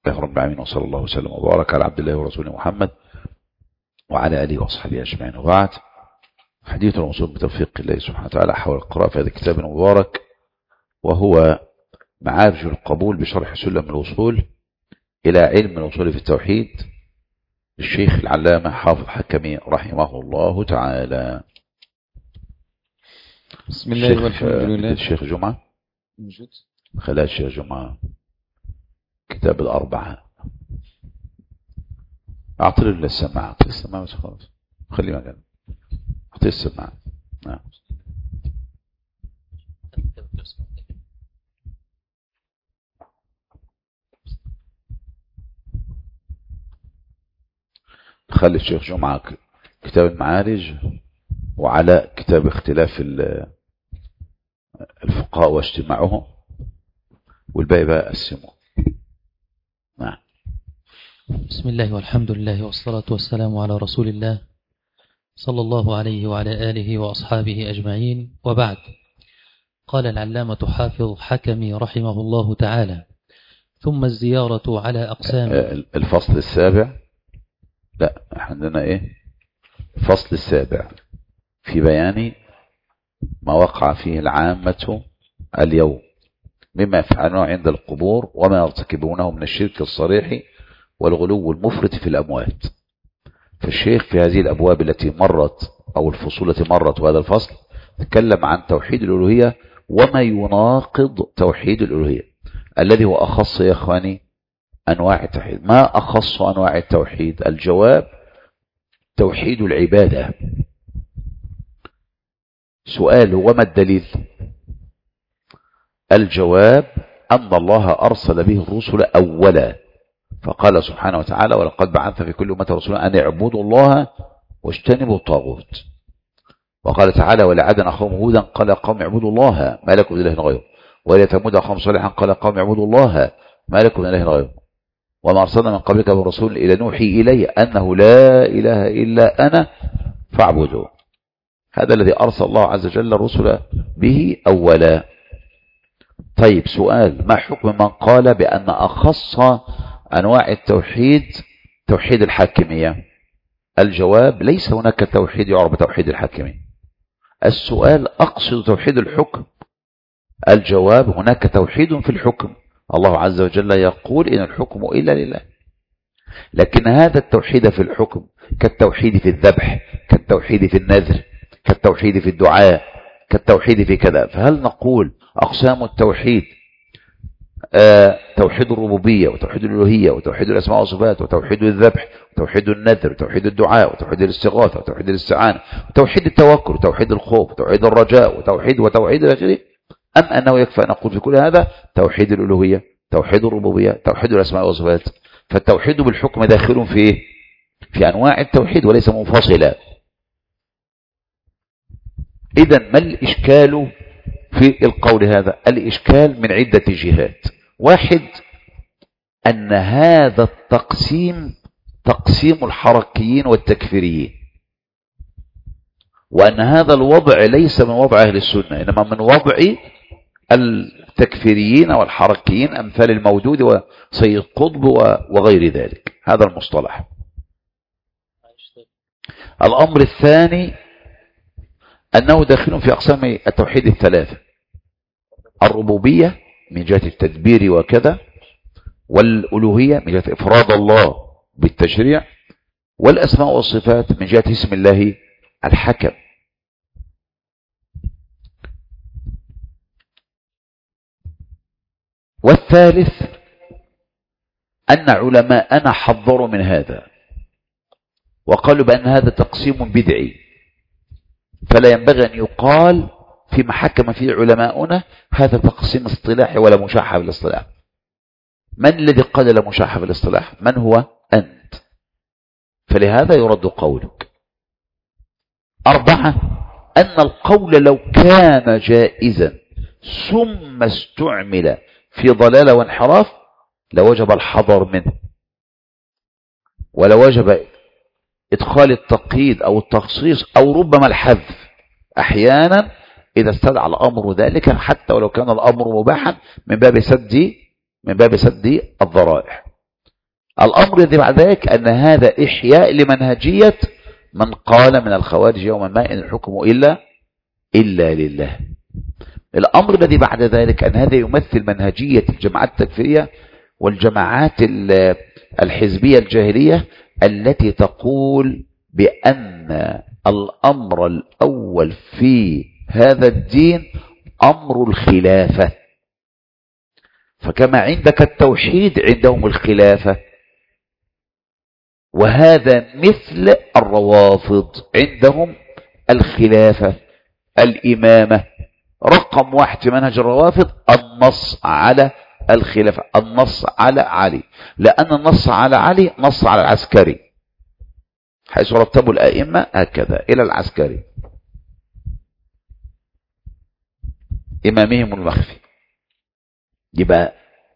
الله رب العالمين وصلى الله وسلم وبارك على عبد الله ورسوله محمد وعلى آله وصحبه أجمعين وبعد حديث الموصول بتوفيق الله سبحانه وتعالى حول القراءة في هذا الكتاب المبارك وهو معارج القبول بشرح سلم الوصول إلى علم الوصول في التوحيد الشيخ العلامة حافظ حكمي رحمه الله تعالى بسم الله والحمد لله الشيخ جمعة موجود خلال الشيخ جمعة كتاب الأربعة أعطي له السماعة أعطي السماعة بس خلاص خلي مكان أعطي السماعة نعم خلي الشيخ جمعة كتاب المعارج وعلى كتاب اختلاف الفقهاء واجتماعهم والباقي بقى قسمه نعم بسم الله والحمد لله والصلاة والسلام على رسول الله صلى الله عليه وعلى آله وأصحابه أجمعين وبعد قال العلامة حافظ حكمي رحمه الله تعالى ثم الزيارة على أقسام الفصل السابع لا عندنا ايه الفصل السابع في بيان ما وقع فيه العامة اليوم مما يفعلونه عند القبور وما يرتكبونه من الشرك الصريح والغلو المفرط في الأموات فالشيخ في هذه الأبواب التي مرت أو الفصول التي مرت وهذا الفصل تكلم عن توحيد الألوهية وما يناقض توحيد الألوهية الذي هو أخص يا أخواني أنواع التوحيد ما أخص أنواع التوحيد الجواب توحيد العبادة سؤال وما الدليل الجواب أن الله أرسل به الرسل أولا فقال سبحانه وتعالى ولقد بعث في كل أمة رسولا أن يعبدوا الله واجتنبوا الطاغوت وقال تعالى ولعدنا قوم هودا قال قوم اعبدوا الله ما لكم من اله غيره وإلى ثمود قوم صالحا قال قوم اعبدوا الله ما لكم من اله غيره وما أرسلنا من قبلك من رسول إلى نوحي إليه أنه لا إله إلا أنا فاعبدوا هذا الذي أرسل الله عز وجل الرسل به أولا طيب سؤال ما حكم من قال بأن أخص أنواع التوحيد توحيد الحاكمية الجواب ليس هناك توحيد يعرف توحيد الحاكمية السؤال أقصد توحيد الحكم الجواب هناك توحيد في الحكم الله عز وجل يقول إن الحكم إلا لله لكن هذا التوحيد في الحكم كالتوحيد في الذبح كالتوحيد في النذر كالتوحيد في الدعاء كالتوحيد في كذا فهل نقول أقسام التوحيد آه توحيد الربوبية وتوحيد الألوهية وتوحيد الأسماء والصفات وتوحيد الذبح وتوحيد النذر وتوحيد الدعاء وتوحيد الاستغاثة وتوحيد الاستعانة وتوحيد التوكل وتوحيد الخوف وتوحيد الرجاء وتوحيد وتوحيد الأجل أم أنه يكفى أن نقول في كل هذا توحيد الألوهية توحيد الربوبية توحيد الأسماء والصفات فالتوحيد بالحكم داخل في إيه؟ في أنواع التوحيد وليس منفصلا إذا ما الإشكال في القول هذا الإشكال من عدة جهات واحد أن هذا التقسيم تقسيم الحركيين والتكفيريين وأن هذا الوضع ليس من وضع أهل السنة إنما من وضع التكفيريين والحركيين أمثال المودود وسيد قطب وغير ذلك هذا المصطلح الأمر الثاني أنه داخل في أقسام التوحيد الثلاثة الربوبية من جهة التدبير وكذا والألوهية من جهة إفراد الله بالتشريع والأسماء والصفات من جهة اسم الله الحكم والثالث أن علماءنا حذروا من هذا وقالوا بأن هذا تقسيم بدعي فلا ينبغي أن يقال فيما حكم فيه علماؤنا هذا تقسيم اصطلاحي ولا مشاحة بالاصطلاح من الذي قال لا مشاحة بالاصطلاح من هو أنت فلهذا يرد قولك أربعة أن القول لو كان جائزا ثم استعمل في ضلالة وانحراف لوجب الحذر منه ولوجب إدخال التقييد أو التخصيص أو ربما الحذف أحيانا إذا استدعى الأمر ذلك حتى ولو كان الأمر مباحا من باب سد من باب سد الذرائع الأمر الذي بعد ذلك أن هذا إحياء لمنهجية من قال من الخوارج يوما ما إن الحكم إلا إلا لله الأمر الذي بعد ذلك أن هذا يمثل منهجية الجماعات التكفيرية والجماعات الحزبية الجاهلية التي تقول بأن الأمر الأول في هذا الدين أمر الخلافة فكما عندك التوحيد عندهم الخلافة وهذا مثل الروافض عندهم الخلافة الإمامة رقم واحد في منهج الروافض النص على الخلافة النص على علي لأن النص على علي نص على العسكري حيث رتبوا الأئمة هكذا إلى العسكري إمامهم المخفي يبقى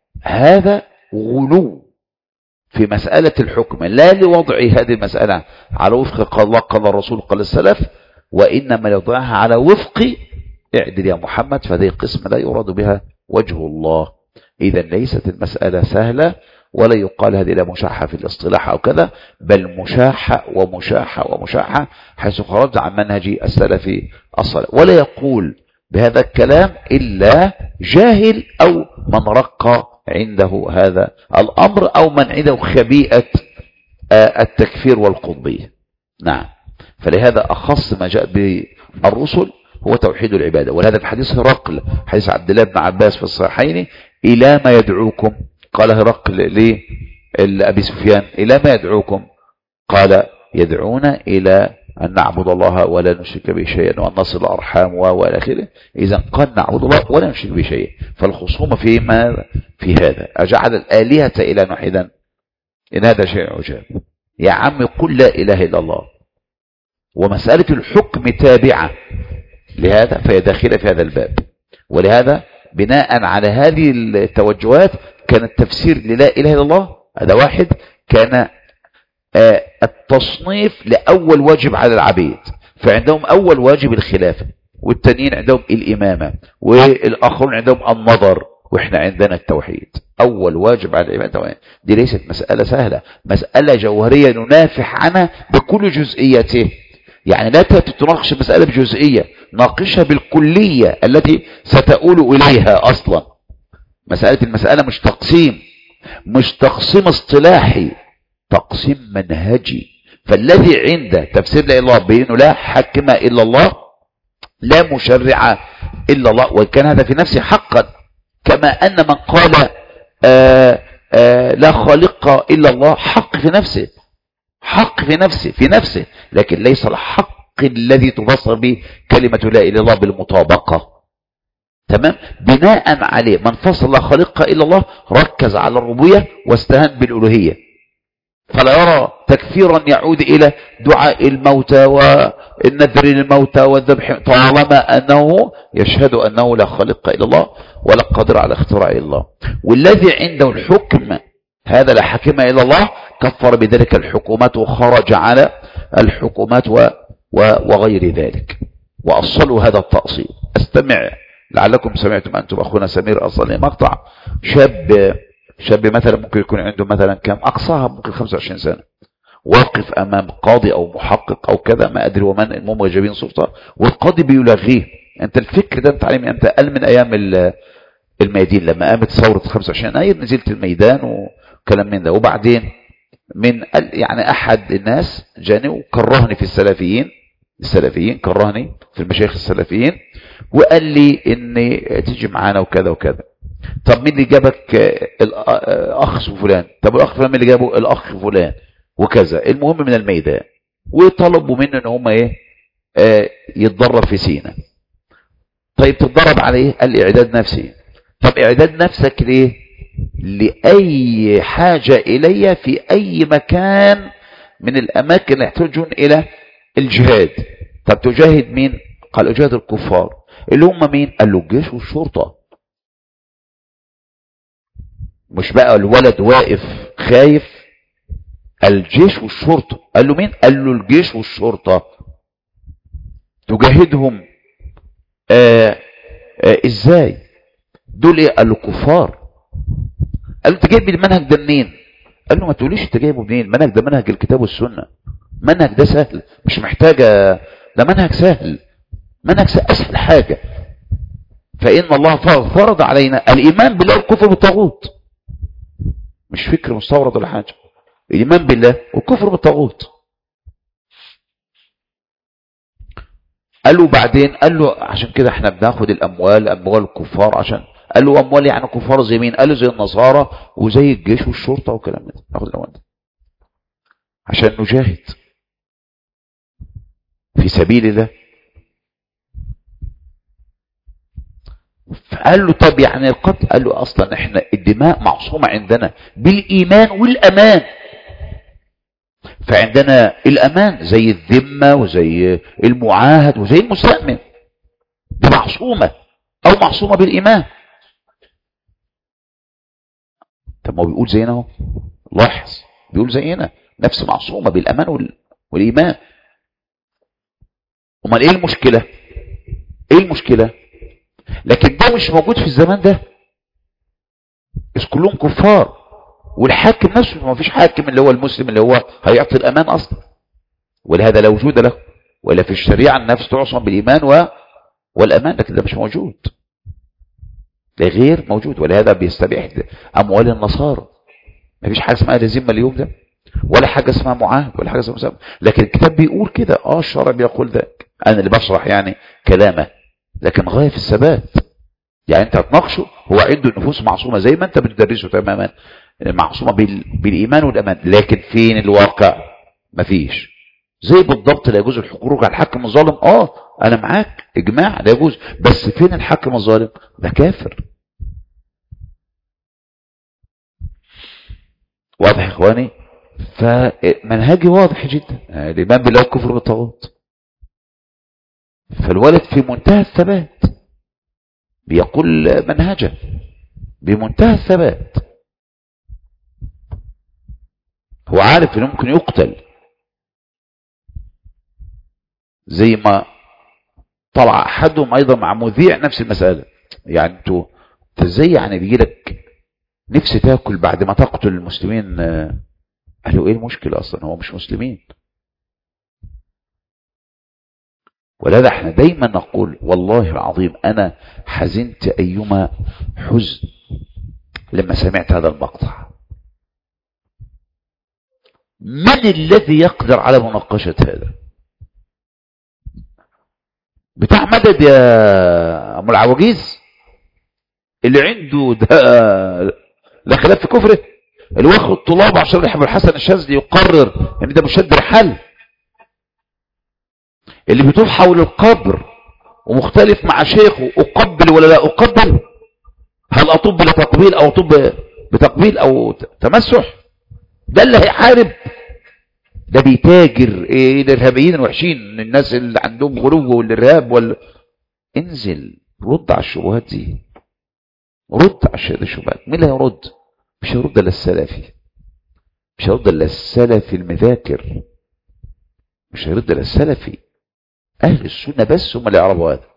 هذا غلو في مسألة الحكم لا لوضع هذه المسألة على وفق قال الله قال الرسول قال السلف وإنما لوضعها على وفق اعدل يا محمد فهذه القسم لا يراد بها وجه الله إذا ليست المسألة سهلة ولا يقال هذه لا مشاحة في الاصطلاح أو كذا بل مشاحة ومشاحة ومشاحة حيث خرج عن منهج السلف الصالح ولا يقول بهذا الكلام إلا جاهل أو من رق عنده هذا الأمر أو من عنده خبيئة التكفير والقطبية نعم فلهذا أخص ما جاء بالرسل هو توحيد العبادة ولهذا في حديث هرقل حديث عبد الله بن عباس في الصحيحين إلى ما يدعوكم قال هرقل لأبي سفيان إلى ما يدعوكم قال يدعونا إلى أن نعبد الله ولا نشرك به شيئا وأن نصل أرحام وإلى آخره إذا قد نعبد الله ولا نشرك به شيئا فالخصومة في ما في هذا أجعل الآلهة إلى واحدا إن هذا شيء عجاب يا عم قل لا إله إلا الله ومسألة الحكم تابعة لهذا فهي داخلة في هذا الباب ولهذا بناء على هذه التوجهات كان التفسير للا إله إلا الله هذا واحد كان آه التصنيف لأول واجب على العبيد فعندهم أول واجب الخلافة والتانيين عندهم الإمامة والآخرون عندهم النظر وإحنا عندنا التوحيد أول واجب على العباد دي ليست مسألة سهلة مسألة جوهرية ننافح عنها بكل جزئيته يعني لا تتناقش المسألة بجزئية ناقشها بالكلية التي ستؤول إليها أصلا مسألة المسألة مش تقسيم مش تقسيم اصطلاحي تقسيم منهجي فالذي عنده تفسير لا الله بينه لا حكم إلا الله لا مشرع إلا الله وكان هذا في نفسه حقا كما أن من قال آآ آآ لا خالق إلا الله حق في نفسه حق في نفسه في نفسه لكن ليس الحق الذي تبصر به كلمة لا إله إلا الله بالمطابقة تمام بناء عليه من فصل لا خالق إلا الله ركز على الربوبية واستهان بالألوهية فلا يرى تكفيرا يعود إلى دعاء الموتى والنذر للموتى والذبح طالما أنه يشهد أنه لا خالق إلا الله ولا قادر على اختراع الله والذي عنده الحكم هذا لا حكم إلا الله كفر بذلك الحكومات وخرج على الحكومات و وغير ذلك وأصلوا هذا التأصيل استمع لعلكم سمعتم أنتم أخونا سمير أصل مقطع شاب شاب مثلا ممكن يكون عنده مثلا كم أقصاها ممكن 25 سنة واقف أمام قاضي أو محقق أو كذا ما أدري ومن المهم جايبين صورته والقاضي بيلغيه أنت الفكر ده أنت علم أنت قال من أيام الميادين لما قامت ثورة 25 يناير نزلت الميدان وكلام من ده وبعدين من يعني أحد الناس جاني وكرهني في السلفيين السلفيين كرهني في المشايخ السلفيين وقال لي ان تيجي معانا وكذا وكذا طب مين اللي جابك الاخ فلان طب الاخ فلان مين اللي جابه الاخ فلان وكذا المهم من الميدان وطلبوا منه ان هم ايه آه يتدرب في سينا طيب تتدرب على ايه قال لي اعداد نفسي طب اعداد نفسك ليه لاي حاجة الي في اي مكان من الاماكن اللي يحتاجون الى الجهاد طب تجاهد مين قال اجاهد الكفار اللي هم مين قال له الجيش والشرطة مش بقى الولد واقف خايف الجيش والشرطة قال له مين قال له الجيش والشرطة تجاهدهم آآ آآ ازاي دول ايه قال له كفار قال له انت جايب المنهج ده منين قال له ما تقوليش انت جايبه منين المنهج ده منهج الكتاب والسنة منهج ده سهل مش محتاجة ده منهج سهل منهج سهل اسهل حاجة فإن الله فرض علينا الإيمان بالله والكفر بالطاغوت مش فكر مستورد ولا حاجة الإيمان بالله والكفر بالطاغوت قال له بعدين قال له عشان كده احنا بناخد الأموال أموال الكفار عشان قال له أموال يعني كفار زي مين قال له زي النصارى وزي الجيش والشرطة والكلام ده ناخد الأموال ده عشان نجاهد في سبيل الله فقال له طب يعني القتل قال له اصلا احنا الدماء معصومة عندنا بالايمان والامان فعندنا الامان زي الذمة وزي المعاهد وزي المستأمن دي معصومة او معصومة بالايمان طب ما هو بيقول زينا اهو لاحظ بيقول زينا نفس معصومة بالامان وال... والايمان امال ايه المشكلة ايه المشكلة لكن ده مش موجود في الزمان ده بس كلهم كفار والحاكم نفسه ما فيش حاكم اللي هو المسلم اللي هو هيعطي الامان اصلا ولهذا لا وجود له ولا في الشريعه النفس تعصم بالايمان و... والامان لكن ده مش موجود ده غير موجود ولهذا بيستبيح اموال النصارى ما فيش حاجه اسمها لزمه اليوم ده ولا حاجه اسمها معاهد ولا حاجه اسمها مسامح لكن الكتاب بيقول كده اه الشرع بيقول ذلك انا اللي بشرح يعني كلامه لكن غاية في الثبات يعني انت هتناقشه هو عنده النفوس معصومة زي ما انت بتدرسه تماما معصومة بالإيمان والأمان لكن فين الواقع مفيش زي بالضبط لا يجوز الخروج على الحاكم الظالم اه انا معاك اجماع لا يجوز بس فين الحاكم الظالم ده كافر واضح يا اخواني فمنهجي واضح جدا الايمان بالله والكفر بالطاغوت فالولد في منتهى الثبات بيقول منهجه بمنتهى الثبات هو عارف انه ممكن يقتل زي ما طلع احدهم ايضا مع مذيع نفس المسألة يعني انتوا ازاي يعني بيجي لك نفسي تاكل بعد ما تقتل المسلمين قالوا ايه المشكلة اصلا هو مش مسلمين ولذا احنا دايما نقول والله العظيم انا حزنت ايما حزن لما سمعت هذا المقطع من الذي يقدر على مناقشة هذا بتاع مدد يا ام العواجيز اللي عنده ده لا خلاف في كفره اللي واخد طلاب عشان يحمل الحسن الشاذلي يقرر ان ده مشد رحال اللي بيطوف حول القبر ومختلف مع شيخه أقبل ولا لا أقبل هل أطب بتقبيل أو أطب بتقبيل أو تمسح ده اللي هيحارب ده بيتاجر ايه الارهابيين الوحشين الناس اللي عندهم غلو والارهاب وال انزل رد على الشبهات دي رد على الشبهات مين اللي هيرد مش هيرد الا السلفي مش هيرد الا السلفي المذاكر مش هيرد الا السلفي أهل السنة بس هم اللي يعرفوا هذا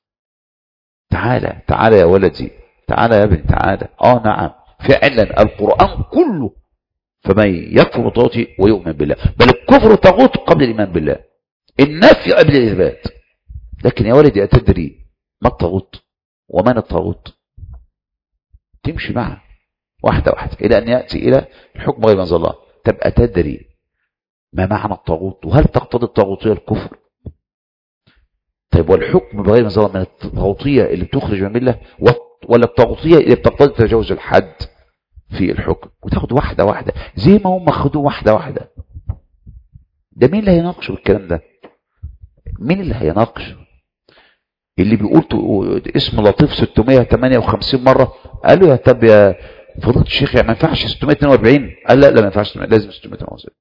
تعالى تعالى يا ولدي تعالى يا ابني تعالى آه نعم فعلا القرآن كله فمن يكفر طاغوتي ويؤمن بالله بل الكفر طاغوت قبل الإيمان بالله النفي قبل الإثبات لكن يا ولدي أتدري ما الطاغوت ومن الطاغوت تمشي معه واحدة واحدة إلى أن يأتي إلى الحكم غير منزل الله تبقى تدري ما معنى الطاغوت وهل تقتضي الطاغوتية الكفر طيب والحكم بغير منزل الله من الطاغوتية اللي بتخرج من الله ولا الطاغوتية اللي بتقتضي تجاوز الحد في الحكم وتاخد واحدة واحدة زي ما هم خدوا واحدة واحدة ده مين اللي هيناقش بالكلام ده مين اللي هيناقش اللي بيقول اسم لطيف 658 مرة قالوا يا طب يا فضيله الشيخ يعني ما ينفعش 642 قال لا لا ما ينفعش لازم 658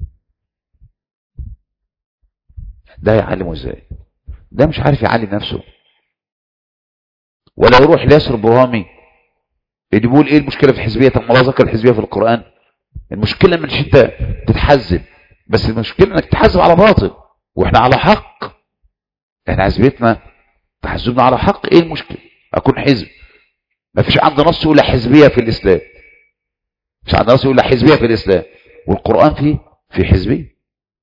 ده يعلمه ازاي ده مش عارف يعلم نفسه ولا يروح لياسر برهامي اللي بيقول ايه المشكله في الحزبيه طب ما ذكر الحزبيه في القران المشكله مش انت تتحزب بس المشكله انك تحزب على باطل واحنا على حق احنا حزبيتنا تحزبنا على حق ايه المشكله اكون حزب ما فيش عندنا نص ولا حزبيه في الاسلام مش عندنا ناس يقول لك حزبيه في الاسلام والقران فيه في حزبيه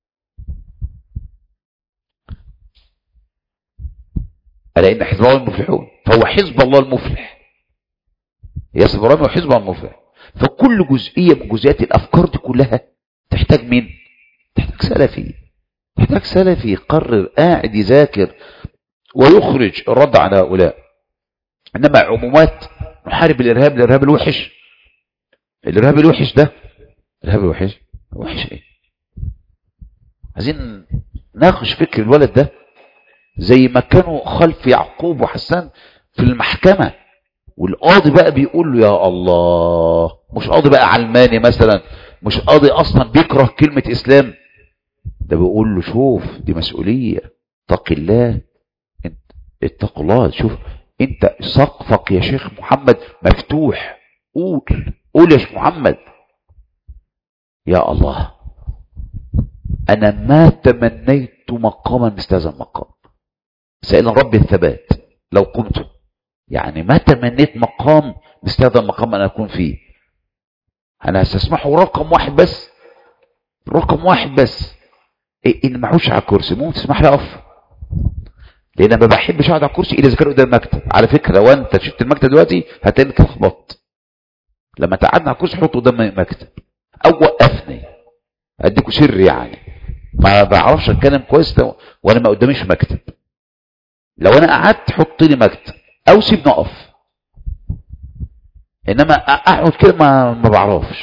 الا ان حزب الله المفلحون فهو حزب الله المفلح ياسر ابراهيم هو حزب الله المفلح فكل جزئيه من جزئيات الافكار دي كلها تحتاج مين تحتاج سلفي تحتاج سلفي يقرر قاعد يذاكر ويخرج الرد على هؤلاء انما عمومات نحارب الارهاب الارهاب الوحش الارهاب الوحش ده الارهاب الوحش وحش ايه عايزين ناقش فكر الولد ده زي ما كانوا خلف يعقوب وحسان في المحكمة والقاضي بقى بيقول له يا الله مش قاضي بقى علماني مثلا مش قاضي اصلا بيكره كلمة اسلام ده بيقول له شوف دي مسؤولية اتق الله انت اتق الله شوف انت سقفك يا شيخ محمد مفتوح قول قول يا شيخ محمد يا الله انا ما تمنيت مقاما مثل هذا المقام سائلا ربي الثبات لو كنت يعني ما تمنيت مقام مثل هذا المقام انا اكون فيه انا هستسمحه رقم واحد بس رقم واحد بس إيه ان معوش على الكرسي ممكن تسمح لي اقف لان ما بحبش اقعد على الكرسي الا اذا كان قدام المكتب على فكره لو انت شفت المكتب دلوقتي هتلاقيني اتلخبطت لما تقعدنا على الكرسي حطه قدام المكتب او وقفني اديكوا سر يعني ما بعرفش اتكلم كويس وانا ما قداميش مكتب لو انا قعدت حط لي مكتب او سيبني اقف انما اقعد كده ما ما بعرفش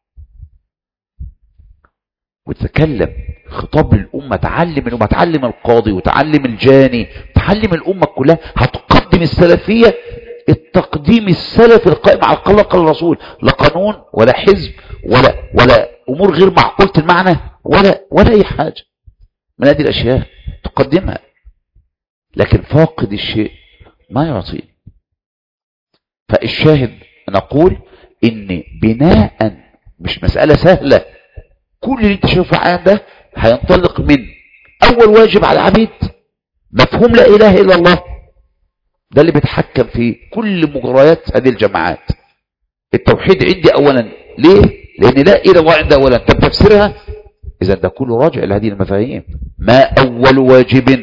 وتتكلم خطاب للأمة تعلم الأمة تعلم القاضي وتعلم الجاني تعلم الأمة كلها هتقدم السلفية التقديم السلفي القائم على قال قال الرسول لا قانون ولا حزب ولا ولا أمور غير معقولة المعنى ولا ولا أي حاجة من هذه الأشياء تقدمها لكن فاقد الشيء ما يعطيه فالشاهد نقول ان بناء مش مسألة سهلة كل اللي انت شايفه عام ده هينطلق من اول واجب على العبيد مفهوم لا اله الا الله ده اللي بيتحكم في كل مجريات هذه الجماعات التوحيد عندي اولا ليه لان لا اله الا الله عندي اولا طب تفسيرها اذا ده كله راجع الى هذه المفاهيم ما اول واجب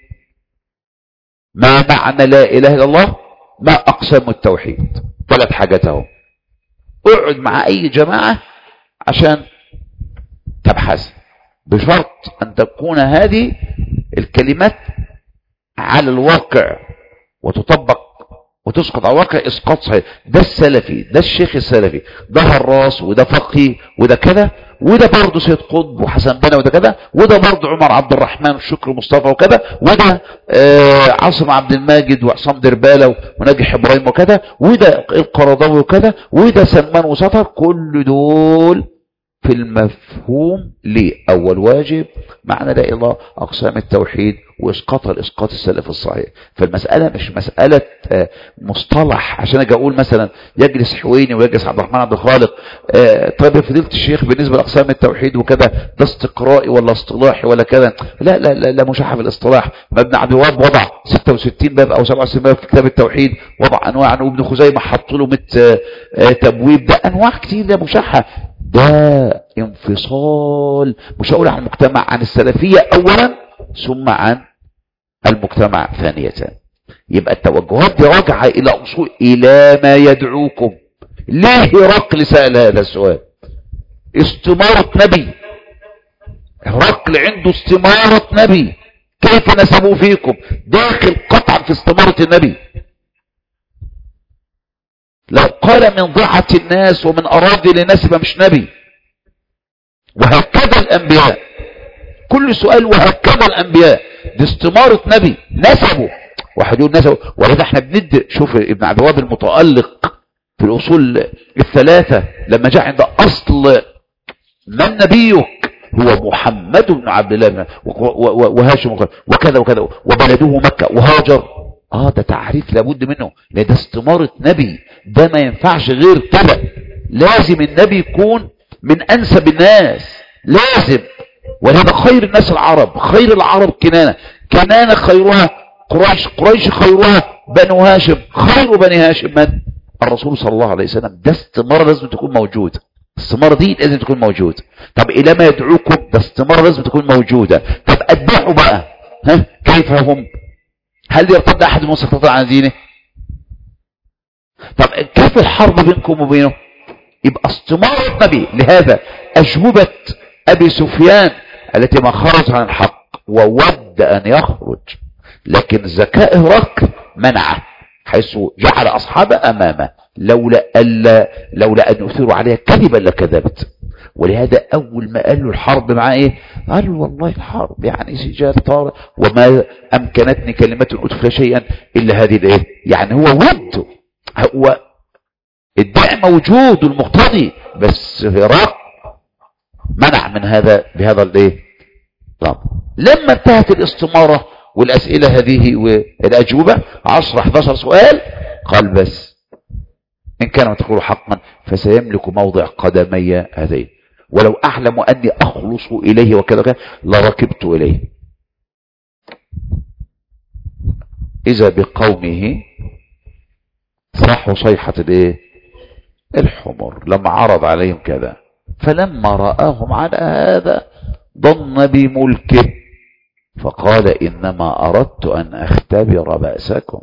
ما معنى لا اله الا الله ما اقسام التوحيد ثلاث حاجات اهو اقعد مع اي جماعه عشان تبحث بشرط أن تكون هذه الكلمات على الواقع وتطبق وتسقط على الواقع إسقاط صحيح ده السلفي ده الشيخ السلفي ده الراس وده فقيه وده كذا وده برضه سيد قطب وحسن بنا وده كذا وده برضه عمر عبد الرحمن والشكر مصطفى وكذا وده آه عاصم عبد الماجد وعصام دربالة وناجح إبراهيم وكذا وده القرضاوي وكذا وده سلمان وسطر كل دول في المفهوم لأول واجب معنى لا إله أقسام التوحيد وإسقاط الإسقاط السلف الصحيح فالمسألة مش مسألة مصطلح عشان أجي أقول مثلا يجلس حويني ويجلس عبد الرحمن عبد الخالق طيب يا فضيلة الشيخ بالنسبة لأقسام التوحيد وكذا ده استقرائي ولا اصطلاحي ولا كذا لا لا لا, لا مشاحة في الاصطلاح ما ابن عبد الوهاب وضع 66 باب أو 67 باب في كتاب التوحيد وضع أنواع وابن خزيمة حط له 100 تبويب ده أنواع كتير ده مشاحة ده انفصال مش هقول عن المجتمع عن السلفية اولا ثم عن المجتمع ثانية يبقى التوجهات دي راجعة الى اصول الى ما يدعوكم ليه هرقل سأل هذا السؤال استمارة نبي هرقل عنده استمارة نبي كيف نسبوا فيكم داخل قطعا في استمارة النبي لو قال من ضعة الناس ومن أراضي لناس يبقى مش نبي وهكذا الأنبياء كل سؤال وهكذا الأنبياء دي استمارة نبي نسبه واحد يقول نسبه ولذا احنا بند شوف ابن عبد الوهاب المتألق في الأصول الثلاثة لما جاء عند أصل من نبيك هو محمد بن عبد الله وهاشم وكذا وكذا وبلده مكة وهاجر اه ده تعريف لابد منه لان ده استمارة نبي ده ما ينفعش غير كده لازم النبي يكون من انسب الناس لازم ولهذا خير الناس العرب خير العرب كنانة كنانة خيرها قريش قريش خيرها بنو هاشم خير بني هاشم من الرسول صلى الله عليه وسلم ده استمارة لازم تكون موجودة استمارة دي لازم تكون موجودة طب إلى ما يدعوكم ده استمارة لازم تكون موجودة طب أتبعوا بقى ها كيف هم هل يرتد أحد من عن دينه طب كيف الحرب بينكم وبينه يبقى استمارة النبي لهذا أجوبة أبي سفيان التي ما خرج عن الحق وود أن يخرج لكن ذكاء هرقل منعه حيث جعل أصحابه أمامه لولا, ألا لولا أن يؤثروا عليها كذبا لكذبت ولهذا أول ما قال له الحرب مع إيه قال والله الحرب يعني سجال طار وما أمكنتني كلمة أدخل شيئا إلا هذه الإيه يعني هو ود هو الداعي موجود المقتضي بس هرقل منع من هذا بهذا الايه طب لما انتهت الاستمارة والأسئلة هذه والأجوبة 10 11 سؤال قال بس إن كان ما تقول حقا فسيملك موضع قدمي هذين ولو أعلم أني أخلص إليه وكذا لركبت إليه إذا بقومه صاحوا صيحة الايه الحمر لما عرض عليهم كذا فلما رآهم على هذا ظن بملكه فقال إنما أردت أن أختبر بأسكم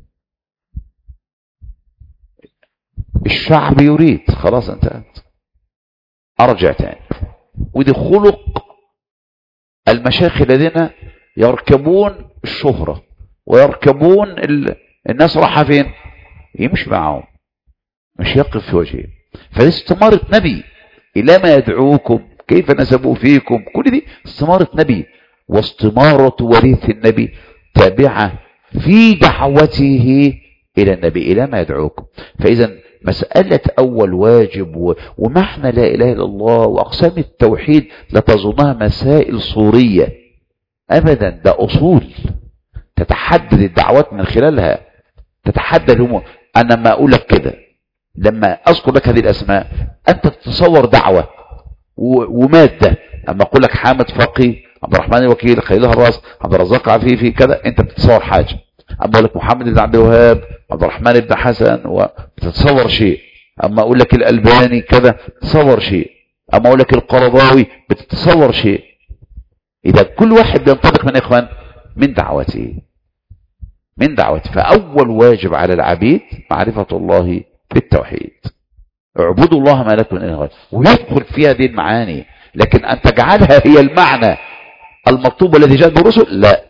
الشعب يريد خلاص انتهت أرجع تاني ودي خلق المشايخ الذين يركبون الشهرة ويركبون ال... الناس راحة فين يمشي معهم مش يقف في وجهه فدي استمارة نبي إلى ما يدعوكم كيف نسبوا فيكم كل دي استمارة نبي واستمارة وريث النبي تابعة في دعوته إلى النبي إلى ما يدعوكم فإذا مسألة أول واجب ومعنى لا إله إلا الله وأقسام التوحيد لا تظنها مسائل صورية أبدا ده أصول تتحدد الدعوات من خلالها تتحدد الأمور أنا ما أقول لك كده لما أذكر لك هذه الأسماء أنت تتصور دعوة ومادة أما أقول لك حامد فقي عبد الرحمن الوكيل خليل الراس عبد الرزاق عفيفي كذا أنت بتتصور حاجة أما أقول لك محمد بن عبد الوهاب عبد الرحمن بن حسن وتتصور شيء أما أقول لك الألباني كذا تتصور شيء أما أقول لك القرضاوي بتتصور شيء إذا كل واحد بينطبق من إخوان من دعوته من دعوته فأول واجب على العبيد معرفة الله بالتوحيد اعبدوا الله ما لكم من اله غيره ويدخل في هذه المعاني لكن ان تجعلها هي المعنى المطلوب الذي جاء بالرسل لا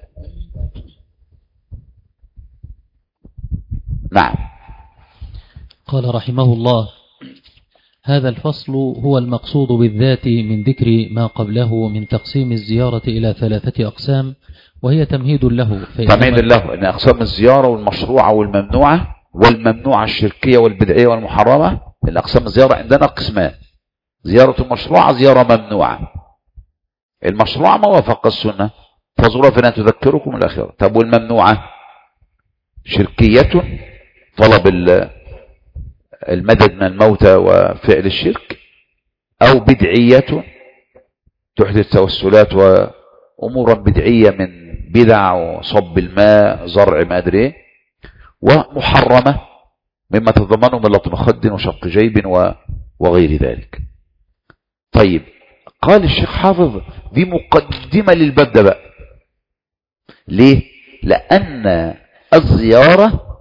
نعم قال رحمه الله هذا الفصل هو المقصود بالذات من ذكر ما قبله من تقسيم الزيارة إلى ثلاثة أقسام وهي تمهيد له تمهيد له أن أقسام الزيارة والمشروعة والممنوعة والممنوعة الشركية والبدعية والمحرمة الأقسام الزيارة عندنا قسمان زيارة مشروعة زيارة ممنوعة المشروعة ما وافق السنة فزورها فإنها تذكركم الآخرة طب والممنوعة شركية طلب المدد من الموتى وفعل الشرك أو بدعية تحدث توسلات وأمورا بدعية من بدع وصب الماء زرع ما أدري إيه. ومحرمة مما تضمنه من لطم خد وشق جيب وغير ذلك طيب قال الشيخ حافظ دي مقدمة للباب ده بقى ليه لأن الزيارة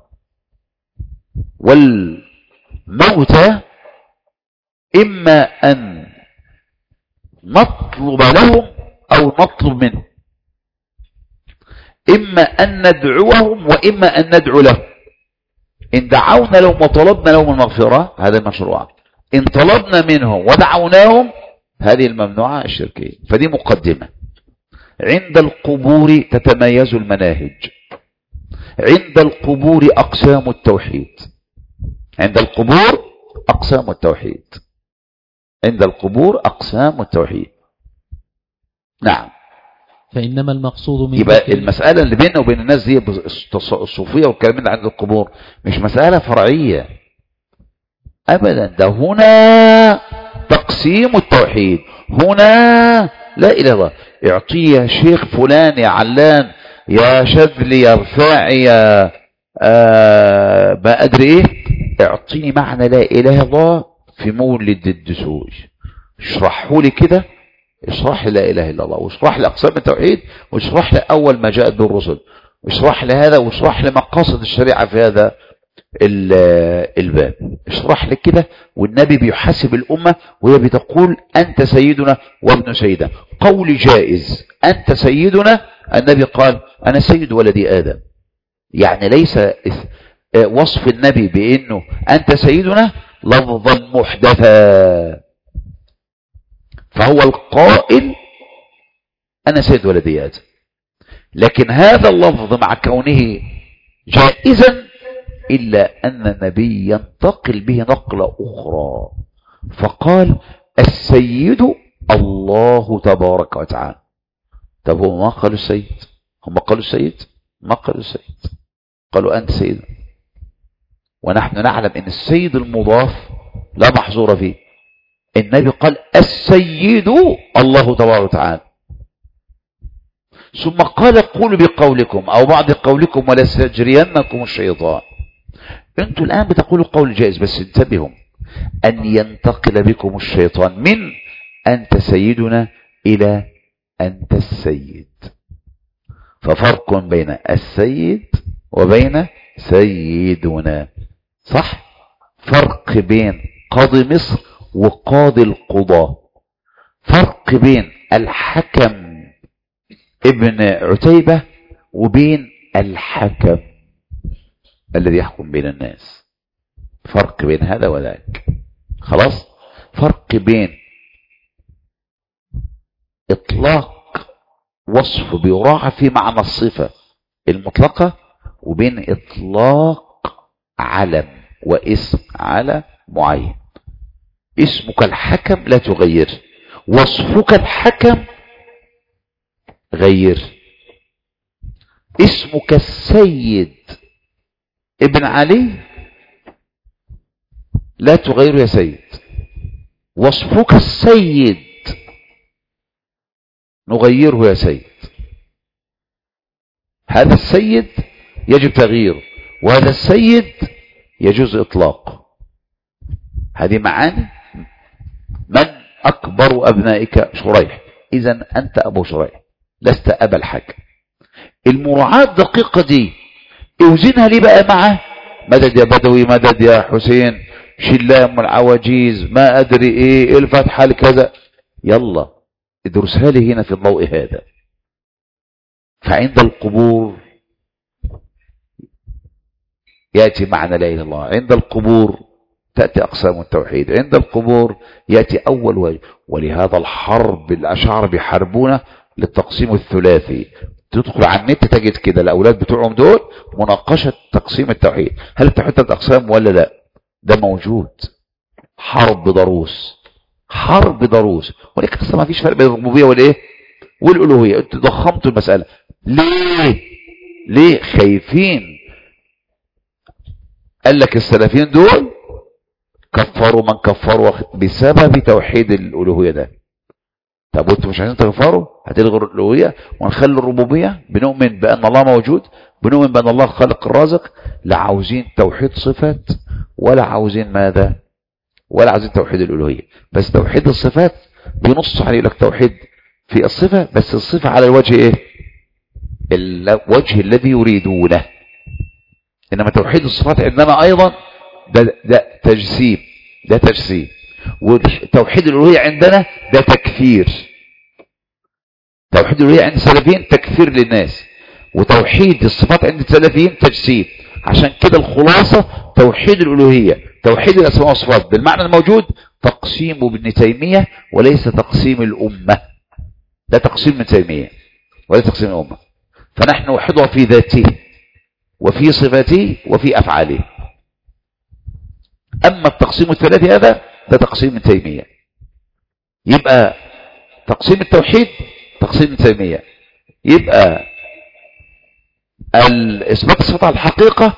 والموتى إما أن نطلب لهم أو نطلب منهم إما أن ندعوهم وإما أن ندعو لهم إن دعونا لهم وطلبنا لهم المغفرة هذا المشروع إن طلبنا منهم ودعوناهم هذه الممنوعة الشركية فدي مقدمة عند القبور تتميز المناهج عند القبور أقسام التوحيد عند القبور أقسام التوحيد عند القبور أقسام التوحيد نعم فإنما المقصود من يبقى المسألة اللي بيننا وبين الناس دي الصوفية والكلام اللي عند القبور مش مسألة فرعية أبدا ده هنا تقسيم التوحيد هنا لا إله إلا الله اعطيه يا شيخ فلان يا علان يا شذلي يا رفاعي يا آه ما أدري إيه اعطيني معنى لا اله الا الله في مولد الدسوقي اشرحه لي كده اشرح لي لا اله الا الله واشرح لي اقسام التوحيد واشرح لي اول ما جاءت به الرسل واشرح لي هذا واشرح لي مقاصد الشريعه في هذا ال- الباب اشرح لي كده والنبي بيحاسب الامه وهي بتقول انت سيدنا وابن سيدنا قول جائز انت سيدنا النبي قال انا سيد ولدي ادم يعني ليس إث- آه، وصف النبي بانه انت سيدنا لفظا محدثا فهو القائل انا سيد ولدي ادم لكن هذا اللفظ مع كونه جائزا الا ان النبي ينتقل به نقله اخرى فقال السيد الله تبارك وتعالى طب هو ما قالوا السيد هم قالوا السيد ما قالوا السيد قالوا انت سيد ونحن نعلم ان السيد المضاف لا محظور فيه النبي قال السيد الله تبارك وتعالى ثم قال قولوا بقولكم او بعض قولكم ولا سيجرينكم الشيطان انتوا الان بتقولوا قول جائز بس انتبهوا ان ينتقل بكم الشيطان من انت سيدنا الى انت السيد ففرق بين السيد وبين سيدنا صح فرق بين قاضي مصر وقاضي القضاة فرق بين الحكم ابن عتيبة وبين الحكم الذي يحكم بين الناس فرق بين هذا وذاك خلاص فرق بين اطلاق وصف بيراعى في معنى الصفة المطلقة وبين اطلاق علم واسم على معين اسمك الحكم لا تغير وصفك الحكم غير اسمك السيد ابن علي لا تغير يا سيد وصفك السيد نغيره يا سيد هذا السيد يجب تغييره وهذا السيد يجوز اطلاق هذه معاني من اكبر ابنائك شريح اذا انت ابو شريح لست ابا الحكم المراعاة الدقيقة دي اوزنها لي بقى معه مدد يا بدوي مدد يا حسين شلام العواجيز ما ادري ايه الفتحة لكذا يلا ادرسها لي هنا في الضوء هذا فعند القبور يأتي معنى لا إله إلا الله عند القبور تأتي أقسام التوحيد عند القبور يأتي أول واجب ولهذا الحرب الأشعار بيحاربونه للتقسيم الثلاثي تدخل على النت تجد كده الأولاد بتوعهم دول مناقشة تقسيم التوحيد هل التوحيد ثلاث أقسام ولا لا ده موجود حرب ضروس حرب ضروس ولكن اصلا ما فيش فرق بين الربوبيه والايه والالوهيه انتوا ضخمتوا المساله ليه ليه خايفين قال لك السلفيين دول كفروا من كفروا بسبب توحيد الالوهيه ده طب وانتوا مش عايزين تغفروا هتلغوا الالوهيه ونخلي الربوبيه بنؤمن بان الله موجود بنؤمن بان الله خالق الرازق لا عاوزين توحيد صفات ولا عاوزين ماذا ولا عايزين توحيد الالوهيه بس توحيد الصفات بينص عليه لك توحيد في الصفه بس الصفه على الوجه ايه الوجه الذي يريدونه انما توحيد الصفات عندنا ايضا ده ده تجسيم ده تجسيم وتوحيد الالوهيه عندنا ده تكفير توحيد الالوهيه عند السلفيين تكفير للناس وتوحيد الصفات عند السلفيين تجسيم عشان كده الخلاصه توحيد الالوهيه توحيد الاسماء والصفات بالمعنى الموجود تقسيم ابن تيميه وليس تقسيم الامه ده تقسيم ابن تيميه وليس تقسيم الامه فنحن نوحدها في ذاته وفي صفاته وفي افعاله اما التقسيم الثلاثي هذا ده تقسيم ابن تيميه يبقى تقسيم التوحيد تقسيم ابن تيميه يبقى اثبات الصفات على الحقيقه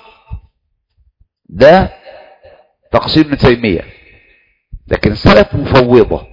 ده تقسيم ابن تيميه لكن السلف مفوضه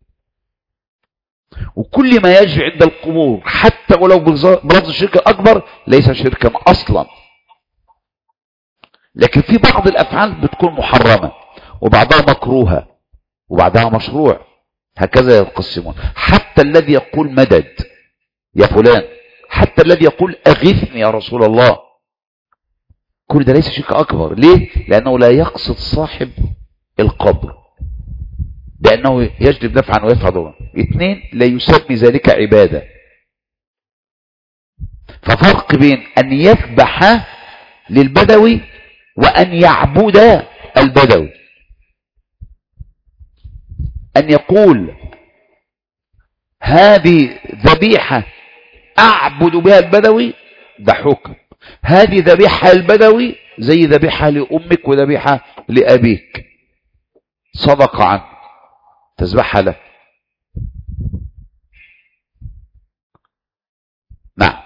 وكل ما يجري عند القبور حتى ولو بلفظ الشرك الأكبر ليس شركا أصلا لكن في بعض الأفعال بتكون محرمة وبعضها مكروهة وبعضها مشروع هكذا يقسمون حتى الذي يقول مدد يا فلان حتى الذي يقول أغثني يا رسول الله كل ده ليس شرك أكبر ليه؟ لأنه لا يقصد صاحب القبر لأنه يجلب نفعا ويدفع ضرا اثنين لا يسمي ذلك عبادة ففرق بين أن يذبح للبدوي وأن يعبد البدوي أن يقول هذه ذبيحة أعبد بها البدوي ده حكم هذه ذبيحة البدوي زي ذبيحة لأمك وذبيحة لأبيك صدق عنه تذبحها له نعم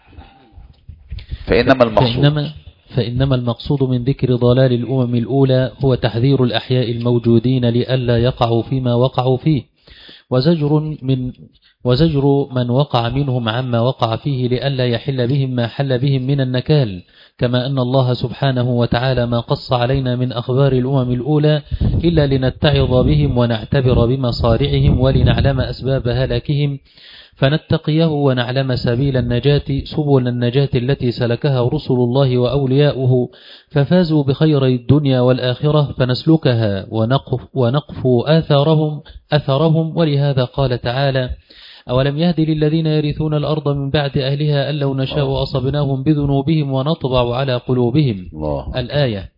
فإنما المقصود فإنما, فإنما المقصود من ذكر ضلال الأمم الأولى هو تحذير الأحياء الموجودين لئلا يقعوا فيما وقعوا فيه وزجر من وزجر من وقع منهم عما وقع فيه لئلا يحل بهم ما حل بهم من النكال كما أن الله سبحانه وتعالى ما قص علينا من أخبار الأمم الأولى إلا لنتعظ بهم ونعتبر بمصارعهم ولنعلم أسباب هلاكهم فنتقيه ونعلم سبيل النجاة سبل النجاة التي سلكها رسل الله وأولياؤه ففازوا بخير الدنيا والآخرة فنسلكها ونقف, ونقف آثارهم, أثرهم ولهذا قال تعالى أولم يهد للذين يرثون الأرض من بعد أهلها أن لو نشاء أصبناهم بذنوبهم ونطبع على قلوبهم الله الآية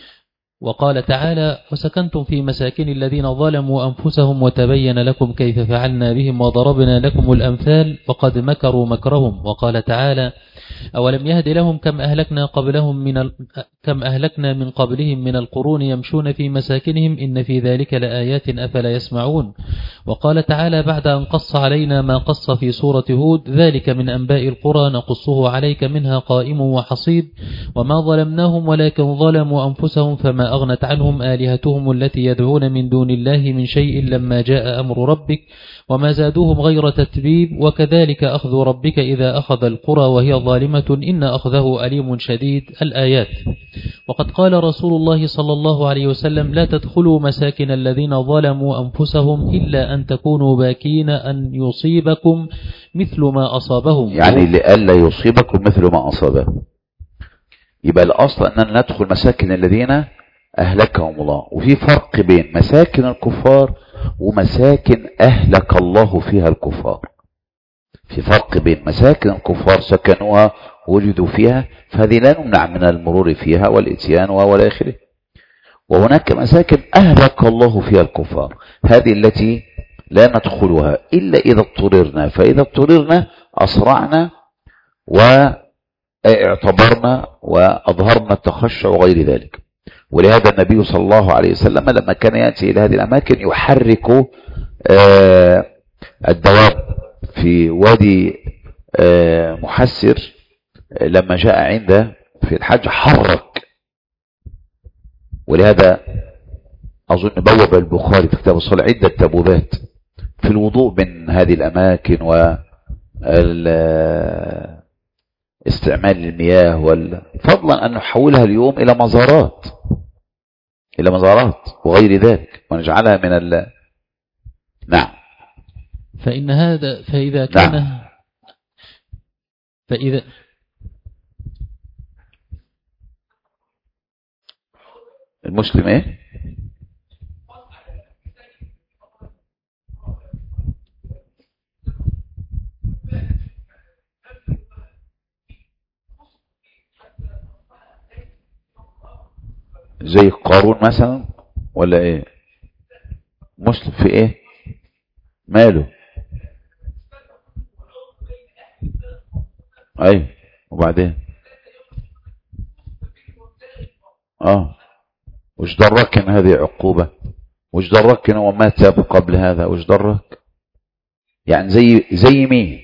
وقال تعالى وسكنتم في مساكن الذين ظلموا أنفسهم وتبين لكم كيف فعلنا بهم وضربنا لكم الأمثال وقد مكروا مكرهم وقال تعالى أولم يهد لهم كم أهلكنا قبلهم من ال... كم أهلكنا من قبلهم من القرون يمشون في مساكنهم إن في ذلك لآيات أفلا يسمعون وقال تعالى بعد أن قص علينا ما قص في سورة هود ذلك من أنباء القرى نقصه عليك منها قائم وحصيد وما ظلمناهم ولكن ظلموا أنفسهم فما أغنت عنهم آلهتهم التي يدعون من دون الله من شيء لما جاء أمر ربك وما زادوهم غير تتبيب وكذلك أخذ ربك إذا أخذ القرى وهي ظالمة إن أخذه أليم شديد الآيات وقد قال رسول الله صلى الله عليه وسلم لا تدخلوا مساكن الذين ظلموا أنفسهم إلا أن تكونوا باكين أن يصيبكم مثل ما أصابهم يعني لئلا يصيبكم مثل ما أصابهم يبقى الأصل أننا ندخل مساكن الذين أهلكهم الله وفي فرق بين مساكن الكفار ومساكن أهلك الله فيها الكفار في فرق بين مساكن الكفار سكنوها وجدوا فيها فهذه لا نمنع من المرور فيها والإتيان ولا آخره وهناك مساكن أهلك الله فيها الكفار هذه التي لا ندخلها إلا إذا اضطررنا فإذا اضطررنا أسرعنا واعتبرنا وأظهرنا التخشع وغير ذلك ولهذا النبي صلى الله عليه وسلم لما كان يأتي إلى هذه الأماكن يحرك الدواب في وادي محسر لما جاء عنده في الحج حرك ولهذا أظن بوب البخاري في كتاب الصلاة عدة تبوبات في الوضوء من هذه الأماكن و استعمال المياه وال... فضلا أن نحولها اليوم إلى مزارات إلى مزارات وغير ذلك ونجعلها من ال... نعم فإن هذا فإذا كان نعم. فإذا المسلم ايه زي قارون مثلا ولا ايه مسلم في ايه ماله ايوه وبعدين اه وش درك ان هذه عقوبة وش درك ان هو ما تاب قبل هذا وش درك يعني زي زي مين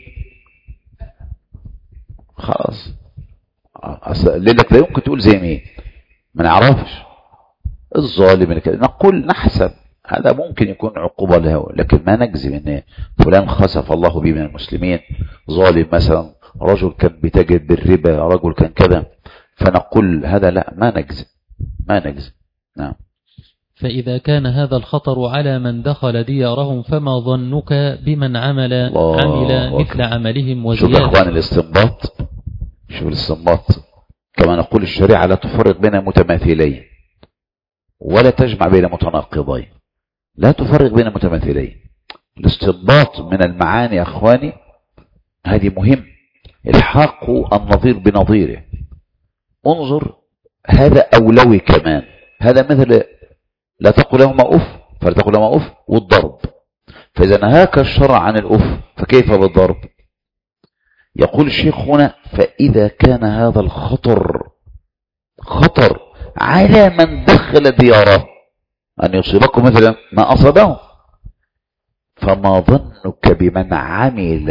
خلاص لك لا يمكن تقول زي مين ما نعرفش الظالم اللي كده نقول نحسب هذا ممكن يكون عقوبة له لكن ما نجزم ان فلان خسف الله به من المسلمين ظالم مثلا رجل كان بيتاجر بالربا رجل كان كذا فنقول هذا لا ما نجزم ما نجزم نعم فإذا كان هذا الخطر على من دخل ديارهم فما ظنك بمن عمل الله عمل أكبر. مثل عملهم شوف يا اخوان وزيادة الاستنباط شوف الاستنباط كما نقول الشريعة لا تفرق بين متماثلين ولا تجمع بين متناقضين لا تفرق بين متماثلين الاستنباط من المعاني يا اخواني هذه مهم الحاق النظير بنظيره انظر هذا اولوي كمان هذا مثل لا تقل لهما اف فلا تقل لهما اف والضرب فاذا نهاك الشرع عن الاف فكيف بالضرب يقول الشيخ هنا فإذا كان هذا الخطر خطر على من دخل دياره أن يصيبكم مثلا ما أصابهم فما ظنك بمن عمل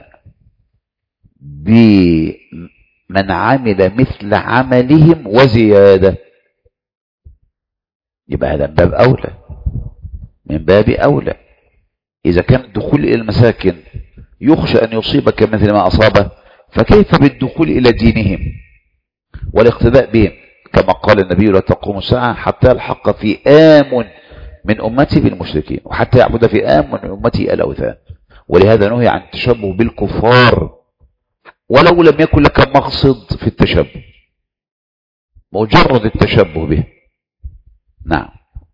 بمن عمل مثل عملهم وزيادة يبقى هذا من باب أولى من باب أولى إذا كان الدخول إلى المساكن يخشى أن يصيبك مثل ما أصابه فكيف بالدخول إلى دينهم والاقتداء بهم كما قال النبي لا تقوم الساعة حتى يلحق في آم من أمتي بالمشركين وحتى يعبد في آم من أمتي الأوثان ولهذا نهي عن التشبه بالكفار ولو لم يكن لك مقصد في التشبه مجرد التشبه به نعم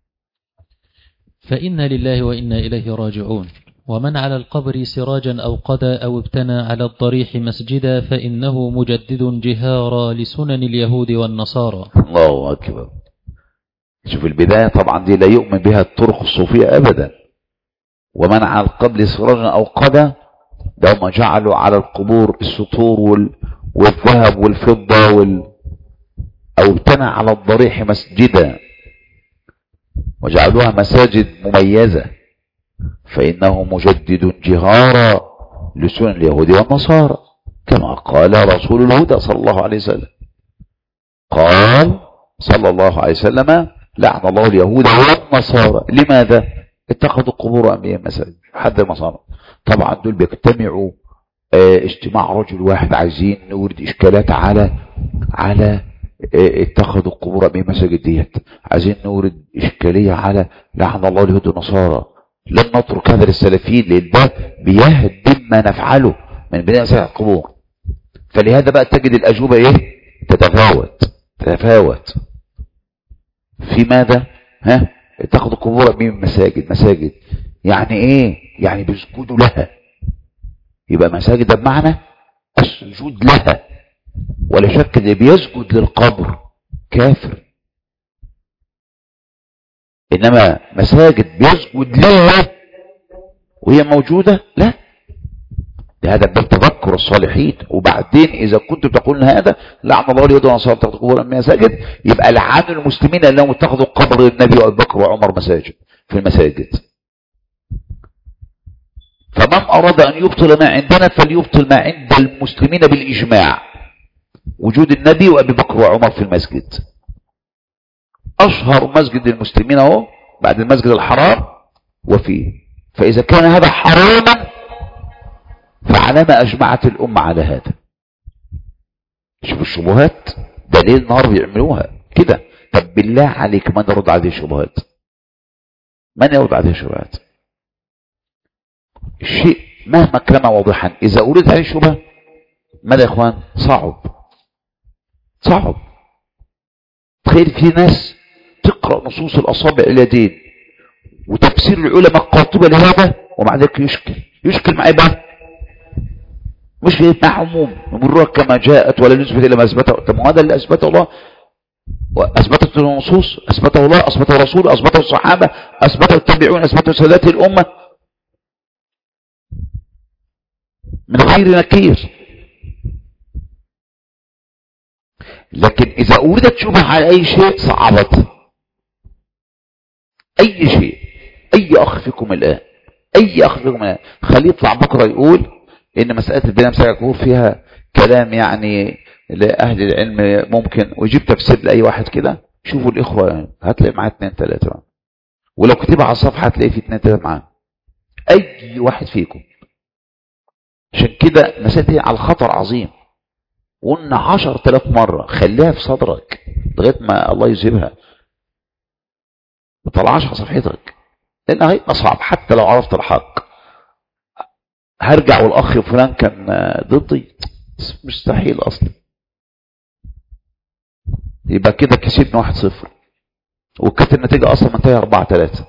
فإنا لله وإنا إليه راجعون ومن على القبر سراجا أو قدى أو ابتنى على الضريح مسجدا فإنه مجدد جهارا لسنن اليهود والنصارى الله أكبر شوف البداية طبعا دي لا يؤمن بها الطرق الصوفية أبدا ومن على القبر سراجا أو قدى ده هم جعلوا على القبور السطور وال... والذهب والفضة وال... أو ابتنى على الضريح مسجدا وجعلوها مساجد مميزة فإنه مجدد جهارا لسنن اليهود والنصارى كما قال رسول الهدى صلى الله عليه وسلم قال صلى الله عليه وسلم لعن الله اليهود والنصارى لماذا اتخذوا قبور أنبياء مساجد حد المصانع طبعا دول بيجتمعوا اه اجتماع رجل واحد عايزين نورد إشكالات على على اه اتخذوا قبور أنبياء مساجد ديت عايزين نورد إشكالية على لعن الله اليهود والنصارى لن نترك هذا للسلفيين لان ده بيهدم ما نفعله من بناء مساجد القبور فلهذا بقى تجد الاجوبه ايه تتفاوت تتفاوت في ماذا ها اتخذوا قبور من مساجد مساجد يعني ايه يعني بيسجدوا لها يبقى مساجد ده بمعنى السجود لها ولا شك اللي بيسجد للقبر كافر انما مساجد بيسجد لله وهي موجودة لا هذا باب تذكر الصالحين وبعدين اذا كنتم تقولون هذا لعن الله اليهود والنصارى تاخذوا قبور من المساجد يبقى لعن المسلمين انهم اتخذوا قبر النبي وابي بكر وعمر مساجد في المساجد فمن اراد ان يبطل ما عندنا فليبطل ما عند المسلمين بالاجماع وجود النبي وابي بكر وعمر في المسجد أشهر مسجد المسلمين اهو بعد المسجد الحرام وفيه فإذا كان هذا حراما فعلى ما أجمعت الأمة على هذا شوف الشبهات ده ليل نهار بيعملوها كده طب بالله عليك من يرد على هذه الشبهات من يرد على هذه الشبهات الشيء مهما كان واضحا إذا أريد هذه الشبهة ماذا يا إخوان صعب صعب تخيل في ناس تقرأ نصوص الأصابع اليدين وتفسير العلماء القاطبة لهذا ومع ذلك يشكل يشكل مع بقى مش مع عموم مرورها كما جاءت ولا نسبة إلى ما أثبته طب هذا اللي أثبته الله وأثبتت النصوص أثبته الله أثبته الرسول أثبته الصحابة أثبته التابعون أثبته سادات الأمة من غير نكير لكن إذا أوردت شبهة على أي شيء صعبت أي شيء أي أخ فيكم الآن أي أخ فيكم الآن خليه يطلع بكرة يقول إن مسألة البناء مساجد القبور فيها كلام يعني لأهل العلم ممكن ويجيب تفسير لأي واحد كده شوفوا الإخوة هتلاقي معاه اثنين ثلاثة ولو كتبها على الصفحة هتلاقي في اثنين ثلاثة معاه أي واحد فيكم عشان كده مسألة على الخطر عظيم قلنا عشر تلاف مرة خليها في صدرك لغايه ما الله يذهبها ما تطلعهاش على صفحتك لان هيبقى صعب حتى لو عرفت الحق هرجع والاخ فلان كان ضدي مستحيل اصلا يبقى كده كسبنا واحد صفر وكانت النتيجة اصلا منتهية اربعة ثلاثة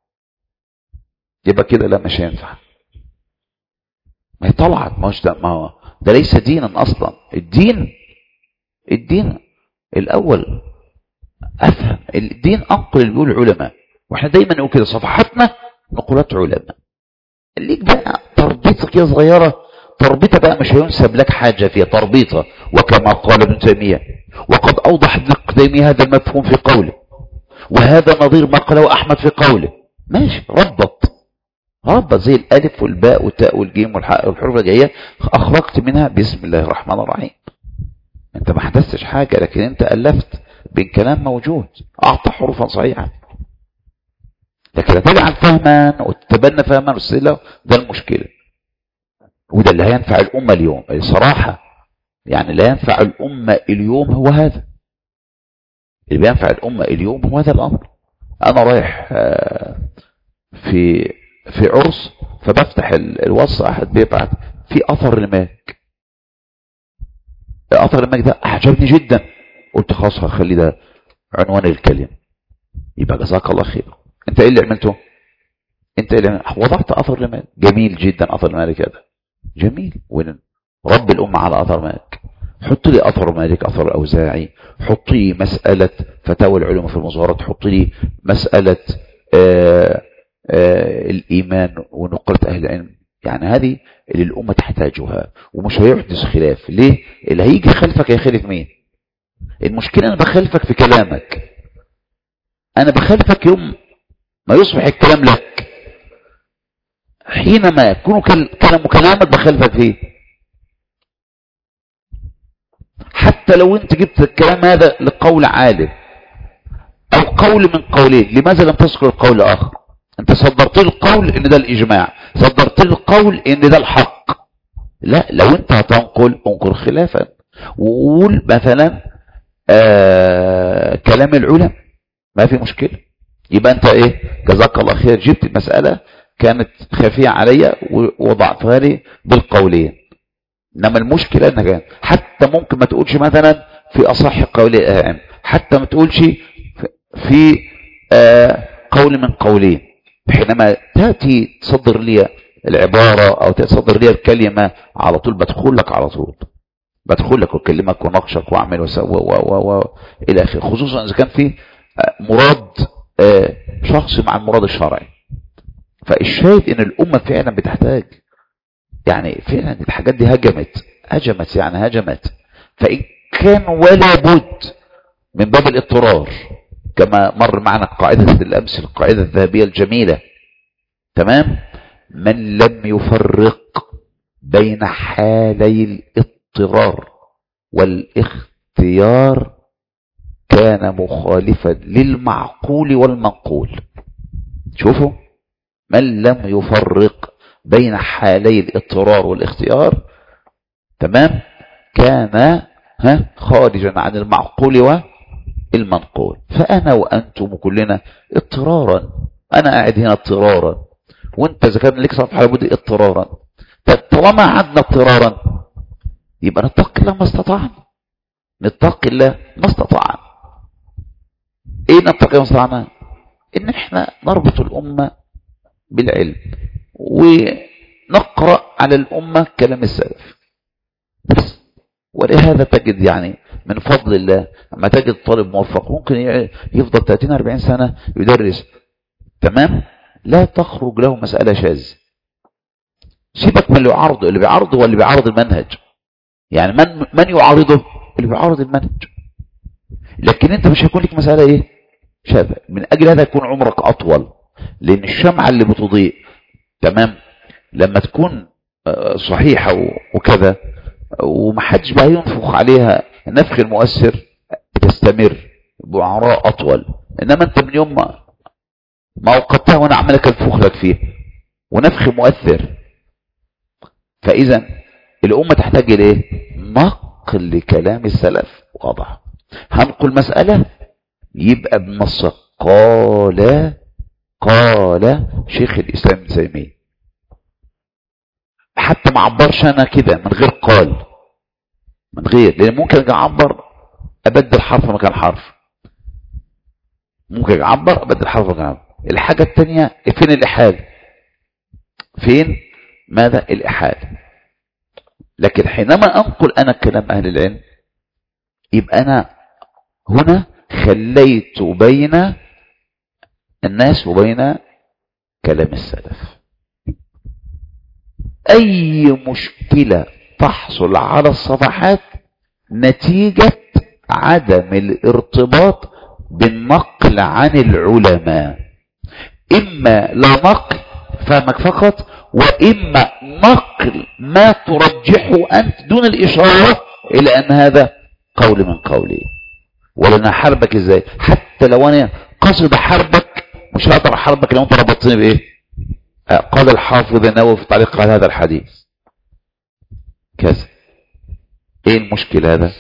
يبقى كده لا مش هينفع ما هي طلعت ما ده ما هو ده ليس دينا اصلا الدين الدين الاول افهم الدين انقل اللي بيقول علماء واحنا دايما نقول كده صفحاتنا نقولات علماء ليك بقى تربيطه كده صغيره تربيطه بقى مش هينسب لك حاجه فيها تربيطه وكما قال ابن تيميه وقد اوضح ابن قديمي هذا المفهوم في قوله وهذا نظير ما قاله احمد في قوله ماشي ربط ربط زي الالف والباء والتاء والجيم والحروف الجايه اخرجت منها بسم الله الرحمن الرحيم انت ما حدثتش حاجه لكن انت الفت بين كلام موجود اعطى حروفا صحيحه لكن تجعل فهما وتتبنى فهما وتستدل ده المشكله وده اللي هينفع الامه اليوم صراحه يعني لا ينفع الامه اليوم هو هذا اللي بينفع الامه اليوم هو هذا الامر انا رايح في في عرس فبفتح الوصف احد بيبعت في اثر لماك اثر لماك ده اعجبني جدا قلت خلاص هخلي ده عنوان الكلمه يبقى جزاك الله خير انت ايه اللي عملته انت اللي عملته. وضعت اثر لماك جميل جدا اثر لمالك هذا جميل وين رب الامه على اثر مالك حط لي اثر مالك اثر الاوزاعي حط لي مساله فتاوى العلماء في المظاهرات حط لي مساله آآ آآ الايمان ونقله اهل العلم يعني هذه اللي الامه تحتاجها ومش هيحدث خلاف ليه اللي هيجي خلفك هيخالف مين المشكله انا بخالفك في كلامك انا بخالفك يوم ما يصبح الكلام لك حينما يكون كلام كلامك بخالفك فيه حتى لو انت جبت الكلام هذا لقول عالم او قول من قولين لماذا لم تذكر القول اخر انت صدرت لي القول ان ده الاجماع صدرت لي القول ان ده الحق لا لو انت هتنقل انقل خلافا وقول مثلا آه كلام العلماء ما في مشكله يبقى انت ايه جزاك الله خير جبت المساله كانت خفيه عليا ووضعتها لي بالقولين انما المشكله انك حتى ممكن ما تقولش مثلا في اصح قول اهم حتى ما تقولش في آه قول من قولين حينما تاتي تصدر لي العباره او تصدر لي الكلمه على طول بدخل لك على طول بدخل لك واكلمك وناقشك واعمل واسوي و و و الى اخره خصوصا اذا كان في مراد آه شخصي مع المراد الشرعي فالشاهد ان الامه فعلا بتحتاج يعني فعلا الحاجات دي هجمت هجمت يعني هجمت فإن كان ولا بد من باب الاضطرار كما مر معنا قاعدة الأمس القاعدة الذهبية الجميلة تمام من لم يفرق بين حالي الاضطرار والاختيار كان مخالفا للمعقول والمنقول شوفوا من لم يفرق بين حالي الاضطرار والاختيار تمام كان ها خارجا عن المعقول والمنقول فأنا وأنتم كلنا اضطرارا أنا قاعد هنا اضطرارا وانت إذا كان لك صفحة لابد اضطرارا طالما عدنا اضطرارا يبقى نتقي الله ما استطعنا نتقي الله ما استطعنا ايه نتقي الله ما استطعنا ان احنا نربط الامه بالعلم ونقرأ على الأمة كلام السلف بس ولهذا تجد يعني من فضل الله لما تجد طالب موفق ممكن يفضل 30-40 سنة يدرس تمام لا تخرج له مسألة شاذة سيبك من اللي يعارضه اللي بيعارضه هو اللي بيعارض المنهج يعني من من يعارضه اللي بيعارض المنهج لكن انت مش هيكون لك مسألة ايه شاذة من اجل هذا يكون عمرك اطول لان الشمعة اللي بتضيء تمام لما تكون صحيحة وكذا ومحدش بقى ينفخ عليها النفخ المؤثر تستمر بعراء أطول إنما أنت من يوم ما ما وقتها وأنا عمالك انفخ لك فيه ونفخ مؤثر فإذا الأمة تحتاج إليه نقل لكلام السلف واضح هنقل مسألة يبقى بنص قال قال شيخ الإسلام ابن تيمية حتى ما عبرش أنا كده من غير قال من غير لأن ممكن أجي أعبر أبدل حرف مكان حرف ممكن أجي أعبر أبدل حرف مكان حرف الحاجة الثانية فين الإحالة فين ماذا الإحالة لكن حينما أنقل أنا كلام أهل العلم يبقى أنا هنا خليت بين الناس وبين كلام السلف أي مشكلة تحصل على الصفحات نتيجة عدم الارتباط بالنقل عن العلماء إما لا نقل فهمك فقط وإما نقل ما ترجحه أنت دون الإشارة إلى أن هذا قول من قولي ولا حربك إزاي حتى لو أنا قصد حربك مش هقدر أحاربك لو أنت ربطتني بإيه آه، قال الحافظ النووي في تعليق على هذا الحديث كذا ايه المشكلة هذا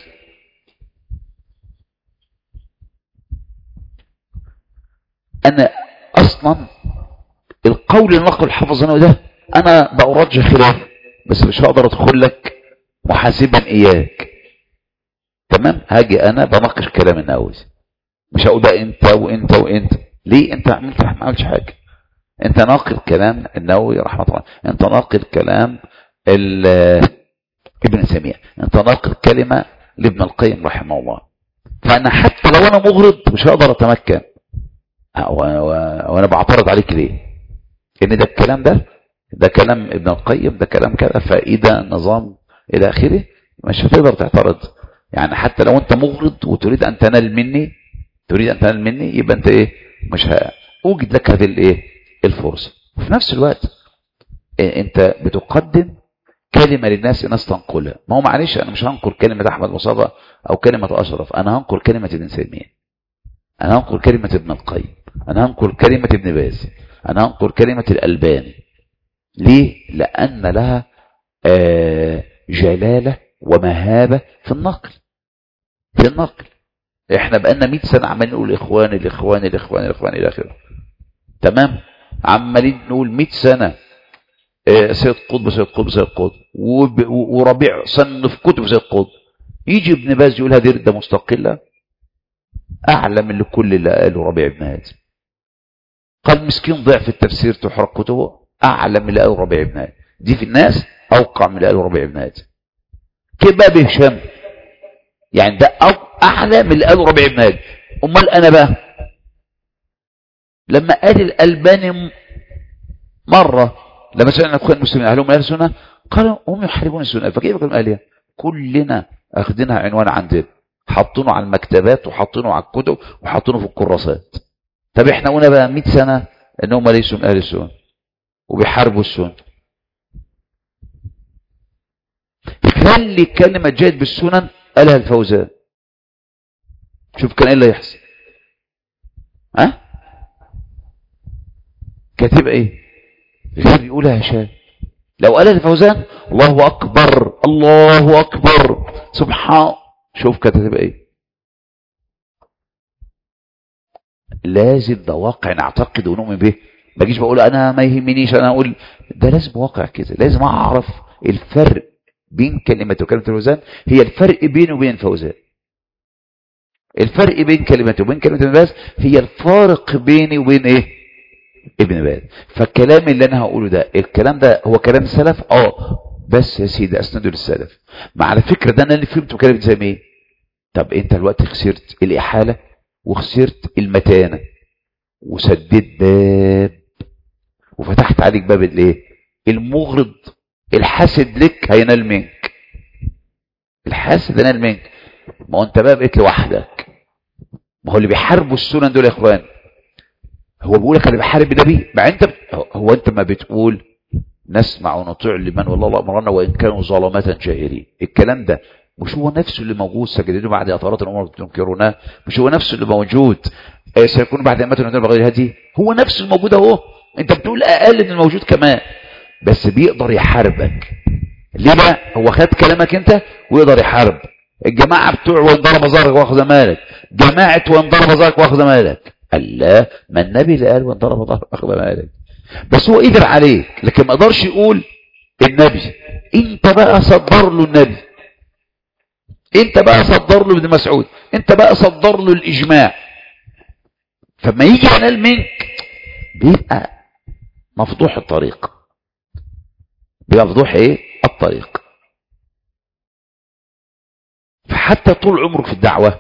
انا اصلا القول النقل الحافظ النووي ده انا بأرجح خلاف بس مش هقدر ادخل لك محاسبا اياك تمام هاجي انا بناقش كلام النووي مش هقول بقى انت وانت وانت ليه انت عملت ما عملتش حاجه انت ناقل كلام النووي رحمه الله انت ناقل كلام ال- ابن تيميه انت ناقل كلمه لابن القيم رحمه الله فانا حتى لو انا مغرض مش هقدر اتمكن اه، و- و- وانا بعترض عليك ليه ان ده الكلام ده ده كلام ابن القيم ده كلام كذا فائده نظام الى اخره مش هتقدر تعترض يعني حتى لو انت مغرض وتريد ان تنال مني تريد ان تنال مني يبقى انت ايه مش ه... اوجد لك هذه الايه الفرصه وفي نفس الوقت إيه انت بتقدم كلمه للناس الناس تنقلها ما هو معلش انا مش هنقل كلمه احمد مصطفى او كلمه اشرف انا هنقل كلمه ابن تيميه انا هنقل كلمه ابن القيم انا هنقل كلمه ابن باز انا هنقل كلمه الالباني ليه لان لها آه جلاله ومهابه في النقل في النقل احنا بقالنا 100 سنه عمالين نقول اخوان الاخوان الاخوان الاخوان الى اخره تمام عمالين نقول 100 سنه آه، سيد قطب سيد قطب سيد قطب وب- و- وربيع صنف كتب سيد قطب يجي ابن باز يقول هذه رده مستقله اعلى من كل اللي قاله ربيع بن هادي قال مسكين ضعف التفسير تحرق كتبه اعلى من اللي قاله ربيع بن هادي دي في الناس اوقع من اللي قاله ربيع بن هادي كيف بقى بهشام يعني ده أو- اعلى من اللي قاله ربيع بن هادي امال انا بقى لما قال الالباني م- مره لما سالنا اخوان المسلمين هل هم اهل السنه قالوا هم يحاربون السنه فكيف كانوا اهلها كلنا اخذينها عنوان عندنا حاطينه على المكتبات وحاطينه على الكتب وحاطينه في الكراسات طب احنا قلنا بقى 100 سنه ان هم ليسوا من اهل السنه وبيحاربوا السنه خلي كلمه جاءت بالسنن قالها الفوزان شوف كان ايه اللي يحصل ها كاتب ايه غير يقولها هشام لو قالها الفوزان الله اكبر الله اكبر سبحان شوف كانت هتبقى ايه لازم ده واقع نعتقد ونؤمن به ما اجيش بقول انا ما يهمنيش انا اقول ده لازم واقع كده لازم اعرف الفرق بين كلمة وكلمة الفوزان هي الفرق بينه وبين الفوزان الفرق بين كلمة وبين كلمة ابن باز هي الفارق بيني وبين ايه ابن باز فالكلام اللي انا هقوله ده الكلام ده هو كلام سلف اه بس يا سيدي اسنده للسلف ما على فكرة ده انا اللي فهمته كلام زي ايه طب انت الوقت خسرت الاحالة وخسرت المتانة وسديت باب وفتحت عليك باب الايه المغرض الحاسد لك هينال منك الحاسد هينال منك ما هو انت بقى بقيت لوحدك ما هو اللي بيحاربوا السنن دول يا اخوان هو بيقول لك انا بحارب النبي مع انت بت... هو انت ما بتقول نسمع ونطيع لمن والله امرنا وان كانوا ظلمة جاهلين الكلام ده مش هو نفسه اللي موجود سجدوا بعد اطارات الامور تنكرونها مش هو نفسه اللي موجود آه، سيكون بعد امه ندير بغير هدي هو نفسه الموجود اهو انت بتقول اقل من الموجود كمان بس بيقدر يحاربك ليه بقى هو خد كلامك انت ويقدر يحارب الجماعة بتوع وان ضرب ظهرك واخذ مالك جماعة وان ضرب ظهرك واخذ مالك قال لا ما النبي اللي قال وان ضرب ظهرك واخذ مالك بس هو قدر عليك لكن ما قدرش يقول النبي انت بقى صدر له النبي انت بقى صدر له ابن مسعود انت بقى صدر له الاجماع فما يجي ينال منك بيبقى مفضوح الطريق بيبقى مفضوح ايه الطريق فحتى طول عمرك في الدعوة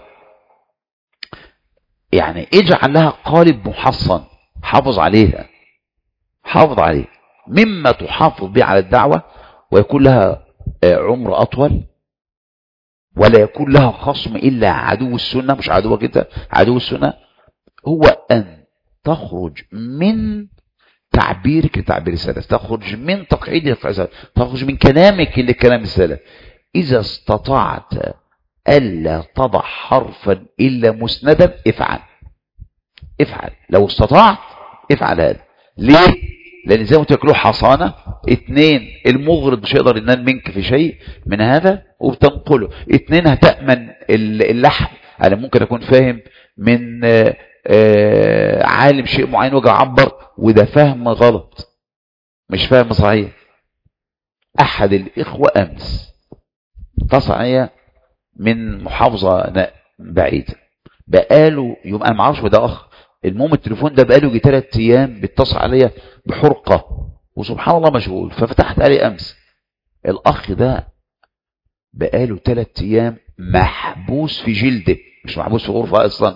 يعني اجعل لها قالب محصن حافظ عليها حافظ عليه مما تحافظ به على الدعوة ويكون لها عمر أطول ولا يكون لها خصم إلا عدو السنة مش عدوك انت عدو السنة هو أن تخرج من تعبيرك لتعبير السلف تخرج من تقعيدك السلف تخرج من كلامك لكلام السلف إذا استطعت ألا تضع حرفا إلا مسندا افعل افعل لو استطعت افعل هذا ليه لأن زي ما قلت لك له حصانة اتنين المغرض مش هيقدر ينال منك في شيء من هذا وبتنقله اتنين هتأمن اللحم أنا ممكن أكون فاهم من آآ آآ عالم شيء معين وجه عبر وده فهم غلط مش فهم صحيح أحد الإخوة أمس اتصل عليا من محافظة بعيدة بقاله يوم أنا معرفش ده أخ المهم التليفون ده بقاله يجي ثلاث أيام بيتصل عليا بحرقة وسبحان الله مشغول ففتحت عليه أمس الأخ ده بقاله ثلاث أيام محبوس في جلده مش محبوس في غرفة أصلا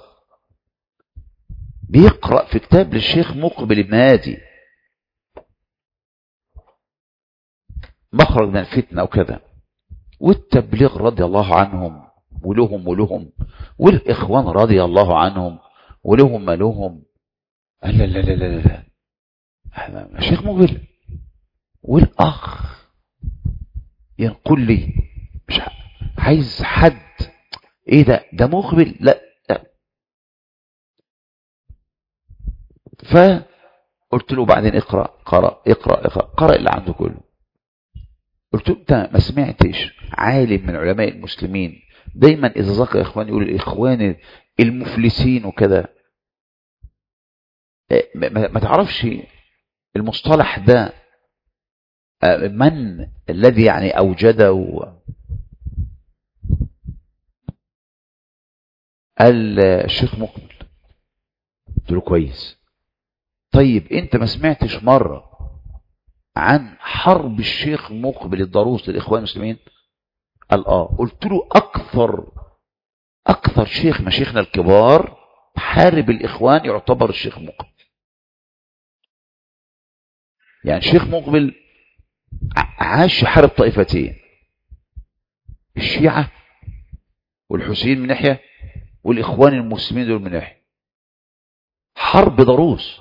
بيقرأ في كتاب للشيخ مقبل ابن هادي مخرج من الفتنة وكذا والتبليغ رضي الله عنهم ولهم ولهم والإخوان رضي الله عنهم ولهم ما لهم لا لا لا لا لا الشيخ مقبل والأخ ينقل لي مش عايز حد ايه ده ده مقبل لا, لا. فقلت له بعدين اقرأ قرأ اقرأ اقرأ قرأ اللي عنده كله قلت له انت ما سمعتش عالم من علماء المسلمين دايما اذا ذكر اخوان يقول الاخوان المفلسين وكذا ما تعرفش المصطلح ده من الذي يعني اوجده قال الشيخ مقبل قلت له كويس طيب انت ما سمعتش مره عن حرب الشيخ مقبل الضروس للإخوان المسلمين قال آه قلت له أكثر أكثر شيخ مشيخنا الكبار حارب الإخوان يعتبر الشيخ مقبل يعني الشيخ مقبل عاش حارب طائفتين الشيعة والحسين من ناحية والإخوان المسلمين دول من ناحية حرب ضروس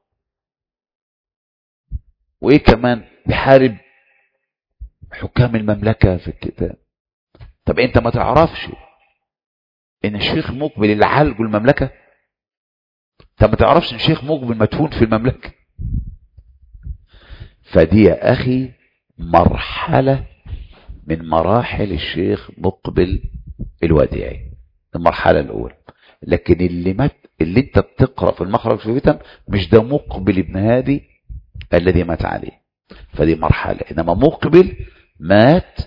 وايه كمان بحارب حكام المملكة في الكتاب طب انت ما تعرفش ان الشيخ مقبل اللي عالجوا المملكة طب ما تعرفش ان الشيخ مقبل مدفون في المملكة فدي يا اخي مرحلة من مراحل الشيخ مقبل الوديعي المرحلة الاولى لكن اللي مات اللي انت بتقرأ في المخرج في فتن مش ده مقبل ابن هادي الذي مات عليه فدي مرحلة إنما مقبل مات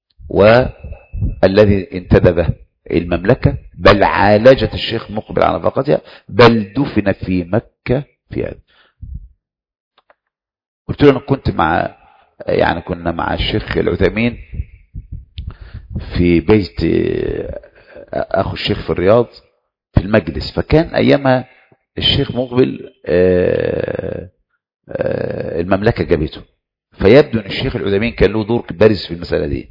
والذي انتدب المملكة بل عالجت الشيخ مقبل على نفقتها بل دفن في مكة في هذا قلت له أنا كنت مع يعني كنا مع الشيخ العثيمين في بيت أخو الشيخ في الرياض في المجلس فكان أيامها الشيخ مقبل آه المملكة جابته فيبدو ان الشيخ العثيمين كان له دور بارز في المسألة دي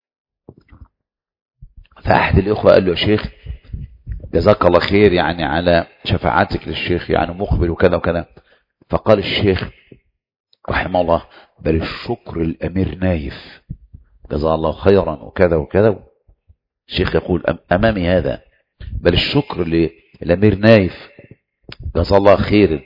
فأحد الإخوة قال له يا شيخ جزاك الله خير يعني على شفاعتك للشيخ يعني مقبل وكذا وكذا فقال الشيخ رحمه الله بل الشكر الأمير نايف جزاه الله خيرا وكذا وكذا الشيخ يقول أمامي هذا بل الشكر للأمير نايف جزاه الله خير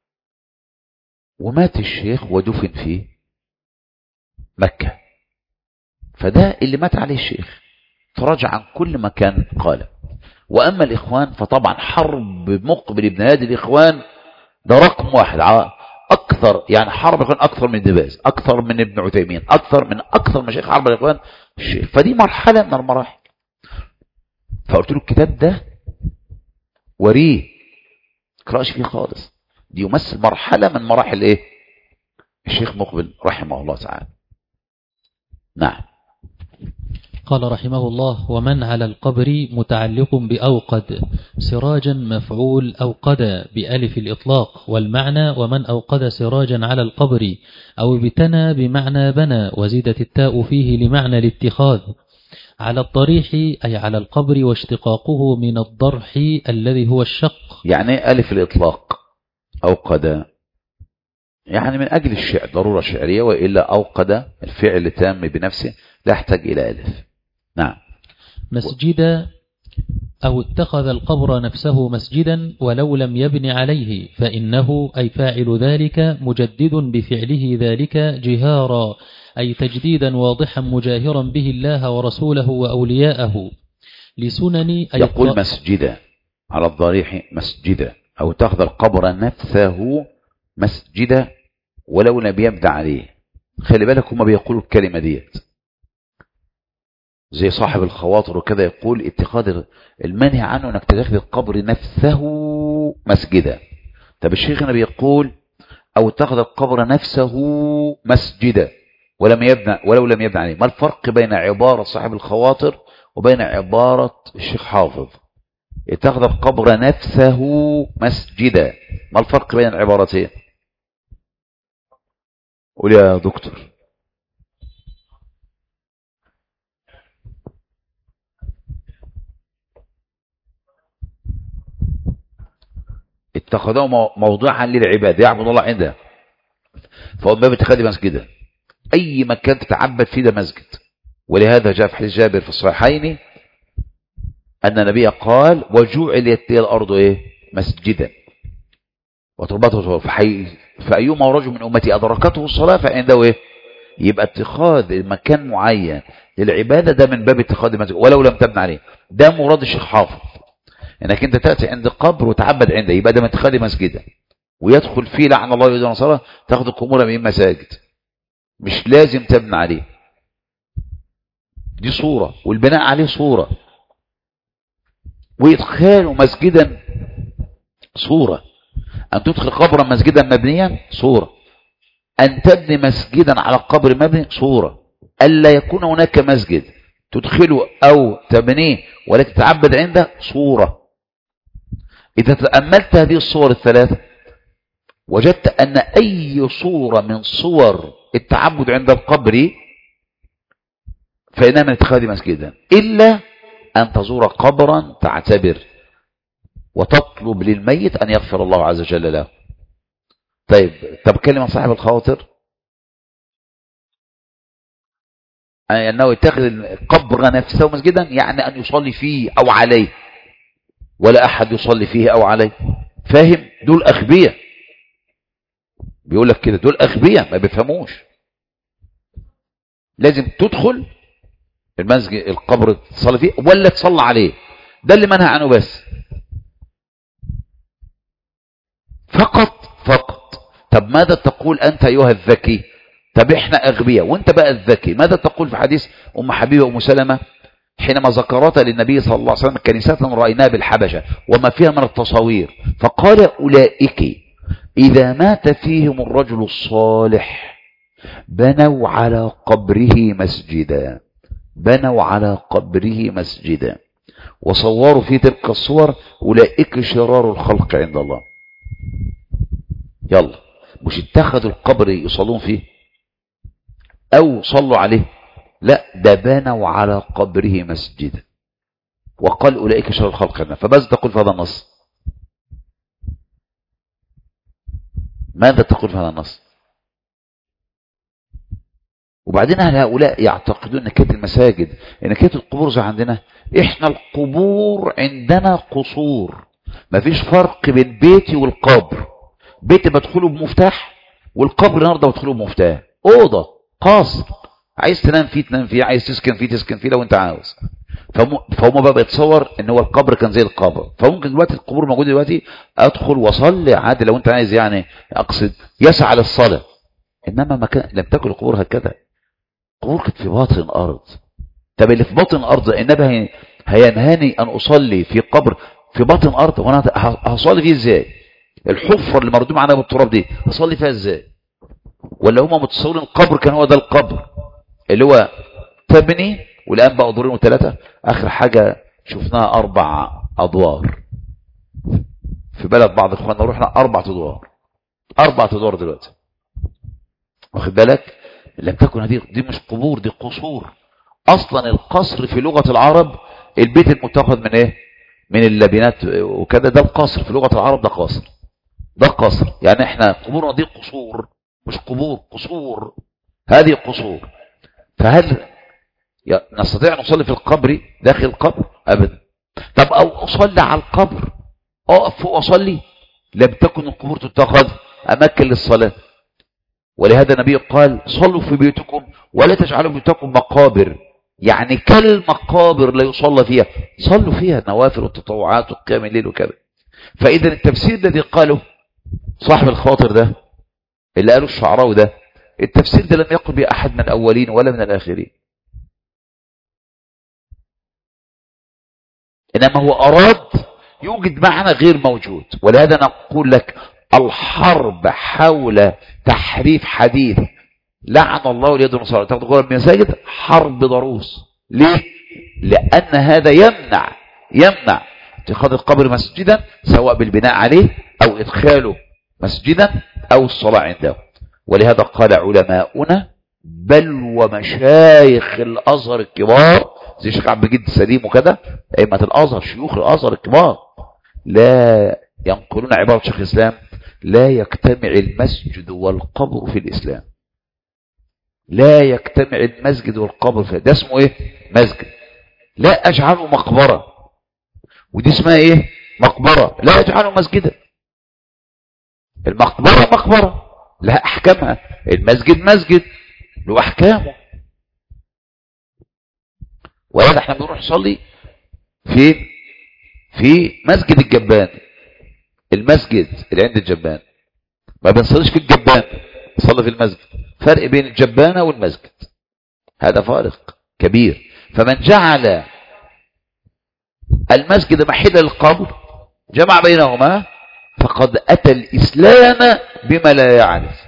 ومات الشيخ ودفن في مكة فده اللي مات عليه الشيخ تراجع عن كل ما كان قاله وأما الإخوان فطبعا حرب مقبل ابن هادي الإخوان ده رقم واحد ع- أكثر يعني حرب الإخوان أكثر من دباز أكثر من ابن عثيمين أكثر من أكثر مشايخ حرب الإخوان الشيخ فدي مرحلة من المراحل فقلت له الكتاب ده وريه اقرأش فيه خالص دي يمثل مرحلة من مراحل ايه الشيخ مقبل رحمه الله تعالى نعم قال رحمه الله ومن على القبر متعلق بأوقد سراجا مفعول أوقد بألف الإطلاق والمعنى ومن أوقد سراجا على القبر أو ابتنى بمعنى بنى وزيدت التاء فيه لمعنى الاتخاذ على الضريح أي على القبر واشتقاقه من الضرح الذي هو الشق يعني ايه ألف الإطلاق أوقد يعني من أجل الشعر ضرورة شعرية وإلا أوقد الفعل تام بنفسه لا يحتاج إلى ألف نعم مسجدا أو اتخذ القبر نفسه مسجدا ولو لم يبن عليه فإنه أي فاعل ذلك مجدد بفعله ذلك جهارا أي تجديدا واضحا مجاهرا به الله ورسوله وأولياءه لسنن أي يقول الط- مسجدا على الضريح مسجدا أو تأخذ القبر نفسه مسجدا ولو لم يبدأ عليه خلي بالك هما بيقولوا الكلمة ديت زي صاحب الخواطر وكذا يقول اتخاذ المنهي عنه انك تتخذ القبر نفسه مسجدا طب الشيخ هنا بيقول او اتخذ القبر نفسه مسجدا ولم يبنى ولو لم يبنى عليه ما الفرق بين عبارة صاحب الخواطر وبين عبارة الشيخ حافظ اتخذ القبر نفسه مسجدا ما الفرق بين العبارتين قول يا دكتور اتخذوه مو- موضعا للعباد يعبد الله عنده فهو باب اتخاذ مسجدا اي مكان تتعبد فيه ده مسجد ولهذا جاء في حديث جابر في الصحيحين ان النبي قال وجعلت لي الارض ايه مسجدا وتربته فحي فايما رجل من امتي ادركته الصلاه فعنده ايه يبقى اتخاذ مكان معين للعباده ده من باب اتخاذ مسجد ولو لم تبنى عليه ده مراد الشيخ حافظ انك انت تاتي عند قبر وتعبد عنده يبقى ده من اتخاذ مسجدا ويدخل فيه لعن الله يهود النصارى تاخذ القبور من مساجد مش لازم تبنى عليه دي صورة والبناء عليه صورة وإدخاله مسجدا صورة أن تدخل قبرا مسجدا مبنيا صورة أن تبني مسجدا على قبر مبني صورة ألا يكون هناك مسجد تدخله أو تبنيه ولا تتعبد عنده صورة إذا تأملت هذه الصور الثلاثة وجدت أن أي صورة من صور التعبد عند القبر فإنها من اتخاذ مسجدا إلا أن تزور قبرا تعتبر وتطلب للميت أن يغفر الله عز وجل له طيب طب كلمة صاحب الخاطر أنه يتخذ القبر نفسه مسجدا يعني أن يصلي فيه أو عليه ولا أحد يصلي فيه أو عليه فاهم دول أغبياء بيقول لك كده دول أغبياء ما بيفهموش لازم تدخل المسجد القبر تصلي فيه ولا تصلى عليه ده اللي منهى عنه بس فقط فقط طب ماذا تقول أنت أيها الذكي طب احنا أغبياء وانت بقى الذكي ماذا تقول في حديث أم حبيبة أم سلمة حينما ذكرت للنبي صلى الله عليه وسلم كنيسات رأيناها بالحبشة وما فيها من التصاوير فقال أولئك إذا مات فيهم الرجل الصالح بنوا على قبره مسجدا بنوا على قبره مسجدا وصوروا في تلك الصور أولئك شرار الخلق عند الله يلا مش اتخذوا القبر يصلون فيه أو صلوا عليه لا ده بنوا على قبره مسجدا وقال أولئك شرار الخلق عند الله فماذا تقول في هذا النص ماذا تقول في هذا النص وبعدين أهل هؤلاء يعتقدون أن كانت المساجد أن كانت القبور زي عندنا إحنا القبور عندنا قصور ما فيش فرق بين بيتي والقبر بيتي بدخله بمفتاح والقبر النهارده بدخله بمفتاح أوضة قصر عايز تنام فيه تنام فيه عايز تسكن فيه تسكن فيه لو أنت عاوز فم- فهم بقى بيتصور ان هو القبر كان زي القبر فممكن دلوقتي القبور موجوده دلوقتي ادخل واصلي عادي لو انت عايز يعني اقصد يسعى للصلاه انما ما كان لم تكن القبور هكذا القبور كانت في باطن الارض طب اللي في باطن الارض النبي هي- هينهاني ان اصلي في قبر في باطن الارض وانا ه- هصلي فيه ازاي الحفره اللي مردوم عليها بالتراب دي هصلي فيها ازاي ولا هم متصورين القبر كان هو ده القبر اللي هو تبني والان بقى دورين وثلاثه اخر حاجه شفناها اربع ادوار في بلد بعض اخواننا رحنا اربع ادوار اربع ادوار دلوقتي واخد بالك لم تكن هذه دي مش قبور دي قصور اصلا القصر في لغه العرب البيت المتخذ من ايه من اللبنات وكذا ده القصر في لغه العرب ده قصر ده قصر يعني احنا قبورنا دي قصور مش قبور قصور هذه قصور فهل ي- نستطيع ان نصلي في القبر داخل القبر ابدا طب او اصلي على القبر اقف فوق اصلي لم تكن القبور تتخذ اماكن للصلاه ولهذا النبي قال صلوا في بيوتكم ولا تجعلوا بيوتكم مقابر يعني كالمقابر لا يصلى فيها صلوا فيها نوافل والتطوعات وقيام الليل وكذا فاذا التفسير الذي قاله صاحب الخاطر ده اللي قاله الشعراوي ده التفسير ده لم يقل به احد من الاولين ولا من الاخرين انما هو اراد يوجد معنى غير موجود ولهذا نقول لك الحرب حول تحريف حديث لعن الله اليد المصارعة تاخد قول من المساجد حرب ضروس ليه لان هذا يمنع يمنع اتخاذ القبر مسجدا سواء بالبناء عليه او ادخاله مسجدا او الصلاة عنده ولهذا قال علماؤنا بل ومشايخ الازهر الكبار زي الشيخ عبد المجيد السليم وكذا ائمه الازهر شيوخ الازهر الكبار لا ينقلون عباره شيخ الاسلام لا يجتمع المسجد والقبر في الاسلام لا يجتمع المسجد والقبر في ده اسمه ايه مسجد لا اجعله مقبره ودي اسمها ايه مقبره لا اجعله مسجدا المقبره مقبره لها احكامها المسجد مسجد له احكامه وهذا احنا بنروح نصلي فين في مسجد الجبان المسجد اللي عند الجبان ما بنصليش في الجبان نصلي في المسجد فرق بين الجبانة والمسجد هذا فارق كبير فمن جعل المسجد محلا للقبر جمع بينهما فقد أتى الإسلام بما لا يعرف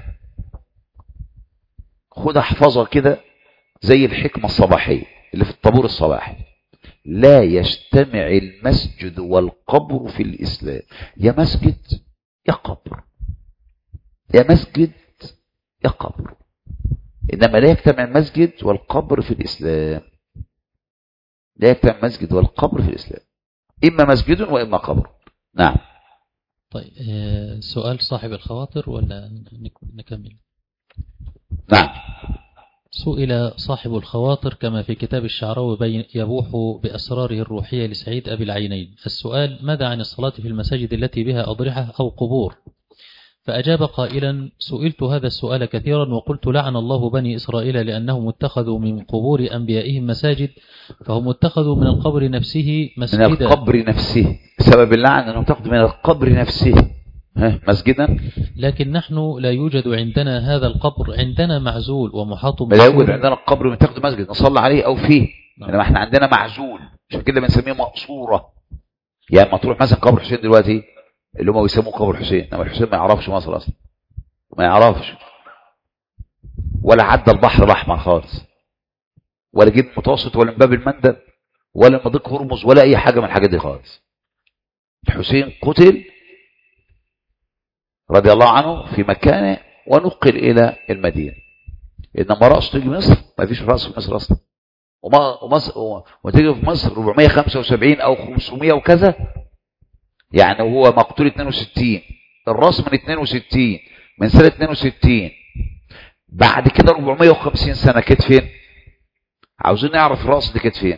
خد احفظها كده زي الحكمة الصباحية اللي في الطابور الصباحي لا يجتمع المسجد والقبر في الإسلام يا مسجد يا قبر يا مسجد يا قبر إنما لا يجتمع المسجد والقبر في الإسلام لا يجتمع المسجد والقبر في الإسلام إما مسجد وإما قبر نعم طيب آه، سؤال صاحب الخواطر ولا نك- نكمل نعم سئل صاحب الخواطر كما في كتاب الشعراوي بين يبوح بأسراره الروحية لسعيد أبي العينين السؤال ماذا عن الصلاة في المساجد التي بها أضرحة أو قبور فأجاب قائلا سئلت هذا السؤال كثيرا وقلت لعن الله بني إسرائيل لأنهم اتخذوا من قبور أنبيائهم مساجد فهم اتخذوا من القبر نفسه من مسجدا القبر نفسه سبب اللعن أنهم تأخذ من القبر نفسه ها مسجدا لكن نحن لا يوجد عندنا هذا القبر عندنا معزول ومحاط لا يوجد بسور. عندنا القبر من تاخده مسجد نصلي عليه أو فيه نعم. إنما احنا عندنا معزول عشان كده بنسميه مقصورة يعني ما تروح مثلا قبر حسين دلوقتي اللي هم بيسموه قبر حسين انما الحسين ما يعرفش مصر اصلا ما يعرفش ولا عدى البحر الاحمر خالص ولا جيب متوسط ولا من باب المندب ولا مضيق هرمز ولا اي حاجه من الحاجات دي خالص الحسين قتل رضي الله عنه في مكانه ونقل الى المدينه انما راسه تيجي مصر ما فيش راس في مصر اصلا وما ومصر وتيجي في مصر 475 او 500 وكذا يعني هو مقتول 62 الراس من 62 من سنة 62 بعد كده 450 سنة كانت فين عاوزين نعرف الراس دي كانت فين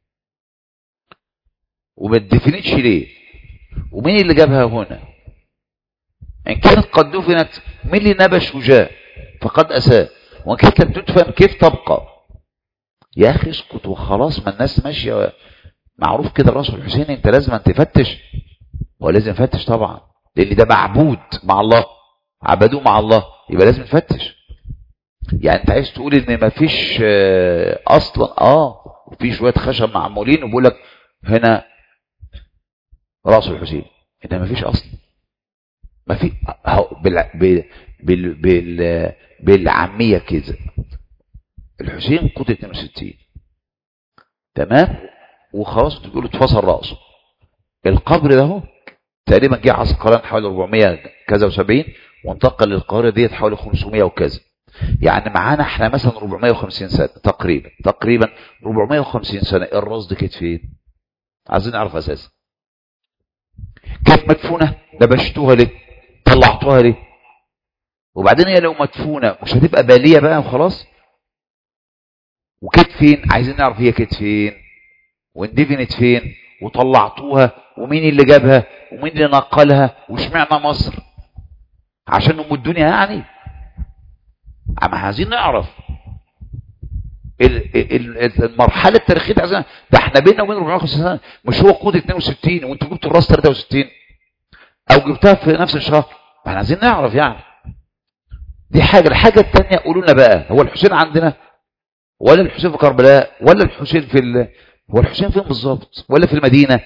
وما تدفنتش ليه ومين اللي جابها هنا ان كانت قد دفنت مين اللي نبش وجاء فقد اساء وان كانت لم تدفن كيف تبقى يا اخي اسكت وخلاص ما الناس ماشيه معروف كده الرسول الحسين انت لازم أن تفتش هو لازم يفتش طبعا لان ده معبود مع الله عبدوه مع الله يبقى لازم تفتش يعني انت عايز تقول ان مفيش آه، اصلا اه في شويه خشب معمولين وبيقول لك هنا راس الحسين انت مفيش اصلا ما في هو بال... بال... بال... بال... بالعاميه كده الحسين قتل 62 تمام وخلاص بتقول اتفصل راسه القبر ده هو تقريبا جه عسقلان حوالي 400 كذا و70 وانتقل للقاهره ديت حوالي 500 وكذا يعني معانا احنا مثلا 450 سنه تقريبا تقريبا 450 سنه الراس دي كانت فين؟ عايزين نعرف اساسا كانت مدفونه دبشتوها ليه؟ طلعتوها ليه؟ وبعدين هي لو مدفونه مش هتبقى باليه بقى وخلاص؟ وكانت فين؟ عايزين نعرف هي كانت فين؟ واندفنت فين؟ وطلعتوها ومين اللي جابها؟ ومين اللي نقلها؟ واشمعنى مصر؟ عشان ام الدنيا يعني؟ اما عايزين نعرف ال- ال- ال- المرحله التاريخيه دي عايزين ده احنا بيننا وبين 450 سنه مش هو قود 62 وانتوا جبتوا الراس 63 او جبتها في نفس الشهر ما احنا عايزين نعرف يعني دي حاجه الحاجه الثانيه قولوا لنا بقى هو الحسين عندنا ولا الحسين في كربلاء ولا الحسين في ال... هو الحسين فين بالظبط ولا في المدينه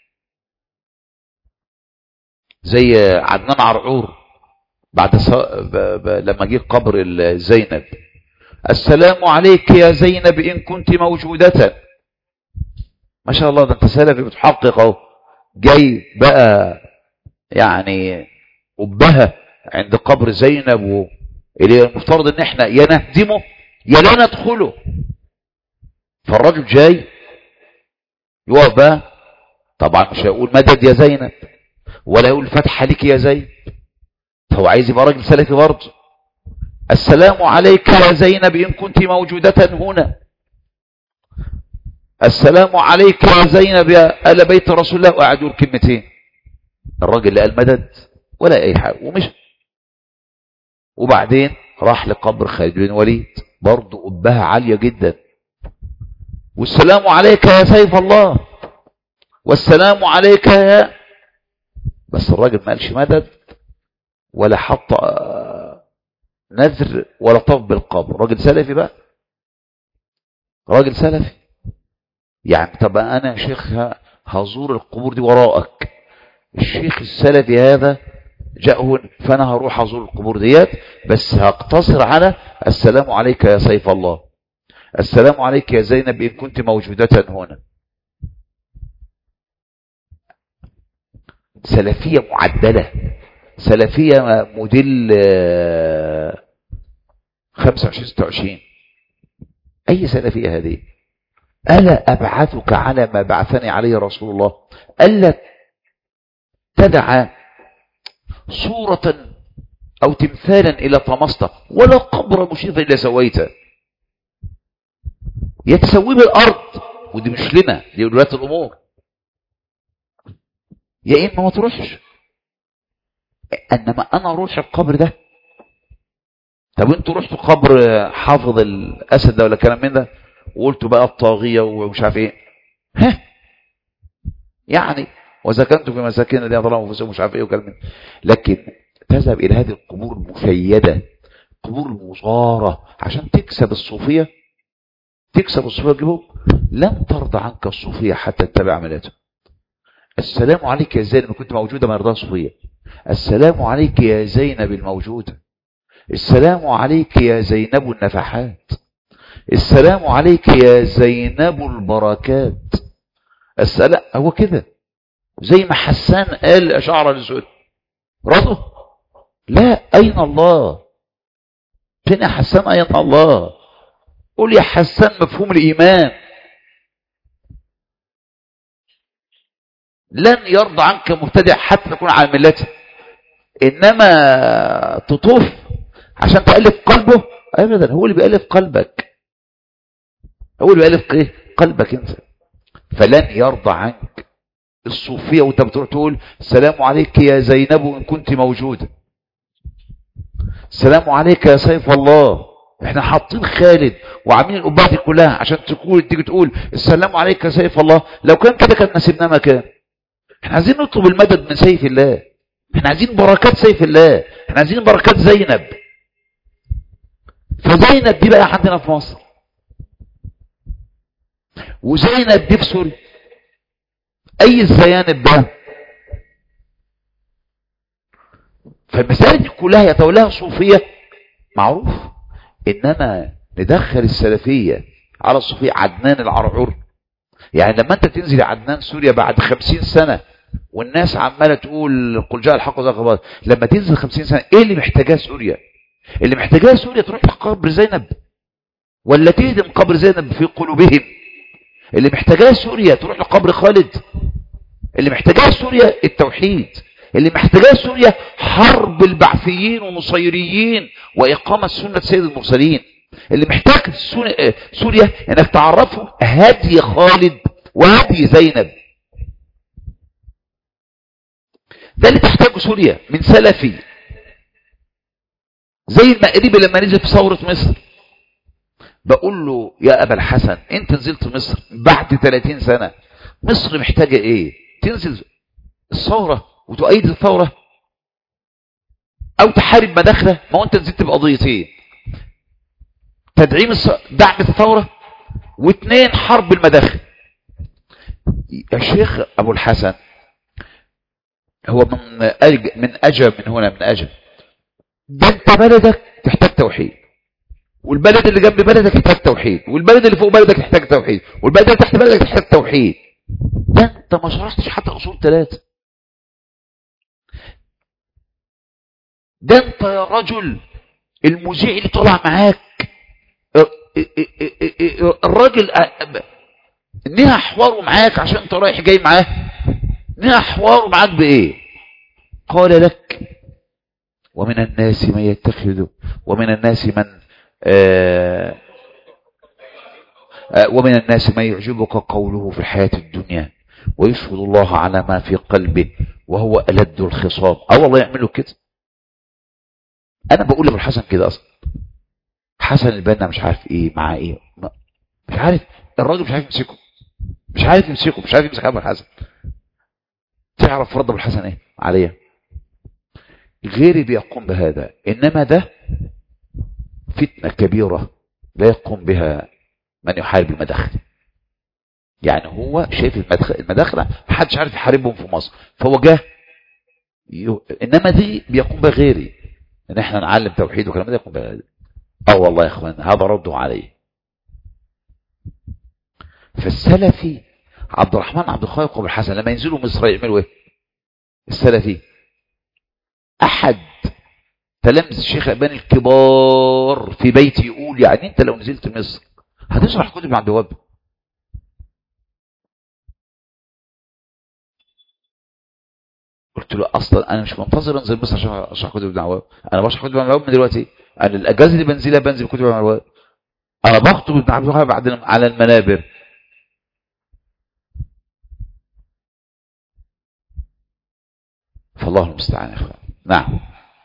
زي عدنان عرعور بعد ص... ب... ب... لما جه قبر ال- زينب السلام عليك يا زينب إن كنت موجودة ما شاء الله ده انت سلفي بتحقق اهو جاي بقى يعني قبها عند قبر زينب و... اللي المفترض ان احنا يا نهدمه يا لا ندخله فالراجل جاي يقف بقى طبعا مش هيقول مدد يا زينب ولا يقول فتح لك يا زينب هو عايز يبقى راجل سلفي برضه السلام عليك يا زينب إن كنت موجودة هنا السلام عليك يا زينب يا آل بيت رسول الله وقعد يقول كلمتين الراجل لا قال مدد ولا أي حاجة ومشى وبعدين راح لقبر خالد بن وليد برضه قبها عالية جدا والسلام عليك يا سيف الله والسلام عليك يا بس الراجل ما قالش مدد ولا حط آه، نذر ولا طف بالقبر راجل سلفي بقى راجل سلفي يعني طب انا يا شيخ ه- هزور القبور دي وراءك الشيخ السلفي هذا جاء هنا فانا هروح ازور القبور ديت بس هقتصر على السلام عليك يا سيف الله السلام عليك يا زينب ان كنت موجودة هنا سلفية معدلة سلفية موديل آه، 25 26 أي سلفية هذه ألا أبعثك على ما بعثني عليه رسول الله ألا تدع صورة أو تمثالا إلى طمسته ولا قبر مشرفا إلا سويته يتسوي بالأرض ودي مش لنا دي ولاة الأمور يا إما ما تروحش انما انا اروح القبر ده طب انتوا رحتوا قبر حافظ الاسد ده ولا كلام من ده وقلتوا بقى الطاغيه ومش عارف ايه ها يعني وسكنتوا في مساكن الذين ظلموا انفسهم مش عارف ايه وكلام من ده. لكن تذهب الى هذه القبور المشيده قبور المصاره عشان تكسب الصوفيه تكسب الصوفيه تجيبهم لن ترضى عنك الصوفيه حتى تتبع عملياتهم السلام عليك يا زينب كنت موجوده ما يرضاها الصوفيه السلام عليك يا زينب الموجودة السلام عليك يا زينب النفحات السلام عليك يا زينب البركات السلام هو كده زي ما حسان قال أشعر لسؤال رضوا لا أين الله فين يا حسان أين الله قول يا حسان مفهوم الإيمان لن يرضى عنك مبتدع حتى تكون على ملته انما تطوف عشان تألف قلبه ابدا هو اللي بيألف قلبك هو اللي بيألف ايه قلبك انت فلن يرضى عنك الصوفية وانت بتروح تقول السلام عليك يا زينب ان كنت موجودة السلام عليك يا سيف الله احنا حاطين خالد وعاملين القبعه دي كلها عشان تقول تيجي تقول السلام عليك يا سيف الله لو كان كده كان نسيبنا مكان احنا عايزين نطلب المدد من سيف الله احنا عايزين بركات سيف الله احنا عايزين بركات زينب فزينب دي بقى عندنا في مصر وزينب دي في سوريا اي الزيانب ده فالمسائل دي كلها يتولاها صوفية معروف انما ندخل السلفية على الصوفية عدنان العرعور يعني لما انت تنزل عدنان سوريا بعد خمسين سنة والناس عمالة تقول قل جاء الحق وذاك الباطل لما تنزل خمسين سنة ايه اللي محتاجاه سوريا اللي محتاجاه سوريا تروح لقبر زينب ولا تهدم قبر زينب في قلوبهم اللي محتاجاه سوريا تروح لقبر خالد اللي محتاجاه سوريا التوحيد اللي محتاجاه سوريا حرب البعثيين والنصيريين وإقامة سنة سيد المرسلين اللي محتاج سون- سوريا انك تعرفوا هدي خالد وهدي زينب ده اللي تحتاجه سوريا من سلفي زي المقربي لما نزل في ثورة مصر بقول له يا أبا الحسن انت نزلت مصر بعد 30 سنة مصر محتاجة ايه تنزل الثورة وتؤيد الثورة او تحارب مداخلة ما هو انت نزلت بقضيتين تدعيم الص... دعم الثورة واثنين حرب المداخل يا شيخ ابو الحسن هو من أج... من اجب من هنا من اجب ده انت بلدك تحتاج توحيد والبلد اللي جنب بلدك تحتاج توحيد والبلد اللي فوق بلدك تحتاج توحيد والبلد اللي تحت بلدك تحتاج توحيد ده انت ما شرحتش حتى اصول ثلاثه ده انت يا رجل المذيع اللي طلع معاك الراجل نهى حواره معاك عشان انت رايح جاي معاه نهى حواره معاك بايه قال لك ومن الناس من يتخذ ومن الناس من آه آه ومن الناس من يعجبك قوله في الحياة الدنيا ويشهد الله على ما في قلبه وهو ألد الخصام اه والله يعملوا كده انا بقول لابو الحسن كده اصلا حسن البنا مش عارف ايه معاه ايه مش عارف الراجل مش عارف يمسكه مش عارف يمسكه مش عارف يمسك ابو الحسن تعرف رد ابو الحسن ايه عليا غيري بيقوم بهذا انما ده فتنة كبيرة لا يقوم بها من يحارب المداخل يعني هو شايف المداخلة محدش عارف يحاربهم في مصر فهو جه انما دي بيقوم بها غيري ان احنا نعلم توحيد وكلام ده يقوم بها اه والله يا اخوان هذا ردوا عليه فالسلفي عبد الرحمن عبد الخالق وابو الحسن لما ينزلوا مصر يعملوا ايه السلفي احد تلامذة الشيخ ابان الكبار في بيتي يقول يعني انت لو نزلت مصر هتشرح كتب عبد الوهاب قلت له اصلا انا مش منتظر انزل مصر عشان اشرح كتب ابن عوام انا بشرح كتب ابن عوام من دلوقتي انا الاجازه اللي بنزلها بنزل كتب ابن عوام انا بخطب ابن عبد الوهاب بعد على المنابر فالله المستعان يا اخوان نعم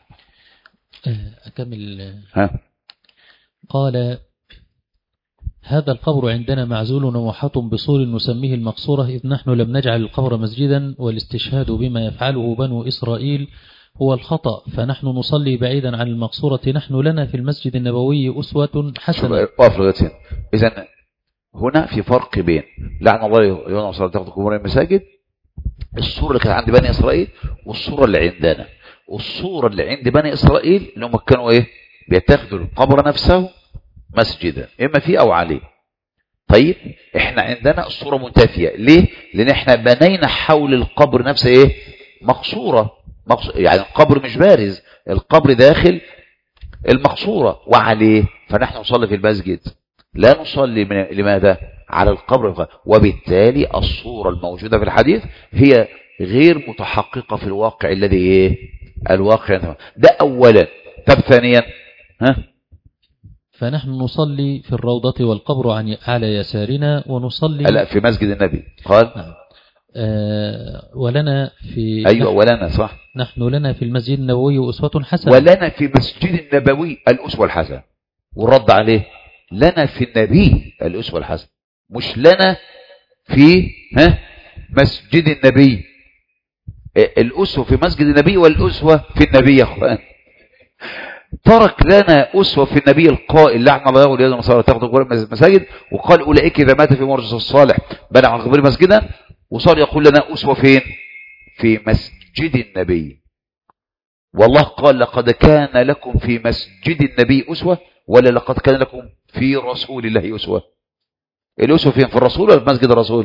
أكمل ها قال هذا القبر عندنا معزول ومحاط بصور نسميه المقصورة إذ نحن لم نجعل القبر مسجدا والاستشهاد بما يفعله بنو إسرائيل هو الخطأ فنحن نصلي بعيدا عن المقصورة نحن لنا في المسجد النبوي أسوة حسنة واقف لغايه هنا اذا هنا في فرق بين لعن الله يوم وصلى تاخذ قبور المساجد الصورة اللي كانت عند بني إسرائيل والصورة اللي عندنا والصورة اللي عند بني إسرائيل اللي هم كانوا إيه بيتاخدوا القبر نفسه مسجدا إما فيه أو عليه طيب إحنا عندنا الصورة منتفية ليه لأن إحنا بنينا حول القبر نفسه إيه مقصورة مقص... يعني القبر مش بارز القبر داخل المقصورة وعليه فنحن نصلي في المسجد لا نصلي من... لماذا على القبر وبالتالي الصورة الموجودة في الحديث هي غير متحققة في الواقع الذي ايه الواقع ده اولا طب ثانيا ها فنحن نصلي في الروضة والقبر عن على يسارنا ونصلي لا في مسجد النبي قال نعم. آه ولنا في ايوه ولنا صح نحن لنا في المسجد النبوي أسوة حسنة ولنا في مسجد النبوي الأسوة الحسنة والرد عليه لنا في النبي الأسوة الحسنة مش لنا في ها مسجد النبي الأسوة في مسجد النبي والأسوة في النبي يا أخوان ترك لنا أسوة في النبي القائل لعن الله واليد والنصارى تاخذوا قبور المساجد وقال أولئك إذا مات في مرجس الصالح بنى عن قبور مسجدا وصار يقول لنا أسوة فين في مسجد النبي والله قال لقد كان لكم في مسجد النبي أسوة ولا لقد كان لكم في رسول الله أسوة الأسوة فين في الرسول ولا في مسجد الرسول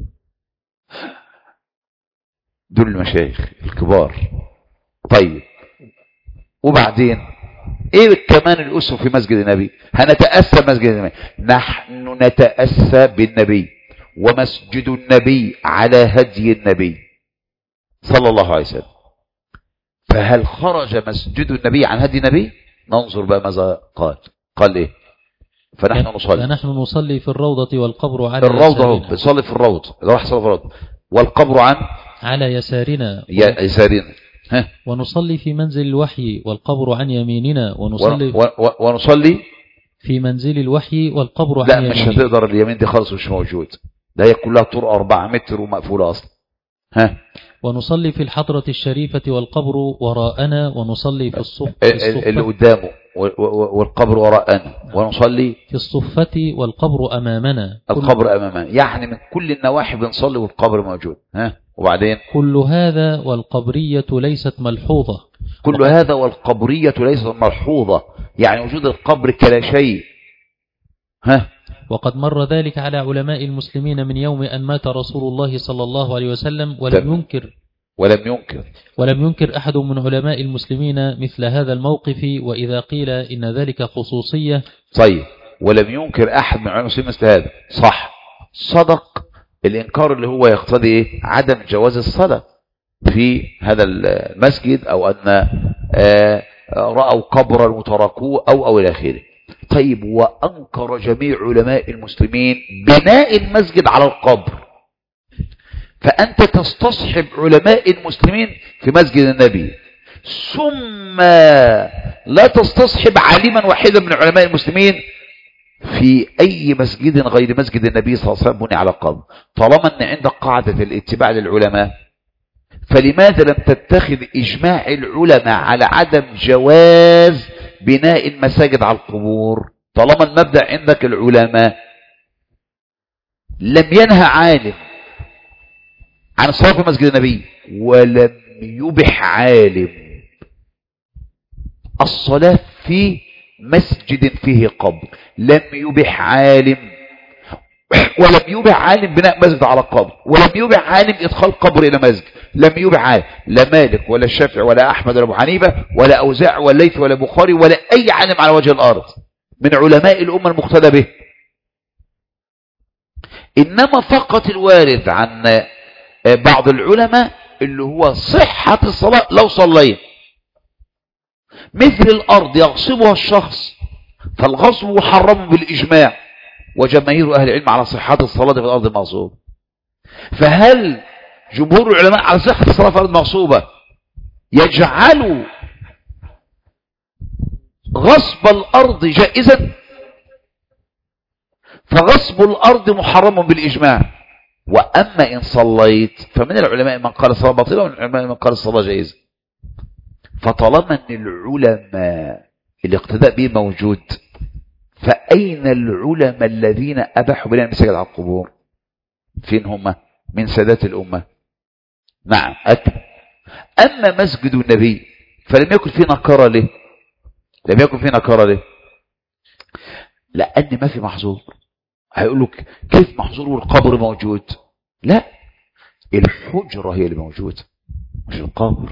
دول المشايخ الكبار طيب وبعدين ايه كمان الاسوه في مسجد النبي هنتاسى مسجد النبي نحن نتاسى بالنبي ومسجد النبي على هدي النبي صلى الله عليه وسلم فهل خرج مسجد النبي عن هدي النبي ننظر بقى ماذا قال قال ايه فنحن نصلي فنحن نصلي في الروضة والقبر على الروضة اهو يسارنا بنصلي في الروض لو راح يصلي في الروض والقبر عن على يسارنا ي- يسارنا ها ونصلي في منزل الوحي والقبر عن يميننا ونصلي ون- ون- ونصلي في منزل الوحي والقبر عن لا مش يميننا هتقدر اليمين دي خالص مش موجود ده هي كلها طرق 4 متر ومقفولة أصلا ها ونصلي في الحضرة الشريفة والقبر وراءنا ونصلي في الصف ال- في ال- اللي الصفة, قدامه و- و- والقبر وراءنا ونصلي في الصفة والقبر أمامنا كل, القبر أمامنا يعني من كل النواحي بنصلي والقبر موجود ها وبعدين كل هذا والقبرية ليست ملحوظة كل هذا والقبرية ليست ملحوظة يعني وجود القبر كلا شيء ها وقد مر ذلك على علماء المسلمين من يوم أن مات رسول الله صلى الله عليه وسلم ولم تمام. ينكر ولم ينكر ولم ينكر أحد من علماء المسلمين مثل هذا الموقف وإذا قيل إن ذلك خصوصية طيب ولم ينكر أحد من علماء المسلمين مثل هذا صح صدق الإنكار اللي هو يقتضي إيه؟ عدم جواز الصلاة في هذا المسجد أو أن آه، رأوا قبرا وتركوه أو أو إلى آخره طيب وأنكر جميع علماء المسلمين بناء المسجد على القبر فأنت تستصحب علماء المسلمين في مسجد النبي ثم لا تستصحب عالما واحدا من علماء المسلمين في أي مسجد غير مسجد النبي صلى الله عليه وسلم بني على قبر طالما أن عندك قاعدة الاتباع للعلماء فلماذا لم تتخذ إجماع العلماء على عدم جواز بناء المساجد على القبور طالما المبدأ عندك العلماء لم ينهى عالم عن الصلاة في مسجد النبي ولم يبح عالم الصلاة في مسجد فيه قبر لم يبح عالم ولم يبح عالم بناء مسجد على قبر ولم يبح عالم إدخال قبر إلى مسجد لم يبح عالم لا مالك ولا الشافعي ولا أحمد ولا أبو حنيفة ولا أوزاع ولا ليث ولا بخاري ولا أي عالم على وجه الأرض من علماء الأمة المقتدى به إنما فقط الوارد عن بعض العلماء اللي هو صحة الصلاة لو صليت مثل الأرض يغصبها الشخص فالغصب محرم بالإجماع وجماهير أهل العلم على صحة الصلاة في الأرض المغصوبة فهل جمهور العلماء على صحة الصلاة في الأرض المغصوبة يجعلوا غصب الأرض جائزا فغصب الأرض محرم بالإجماع وأما إن صليت فمن العلماء من قال الصلاة باطلة ومن العلماء من قال الصلاة جائزة فطالما أن العلماء الاقتداء به موجود فأين العلماء الذين أباحوا بناء المساجد على القبور فين هم من سادات الأمة نعم أكد أما مسجد النبي فلم يكن فيه نكارة له لم يكن فيه نكارة له لأن ما في محظور هيقول لك كيف محظور والقبر موجود لا الحجرة هي اللي موجودة مش القبر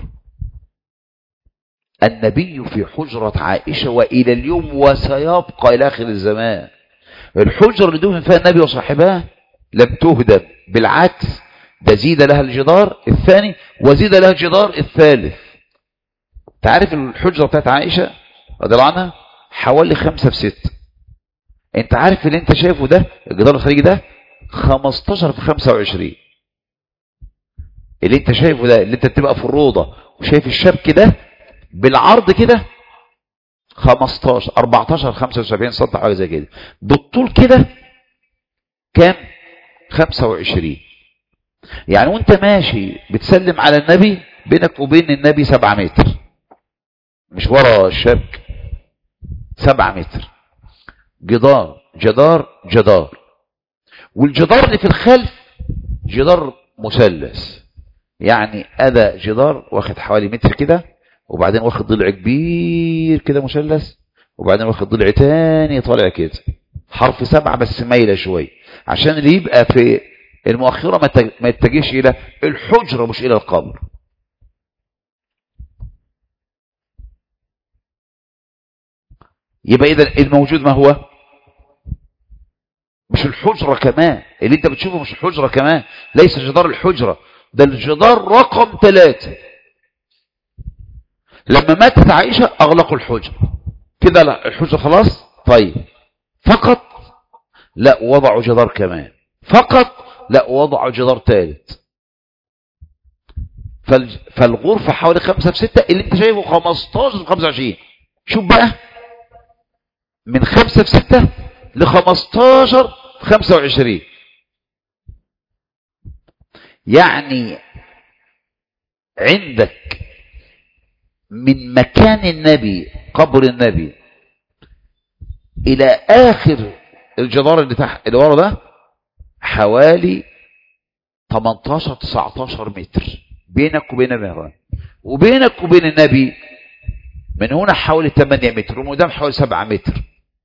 النبي في حجرة عائشة وإلى اليوم وسيبقى إلى آخر الزمان الحجرة اللي دفن فيها النبي وصاحباه لم تهدم بالعكس ده زيد لها الجدار الثاني وزيد لها الجدار الثالث تعرف الحجرة بتاعت عائشة رضي الله عنها حوالي خمسة في ست انت عارف اللي انت شايفه ده الجدار الخارجي ده 15 في 25 اللي انت شايفه ده اللي انت بتبقى في الروضة وشايف الشبك ده بالعرض كده 15 14 75 سم حاجه زي كده بالطول كده كام 25 يعني وانت ماشي بتسلم على النبي بينك وبين النبي 7 متر مش ورا الشبك 7 متر جدار جدار جدار والجدار اللي في الخلف جدار مثلث يعني ادى جدار واخد حوالي متر كده وبعدين واخد ضلع كبير كده مثلث وبعدين واخد ضلع تاني طالع كده حرف سبعة بس مايلة شوية عشان اللي يبقى في المؤخرة ما تج- ما يتجهش إلى الحجرة مش إلى القبر يبقى إذا الموجود ما هو مش الحجرة كمان اللي انت بتشوفه مش الحجرة كمان ليس جدار الحجرة ده الجدار رقم ثلاثة لما ماتت عائشة أغلقوا الحجرة كده لا الحجرة خلاص طيب فقط لا وضعوا جدار كمان فقط لا وضعوا جدار ثالث فالج- فالغرفة حوالي خمسة في ستة اللي انت شايفه 15 في 25 شوف بقى من خمسة في ستة ل 15 في 25 يعني عندك من مكان النبي قبر النبي الى اخر الجدار اللي تحت اللي ورا ده حوالي 18 19 متر بينك وبين النبي وبينك وبين النبي من هنا حوالي 8 متر ومن قدام حوالي 7 متر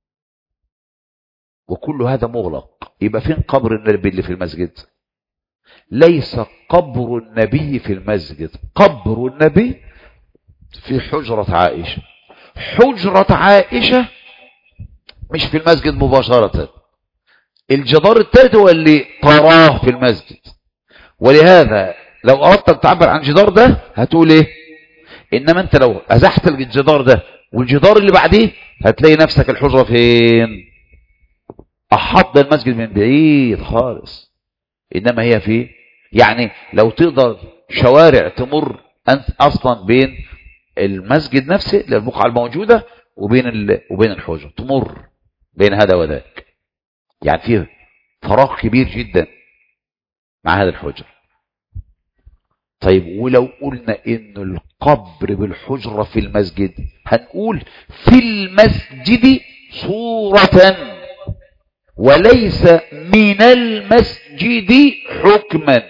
وكل هذا مغلق يبقى فين قبر النبي اللي في المسجد ليس قبر النبي في المسجد قبر النبي في حجرة عائشة حجرة عائشة مش في المسجد مباشرة الجدار الثالث هو اللي تراه في المسجد ولهذا لو أردت أن تعبر عن الجدار ده هتقول إيه إنما أنت لو أزحت الجدار ده والجدار اللي بعديه هتلاقي نفسك الحجرة فين أحط المسجد من بعيد خالص إنما هي في يعني لو تقدر شوارع تمر أنت أصلا بين المسجد نفسه البقعة الموجودة وبين ال... وبين الحجرة تمر بين هذا وذاك يعني فيه فراغ كبير جدا مع هذا الحجر طيب ولو قلنا ان القبر بالحجرة في المسجد هنقول في المسجد صورة وليس من المسجد حكما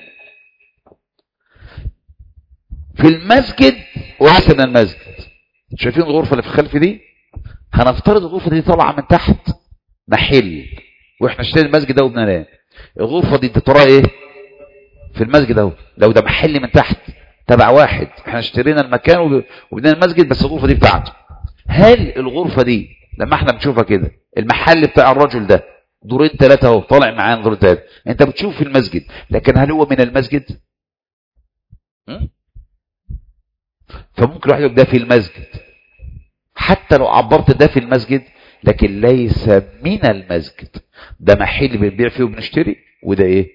في المسجد وليس من المسجد شايفين الغرفة اللي في الخلف دي هنفترض الغرفة دي طالعة من تحت محل واحنا اشتري المسجد ده وبننام الغرفة دي ترى ايه في المسجد اهو لو ده محل من تحت تبع واحد احنا اشترينا المكان وب- وبنينا المسجد بس الغرفة دي بتاعته هل الغرفة دي لما احنا بنشوفها كده المحل بتاع الرجل ده دورين ثلاثة اهو طالع معانا دور ثلاثة انت بتشوف في المسجد لكن هل هو من المسجد م? فممكن واحد يقول ده في المسجد حتى لو عبرت ده في المسجد لكن ليس من المسجد ده محل بنبيع فيه وبنشتري وده ايه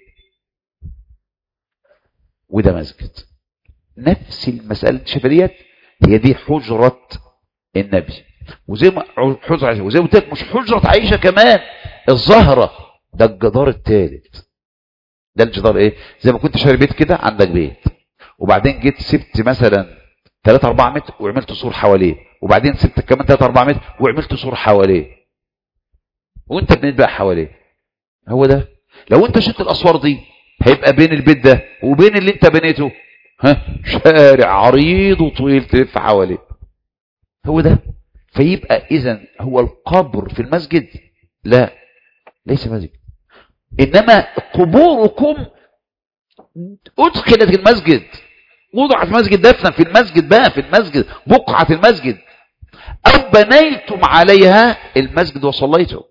وده مسجد نفس المسألة شايفة ديت هي دي حجرة النبي وزي ما حجرة عائشة وزي ما قلت لك مش حجرة عائشة كمان الزهرة ده الجدار الثالث ده الجدار ايه زي ما كنت شاري بيت كده عندك بيت وبعدين جيت سبت مثلا 3 4 متر وعملت سور حواليه وبعدين سبت كمان 3 4 متر وعملت سور حواليه وانت بنيت بقى حواليه هو ده لو انت شلت الاسوار دي هيبقى بين البيت ده وبين اللي انت بنيته ها شارع عريض وطويل تلف حواليه هو ده فيبقى اذا هو القبر في المسجد لا ليس مسجد انما قبوركم ادخلت المسجد وضعت في المسجد دفنا في المسجد بقى في المسجد بقعة في المسجد او بنيتم عليها المسجد وصليتم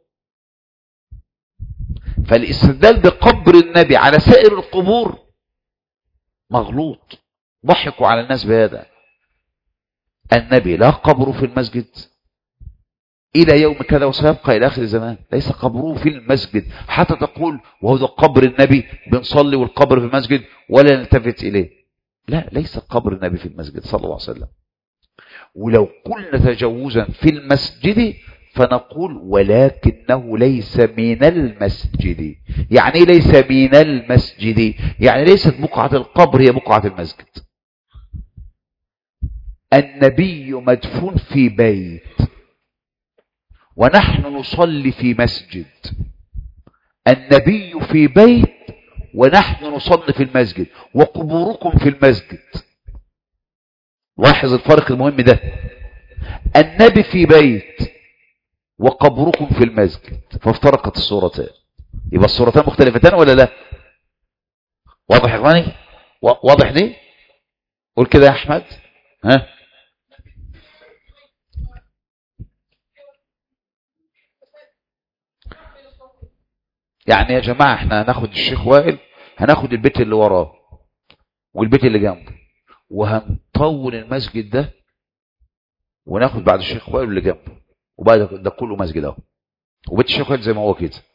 فالاستدلال بقبر النبي على سائر القبور مغلوط ضحكوا على الناس بهذا النبي لا قبره في المسجد إلى يوم كذا وسيبقى إلى آخر الزمان ليس قبره في المسجد حتى تقول وهو ده قبر النبي بنصلي والقبر في المسجد ولا نلتفت إليه لا ليس قبر النبي في المسجد صلى الله عليه وسلم ولو قلنا تجوزا في المسجد فنقول ولكنه ليس من المسجد يعني ايه ليس من المسجد يعني ليست بقعة القبر هي بقعة المسجد النبي مدفون في بيت ونحن نصلي في مسجد النبي في بيت ونحن نصلي في المسجد وقبوركم في المسجد لاحظ الفرق المهم ده النبي في بيت وقبركم في المسجد فافترقت الصورتان يبقى الصورتان مختلفتان ولا لا واضح يا اخواني واضح دي قول كده يا احمد ها يعني يا جماعة احنا هناخد الشيخ وائل هناخد البيت اللي وراه والبيت اللي جنبه وهنطول المسجد ده وناخد بعد الشيخ وائل اللي جنبه وبعد ده كله مسجد اهو وبيت الشيخ وائل زي ما هو كده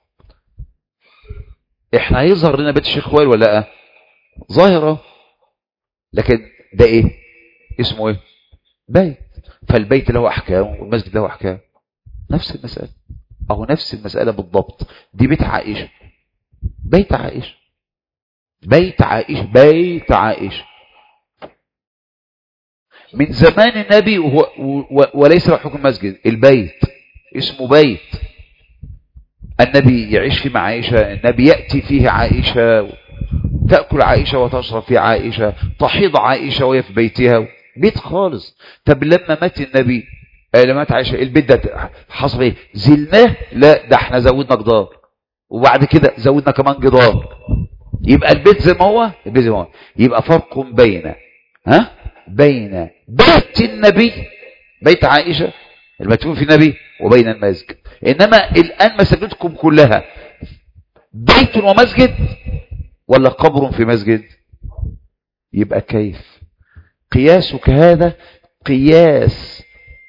احنا هيظهر لنا بيت الشيخ وائل ولا لا ظاهرة لكن ده ايه اسمه ايه بيت فالبيت له احكام والمسجد له احكام نفس المسألة اهو نفس المسألة بالضبط دي بيت عائشة بيت عائشة بيت عائشة بيت عائشة من زمان النبي وهو وليس له حكم مسجد البيت اسمه بيت النبي يعيش فيه مع عائشة النبي يأتي فيه عائشة تأكل عائشة وتشرب في عائشة تحيض عائشة وهي في بيتها بيت خالص طب لما مات النبي لما مات عائشة البيت ده حصل ايه زلناه لا ده احنا زودنا جدار وبعد كده زودنا كمان جدار يبقى البيت زي ما هو البيت زي ما هو يبقى فرق بين ها بين بيت النبي بيت عائشة المدفون في النبي وبين المسجد إنما الآن مساجدكم كلها بيت ومسجد ولا قبر في مسجد يبقى كيف قياسك هذا قياس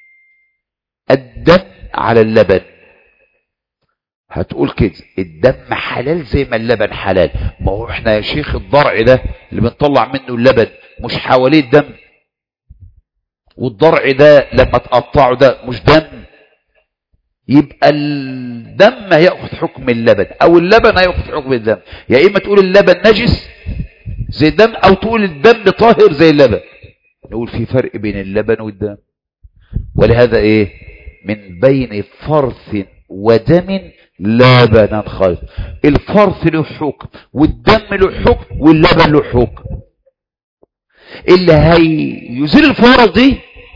الدم على اللبن هتقول كده الدم حلال زي ما اللبن حلال ما هو احنا يا شيخ الضرع ده اللي بنطلع منه اللبن مش حواليه الدم والضرع ده لما تقطعه ده مش دم يبقى الدم هياخد حكم اللبن او اللبن هياخد حكم الدم يا اما تقول اللبن نجس زي الدم او تقول الدم طاهر زي اللبن نقول في فرق بين اللبن والدم ولهذا ايه من بين فرث ودم لبنا خالص الفرث له حكم والدم له حكم واللبن له حكم اللي هيزيل الفرص دي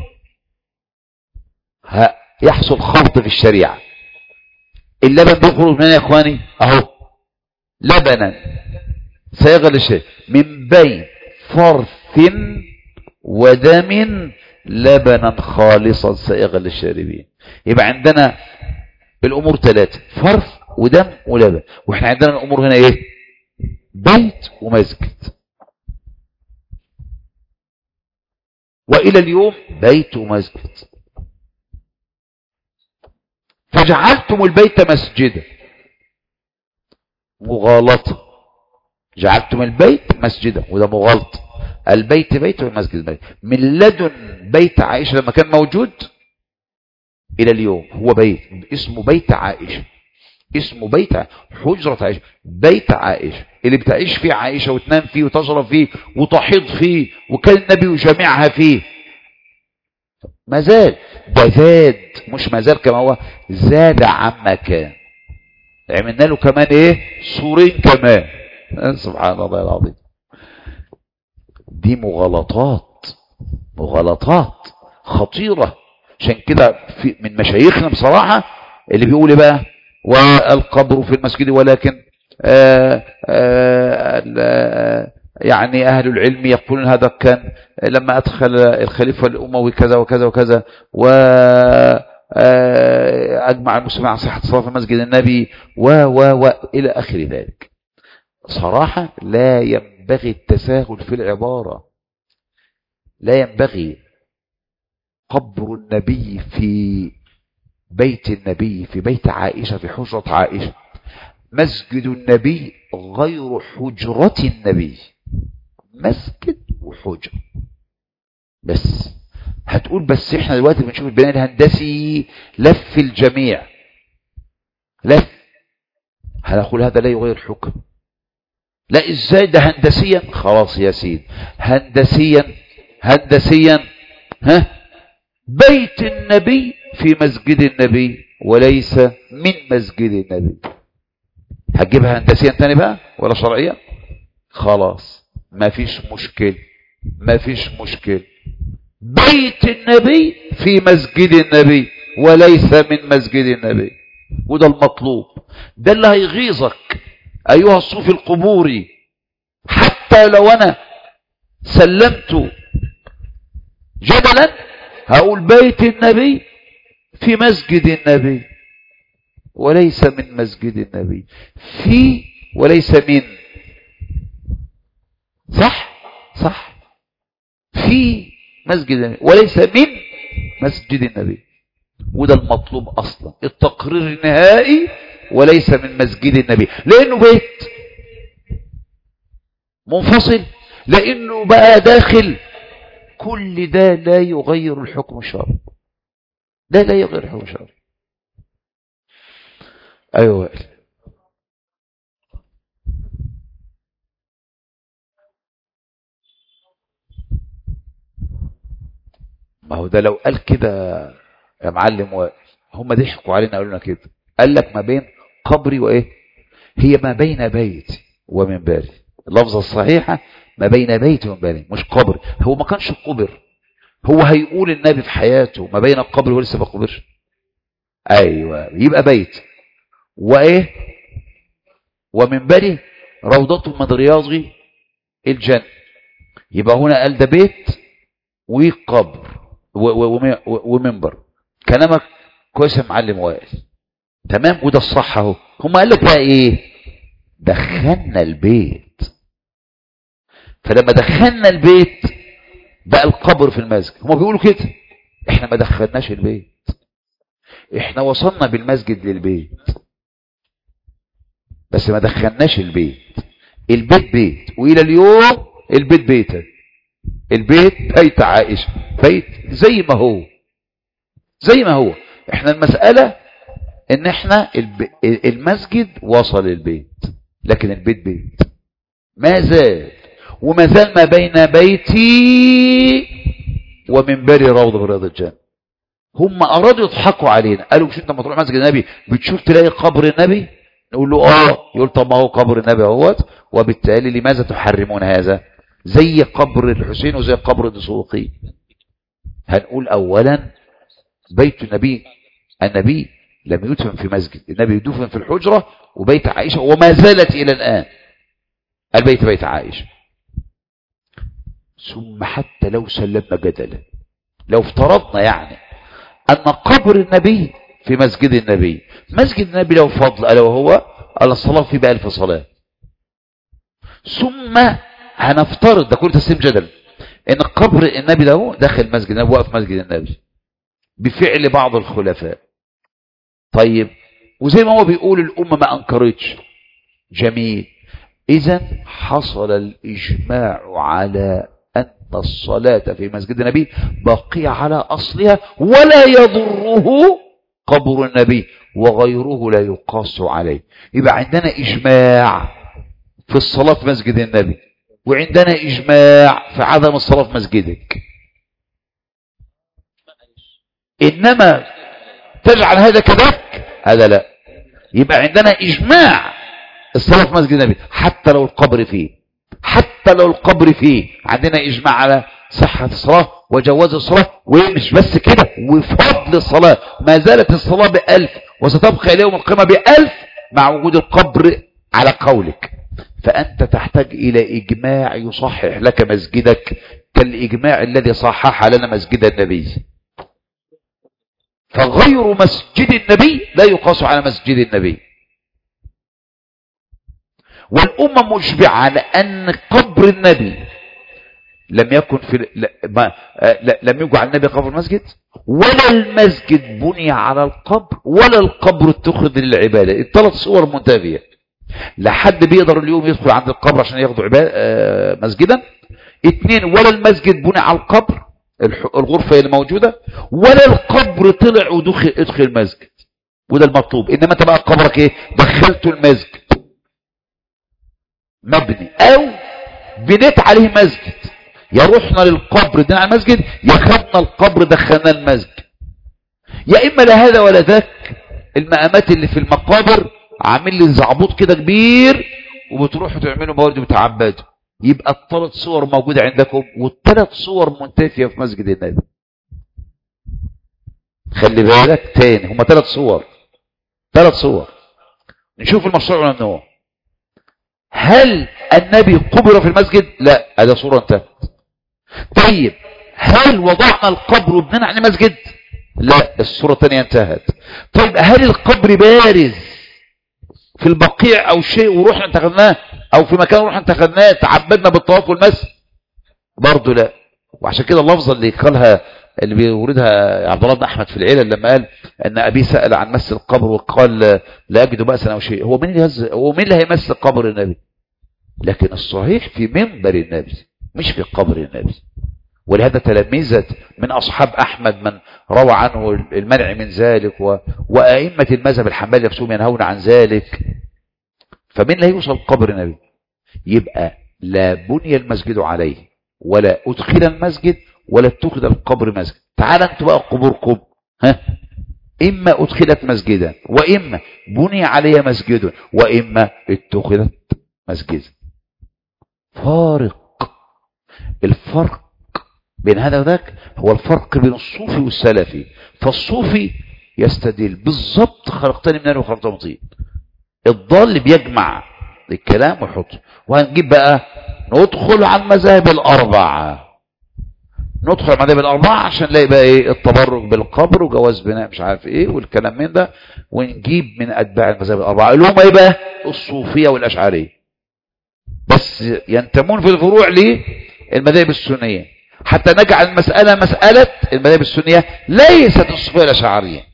يحصل خلط في الشريعة اللبن بيخرج من يا اخواني اهو لبنا سيغل الشيء من بين فرث ودم لبنا خالصا سائغا للشاربين يبقى عندنا الامور ثلاثة فرث ودم ولبن واحنا عندنا الامور هنا ايه بيت ومسجد والى اليوم بيت ومسجد فجعلتم البيت مسجدا مغالطة جعلتم البيت مسجدا وده مغالطة البيت بيت والمسجد بيت من لدن بيت عائشة لما كان موجود إلى اليوم هو بيت اسمه بيت عائشة اسمه بيت حجرة عائشة بيت عائشة اللي بتعيش فيه عائشة وتنام فيه وتشرب فيه وتحيض فيه وكان النبي وجميعها فيه ما زال ده زاد مش ما زال كما هو زاد عما كان عملنا له كمان ايه سورين كمان سبحان الله العظيم دي مغالطات مغالطات خطيرة عشان كده في من مشايخنا بصراحة اللي بيقول ايه بقى والقبر في المسجد ولكن آآ آآ يعني أهل العلم يقولون هذا كان لما أدخل الخليفة الأموي كذا وكذا وكذا و أجمع المسلمين عن صحة صلاة في مسجد النبي و و و إلى آخر ذلك صراحة لا ينبغي التساهل في العبارة لا ينبغي قبر النبي في بيت النبي في بيت عائشة في حجرة عائشة مسجد النبي غير حجرة النبي مسجد وحجرة بس هتقول هتقول بس احنا دلوقتي بنشوف البناء الهندسي لف الجميع لف هنقول هذا لا يغير حكم لا ازاي ده هندسيا خلاص يا سيد هندسيا هندسيا ها بيت النبي في مسجد النبي وليس من مسجد النبي هتجيبها هندسيا تاني بقى ولا شرعيا خلاص ما فيش مشكل ما فيش مشكل بيت النبي في مسجد النبي وليس من مسجد النبي وده المطلوب ده اللي هيغيظك أيها الصوفي القبوري حتى لو أنا سلمت جدلا هقول بيت النبي في مسجد النبي وليس من مسجد النبي في وليس من صح صح في مسجد النبي وليس من مسجد النبي وده المطلوب اصلا التقرير النهائي وليس من مسجد النبي لانه بيت منفصل لانه بقى داخل كل ده لا يغير الحكم الشرعي ده لا يغير الحكم الشرعي ايوه ما هو ده لو قال كده يا معلم و... هم ضحكوا علينا قالوا لنا كده قال لك ما بين قبري وايه هي ما بين بيتي ومنبري اللفظه الصحيحه ما بين بيتي ومنبري مش قبري هو ما كانش قبر هو هيقول النبي في حياته ما بين القبر ولسه ما قبرش ايوه يبقى بيت وايه ومنبري روضة من رياض الجنة يبقى هنا قال ده بيت وقبر ومنبر كلامك كويس يا معلم وائل تمام وده الصح اهو هم قال لك بقى ايه دخلنا البيت فلما دخلنا البيت بقى القبر في المسجد هم بيقولوا كده احنا ما دخلناش البيت احنا وصلنا بالمسجد للبيت بس ما دخلناش البيت البيت بيت والى اليوم البيت بيتك البيت بيت عائشة بيت زي ما هو زي ما هو احنا المسألة ان احنا المسجد وصل البيت لكن البيت بيت ما زال وما زال ما بين بيتي ومنبري روضة من رياض الجنة هم ارادوا يضحكوا علينا قالوا مش انت لما تروح مسجد النبي بتشوف تلاقي قبر النبي نقول له اه يقول طب ما هو قبر النبي اهوت وبالتالي لماذا تحرمون هذا زي قبر الحسين وزي قبر الدسوقي هنقول اولا بيت النبي النبي لم يدفن في مسجد النبي يدفن في الحجرة وبيت عائشة وما زالت إلى الآن البيت بيت عائشة ثم حتى لو سلمنا جدلا لو افترضنا يعني أن قبر النبي في مسجد النبي مسجد النبي له فضل ألا وهو الصلاة في بألف صلاة ثم هنفترض ده كل تسليم جدل ان قبر النبي ده داخل مسجد النبي واقف مسجد النبي بفعل بعض الخلفاء طيب وزي ما هو بيقول الأمة ما أنكرتش جميل إذا حصل الإجماع على أن الصلاة في مسجد النبي باقية على أصلها ولا يضره قبر النبي وغيره لا يقاس عليه يبقى عندنا إجماع في الصلاة في مسجد النبي وعندنا إجماع في عدم الصلاة في مسجدك إنما تجعل هذا كذلك هذا لا يبقى عندنا إجماع الصلاة في مسجد النبي حتى لو القبر فيه حتى لو القبر فيه عندنا إجماع على صحة الصلاة وجواز الصلاة ومش بس كده وفضل الصلاة ما زالت الصلاة بألف وستبقى اليوم القيامة بألف مع وجود القبر على قولك فأنت تحتاج إلى إجماع يصحح لك مسجدك كالإجماع الذي صحح لنا مسجد النبي فغير مسجد النبي لا يقاس على مسجد النبي والأمة مشبعة على أن قبر النبي لم يكن في ما لم يجعل النبي قبر المسجد ولا المسجد بني على القبر ولا القبر اتخذ للعبادة الثلاث صور منتفية لا حد بيقدر اليوم يدخل عند القبر عشان ياخدوا عبادة مسجدا اثنين ولا المسجد بني على القبر الح- الغرفة اللي موجودة ولا القبر طلع ودخل ادخل المسجد وده المطلوب انما انت بقى قبرك ايه دخلته المسجد مبني او بنيت عليه مسجد يا رحنا للقبر دينا على المسجد يا خدنا القبر دخلنا المسجد يا اما لا هذا ولا ذاك المقامات اللي في المقابر عامل لي زعبوط كده كبير وبتروحوا تعملوا موارد وتعبدوا يبقى الثلاث صور موجودة عندكم والثلاث صور منتفية في مسجد النبي خلي بالك تاني هما ثلاث صور ثلاث صور نشوف المشروع ولا ممنوع هل النبي قبر في المسجد لا هذا صورة انتهت طيب هل وضعنا القبر وبنينا عليه مسجد لا الصورة الثانية انتهت طيب هل القبر بارز في البقيع او شيء ورحنا انتخذناه او في مكان رحنا انتخذناه تعبدنا بالطواف والمس برضه لا وعشان كده اللفظة اللي قالها اللي بيوردها عبد الله بن احمد في العلل لما قال ان ابيه سال عن مس القبر وقال لا اجد باسا او شيء هو مين اللي يهز هو مين اللي هيمس قبر النبي لكن الصحيح في منبر النبي مش في قبر النبي ولهذا تلامذة من أصحاب أحمد من روى عنه المنع من ذلك و... وأئمة المذهب الحنبلي نفسهم ينهون عن ذلك فمين لا يوصل قبر النبي يبقى لا بني المسجد عليه ولا أدخل المسجد ولا اتخذ القبر مسجد تعال انتوا بقى قبوركم ها إما أدخلت مسجدا وإما بني عليها مسجد وإما اتخذت مسجدا فارق الفرق بين هذا وذاك هو الفرق بين الصوفي والسلفي فالصوفي يستدل بالضبط خلقتني من نار وخلقتني من طين الضال بيجمع الكلام ويحطه وهنجيب بقى ندخل على المذاهب الأربعة ندخل على المذاهب الأربعة عشان نلاقي بقى ايه التبرك بالقبر وجواز بناء مش عارف ايه والكلام من ده ونجيب من أتباع المذاهب الأربعة اللي هم ايه بقى الصوفية والأشعرية بس ينتمون في الفروع للمذاهب السنية حتى نجعل المسألة مسألة المذاهب السنية ليست الصوفية الأشعرية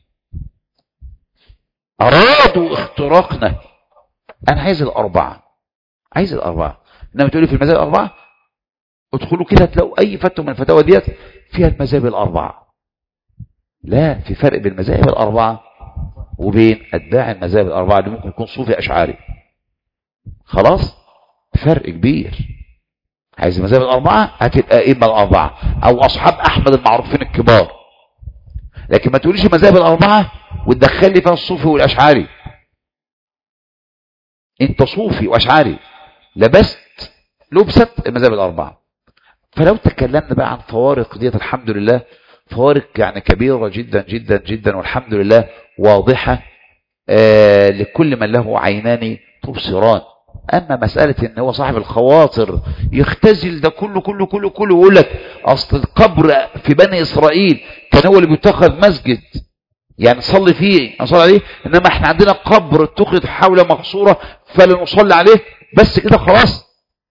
أرادوا اختراقنا أنا عايز الأربعة عايز الأربعة إنما تقولي في المذاهب الأربعة ادخلوا كده تلاقوا أي فتوى من الفتاوى ديت فيها المذاهب الأربعة لا في فرق بين المذاهب الأربعة وبين أتباع المذاهب الأربعة اللي ممكن يكون صوفي أشعري خلاص فرق كبير عايز المذاهب الأربعة هتبقى إما الأربعة أو أصحاب أحمد المعروفين الكبار لكن ما تقوليش المذاهب الأربعة وتدخل لي فيها الصوفي والأشعري أنت صوفي وأشعري لبست لبست المذاهب الأربعة فلو تكلمنا بقى عن فوارق ديت الحمد لله فوارق يعني كبيرة جدا جدا جدا والحمد لله واضحة آه لكل من له عينان تبصران اما مسألة ان هو صاحب الخواطر يختزل ده كله كله كله كله ويقول لك اصل القبر في بني اسرائيل كان هو اللي بيتخذ مسجد يعني صلي فيه نصلي عليه انما احنا عندنا قبر اتخذ حول مقصورة فلا نصلي عليه بس كده خلاص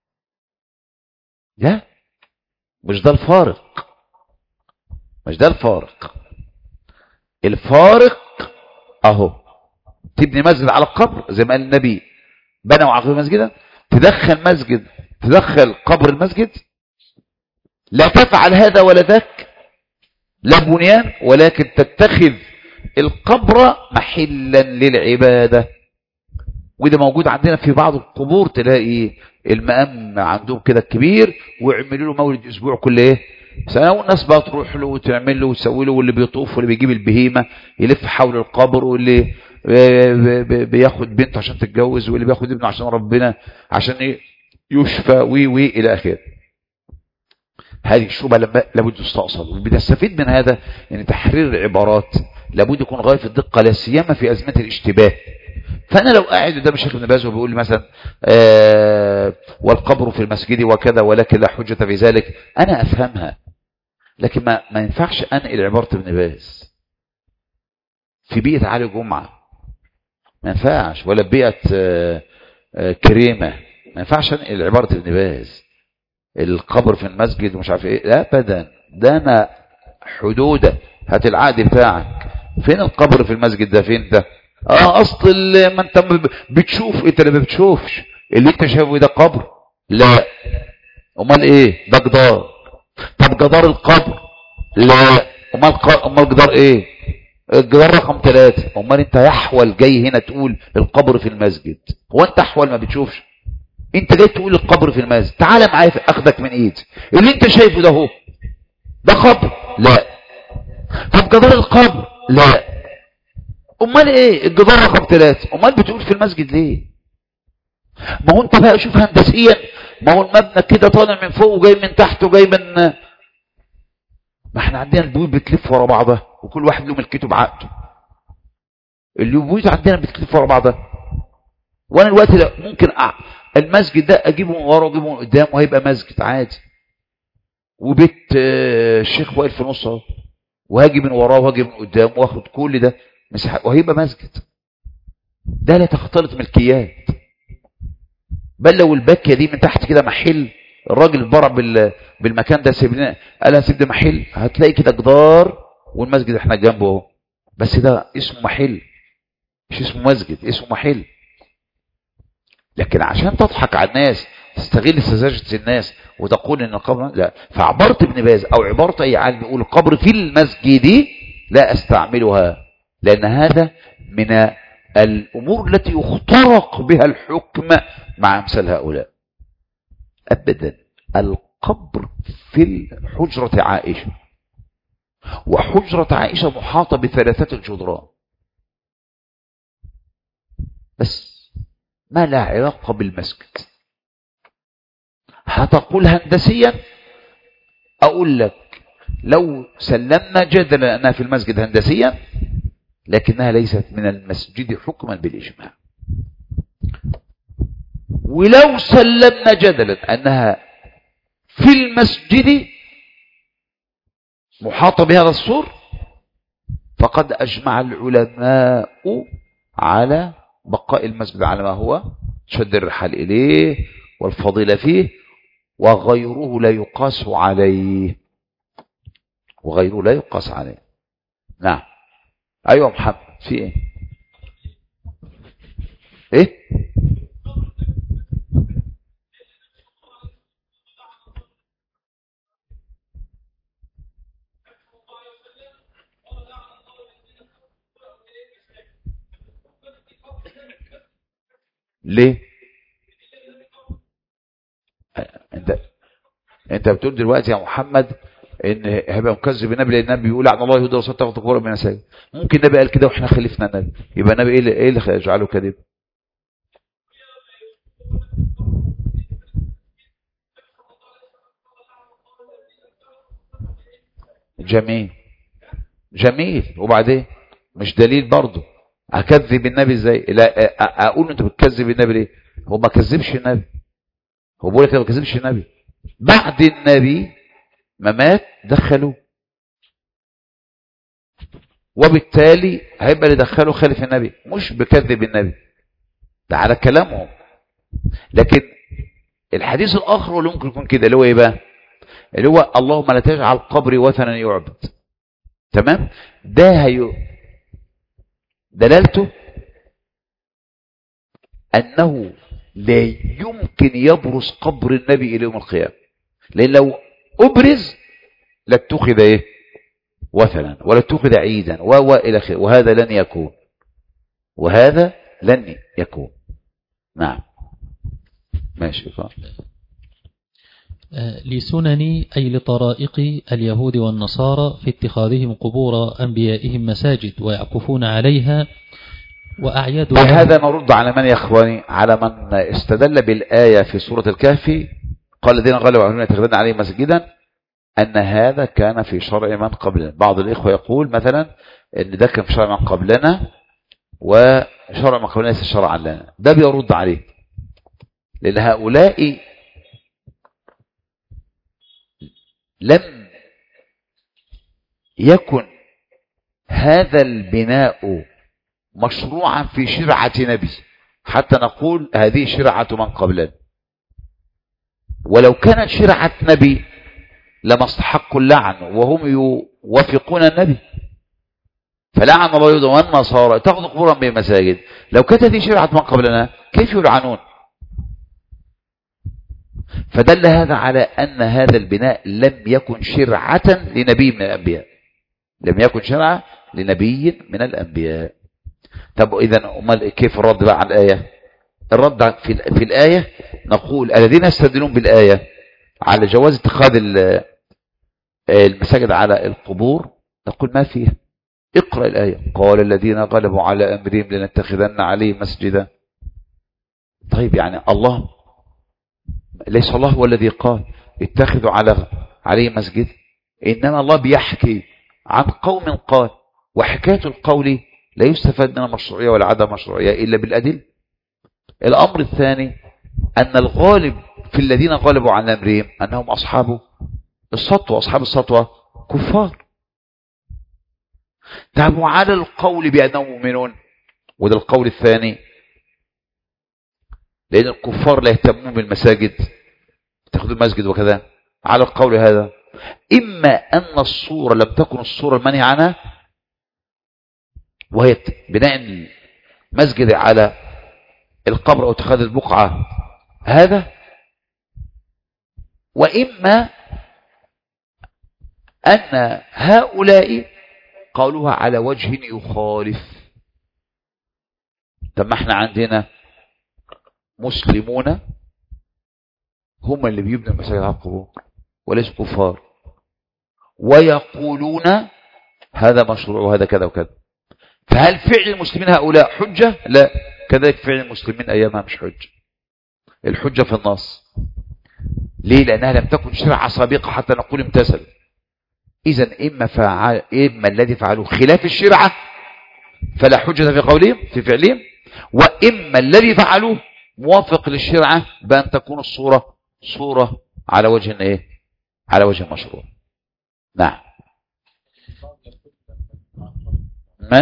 لا مش ده الفارق مش ده الفارق الفارق اهو تبني مسجد على القبر زي ما قال النبي بنوا عقب مسجدا تدخل مسجد تدخل قبر المسجد لا تفعل هذا ولا ذاك لا بنيان ولكن تتخذ القبر محلا للعبادة وده موجود عندنا في بعض القبور تلاقي المقام عندهم كده كبير ويعملوا له مولد اسبوع كل ايه سنة والناس بقى تروح له وتعمل له وتسوي له واللي بيطوف واللي بيجيب البهيمة يلف حول القبر واللي بياخد بنت عشان تتجوز واللي بياخد ابنه عشان ربنا عشان يشفى وي وي الى اخره هذه الشبهه لما لابد تستأصل وبنستفيد من هذا ان تحرير العبارات لابد يكون غايه في الدقه لا سيما في ازمه الاشتباه فانا لو قاعد قدام الشيخ ابن باز وبيقول لي مثلا آه والقبر في المسجد وكذا ولكن لا حجه في ذلك انا افهمها لكن ما ما ينفعش انقل عباره ابن باز في بيئه علي جمعه ما ينفعش ولا بيئة آآ آآ كريمة ما ينفعش انقل عبارة ابن باز القبر في المسجد ومش عارف ايه لا ابدا ده انا حدودة هات العقد بتاعك فين القبر في المسجد ده فين ده اه اصل ما انت بتشوف انت اللي ما بتشوفش اللي انت شايفه ده قبر لا امال ايه ده جدار طب جدار القبر لا امال ق- امال جدار ايه الجدار رقم ثلاثة امال انت يحول جاي هنا تقول القبر في المسجد هو انت احول ما بتشوفش انت جاي تقول القبر في المسجد تعالى معايا في- اخدك من ايدي اللي انت شايفه ده هو ده قبر لا طب جدار القبر لا امال ايه الجدار رقم ثلاثة امال بتقول في المسجد ليه ما هو انت بقى شوف هندسيا ما هو المبنى كده طالع من فوق وجاي من تحت وجاي من ما احنا عندنا البيوت بتلف ورا بعضها وكل واحد له ملكته بعقده البيوت عندنا بتلف ورا بعضها وانا الوقت ده ممكن أع... المسجد ده اجيبه من ورا واجيبه من قدام وهيبقى مسجد عادي وبيت آه، الشيخ واقف في نص اهو وهاجي من وراه وهاجي من قدام واخد كل ده مساحه وهيبقى مسجد ده لا تختلط ملكيات بل لو الباكيه دي من تحت كده محل الراجل برع بال... بالمكان ده سيب لنا قال هسيب ده محل هتلاقي كده جدار والمسجد احنا جنبه اهو بس ده اسمه محل مش اسمه مسجد اسمه محل لكن عشان تضحك على الناس تستغل سذاجة الناس وتقول ان القبر لا فعبارة ابن باز او عبارة اي عالم يقول القبر في المسجد لا استعملها لان هذا من الامور التي يخترق بها الحكم مع امثال هؤلاء ابدا القبر في حجرة عائشة وحجرة عائشة محاطة بثلاثة الجدران بس ما لا علاقة بالمسجد هتقول هندسيا أقول لك لو سلمنا جدلا أنها في المسجد هندسيا لكنها ليست من المسجد حكما بالإجماع ولو سلمنا جدلا أنها في المسجد محاطة بهذا السور فقد أجمع العلماء على بقاء المسجد على ما هو شد الرحال إليه والفضيلة فيه وغيره لا يقاس عليه وغيره لا يقاس عليه نعم أيوة محمد في إيه إيه ليه انت انت بتقول دلوقتي يا محمد ان هيبقى مكذب النبي لان النبي بيقول عن الله يهدى وصدق تاخد قرب من المساجد ممكن النبي قال كده واحنا خلفنا النبي يبقى النبي ايه اللي ايه اللي يجعله كذب جميل جميل وبعدين مش دليل برضه اكذب النبي ازاي لا أ- أ- اقول انت بتكذب النبي ليه هو ما كذبش النبي هو بيقول لك ما كذبش النبي بعد النبي ما مات دخلوه وبالتالي هيبقى اللي دخله خالف النبي مش بكذب النبي ده على كلامهم لكن الحديث الاخر اللي ممكن يكون كده اللي هو ايه بقى اللي هو اللهم لا تجعل قبري وثنا يعبد تمام ده هي دلالته انه لا يمكن يبرز قبر النبي الى يوم القيامه لان لو ابرز لاتخذ ايه وثنا ولا اتخذ عيدا و الى اخره وهذا لن يكون وهذا لن يكون نعم ماشي فا. آه، لسنن أي لطرائق اليهود والنصارى في اتخاذهم قبور أنبيائهم مساجد ويعكفون عليها وأعياد بهذا نرد على من يا اخواني على من استدل بالآية في سورة الكهف قال الذين غلبوا عليهم يتخذون عليه مسجدا أن هذا كان في شرع من قبلنا بعض الإخوة يقول مثلا أن ده كان في شرع من قبلنا وشرع من قبلنا ليس شرعا لنا ده بيرد عليه لأن هؤلاء لم يكن هذا البناء مشروعا في شرعة نبي حتى نقول هذه شرعة من قبلنا ولو كانت شرعة نبي لما استحقوا اللعن وهم يوافقون النبي فلعن الله يهود والنصارى تاخذ قبورا بمساجد لو كانت هذه شرعة من قبلنا كيف يلعنون فدل هذا على أن هذا البناء لم يكن شرعة لنبي من الأنبياء لم يكن شرعة لنبي من الأنبياء طب إذا أمال كيف الرد بقى على الآية الرد في, في الآية نقول الذين يستدلون بالآية على جواز اتخاذ المساجد على القبور نقول ما فيها اقرأ الآية قال الذين غلبوا على أمرهم لنتخذن عليه مسجدا طيب يعني الله ليس الله هو الذي قال اتخذوا على عليه مسجد إنما الله بيحكي عن قوم قال وحكاية القول لا يستفاد من المشروعية ولا عدم مشروعية إلا بالأدل الأمر الثاني أن الغالب في الذين غلبوا عن أمرهم أنهم أصحاب السطوة أصحاب السطوة كفار تعبوا على القول بأنهم مؤمنون وده القول الثاني لأن الكفار لا يهتمون بالمساجد تاخذوا المسجد وكذا على القول هذا إما أن الصورة لم تكن الصورة المنهي عنها وهي بناء مسجد على القبر أو اتخاذ البقعة هذا وإما أن هؤلاء قالوها على وجه يخالف طب ما احنا عندنا مسلمون هم اللي بيبنوا المساجد على القبور وليسوا كفار ويقولون هذا مشروع وهذا كذا وكذا فهل فعل المسلمين هؤلاء حجة لا كذلك فعل المسلمين أيامها مش حجة الحجة في النص ليه لأنها لم تكن شرعة سابقة حتى نقول امتثل إذا إما, فعل إما الذي فعلوه خلاف الشرعة فلا حجة في قولهم في فعلهم وإما الذي فعلوه موافق للشرعة بأن تكون الصورة صورة على وجه ايه على وجه مشروع نعم من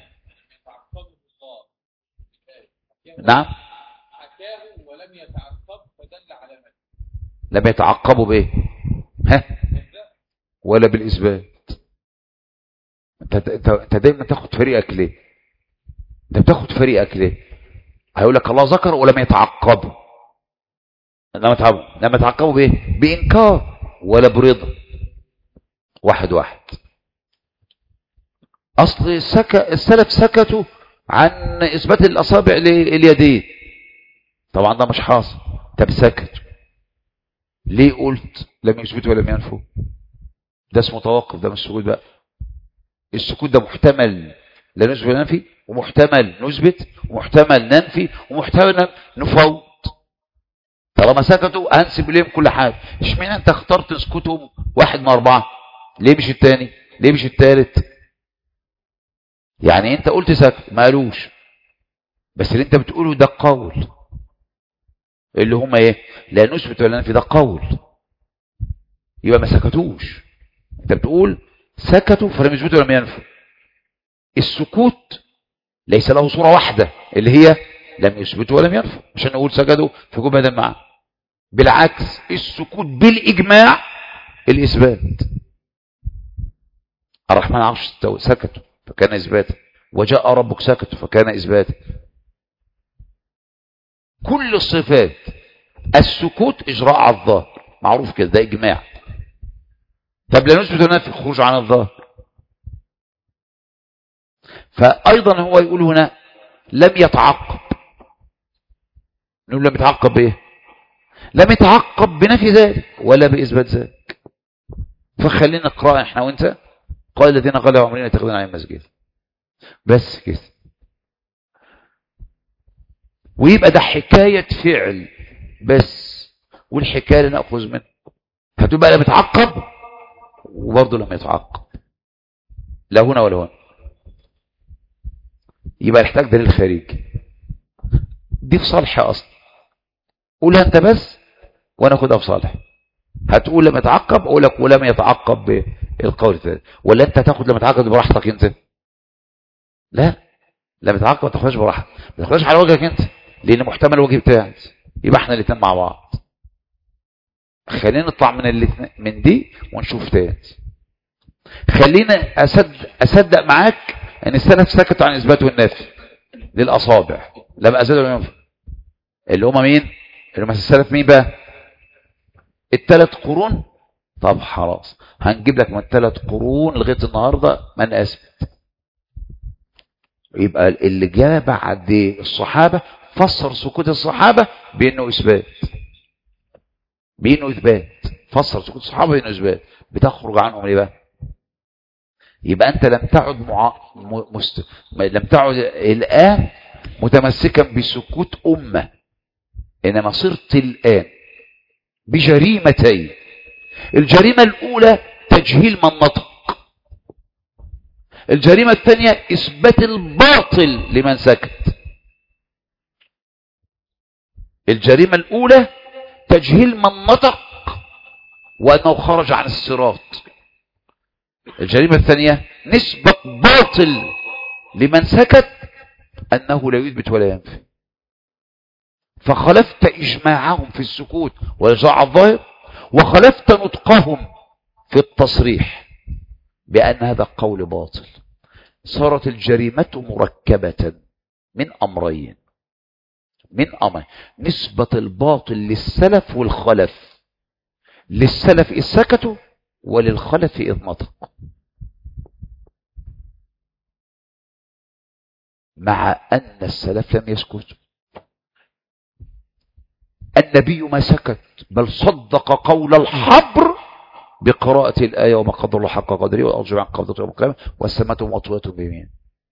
نعم ولم يتعقب فدل على من لم يتعقبوا بايه ها ولا بالاثبات انت انت انت دايما تاخد فريقك ليه انت بتاخد فريقك ليه هيقول لك الله ذكر ولم يتعقب لما تعقبوا لما تعقبوا بايه بانكار ولا برضا واحد واحد اصل السك... السلف سكتوا عن اثبات الاصابع لليدين طبعا ده مش حاصل طب سكتوا ليه قلت لم يثبتوا ولم ينفوا ده اسمه توقف ده مش سكوت بقى السكوت ده محتمل لا نثبت ولا ننفي ومحتمل نثبت ومحتمل ننفي ومحتمل نفوض طالما سكتوا هنسب ليهم كل حاجه اشمعنى انت اخترت تسكتهم واحد من اربعه ليه مش الثاني ليه مش الثالث يعني انت قلت سكت ما قالوش بس اللي انت بتقوله ده قول اللي هم ايه لا نثبت ولا ننفي ده قول يبقى ما سكتوش انت بتقول سكتوا فلم يثبتوا ولم ينفوا السكوت ليس له صورة واحدة اللي هي لم يثبتوا ولم ينفوا عشان نقول سجدوا في جملة المعنى بالعكس السكوت بالإجماع الإثبات الرحمن عرش استوى سكتوا فكان إثباتا وجاء ربك سكتوا فكان إثباتا كل الصفات السكوت إجراء على الظاهر معروف كده ده إجماع طب لا نثبت هنا في الخروج عن الظاهر فأيضا هو يقول هنا لم يتعقب نقول لم يتعقب بإيه لم يتعقب بنفي ذلك ولا بإثبات ذلك فخلينا نقرأ احنا وانت قال الذين قالوا عمرنا يتخذون عن المسجد بس كده ويبقى ده حكاية فعل بس والحكاية اللي نأخذ منه هتبقى لم يتعقب وبرضه لم يتعقب لا هنا ولا هنا يبقى يحتاج دليل خارجي دي في صالح اصلا قولها انت بس وانا اخدها في صالح هتقول لما يتعقب اقول لك ولم يتعقب بالقول الثالث ولا انت تاخد لما يتعقب براحتك انت لا لما يتعقب ما تاخدهاش براحتك ما تاخدهاش على وجهك انت لان محتمل الوجه بتاعك يبقى احنا الاثنين مع بعض خلينا نطلع من الاثنين من دي ونشوف تاني خلينا أصدق, أصدق معاك أن السلف سكتوا عن إثبات والنفي للأصابع لما أزالوا ينفع اللي هم مين اللي هم السلف مين بقى الثلاث قرون طب خلاص هنجيب لك من الثلاث قرون لغايه النهارده من اثبت يبقى اللي جاء بعد الصحابه فسر سكوت الصحابه بانه اثبات بانه اثبات فسر سكوت الصحابه بانه اثبات بتخرج عنهم ليه بقى يبقى انت لم تعد مع... م... مست... لم تعد الان متمسكا بسكوت امه انما صرت الان بجريمتين الجريمه الاولى تجهيل من نطق الجريمه الثانيه اثبات الباطل لمن سكت الجريمه الاولى تجهيل من نطق وانه خرج عن الصراط الجريمة الثانية نسبة باطل لمن سكت أنه لا يثبت ولا ينفي فخلفت إجماعهم في السكوت والإجراء الظاهر وخلفت نطقهم في التصريح بأن هذا قول باطل صارت الجريمة مركبة من أمرين من أمر نسبة الباطل للسلف والخلف للسلف إذ سكتوا وللخلف إذ نطق مع أن السلف لم يسكتوا النبي ما سكت بل صدق قول الحبر بقراءة الآية وما قدر الله حق قدره والأرجو عن قبضته يوم القيامة والسماء مطوية بيمين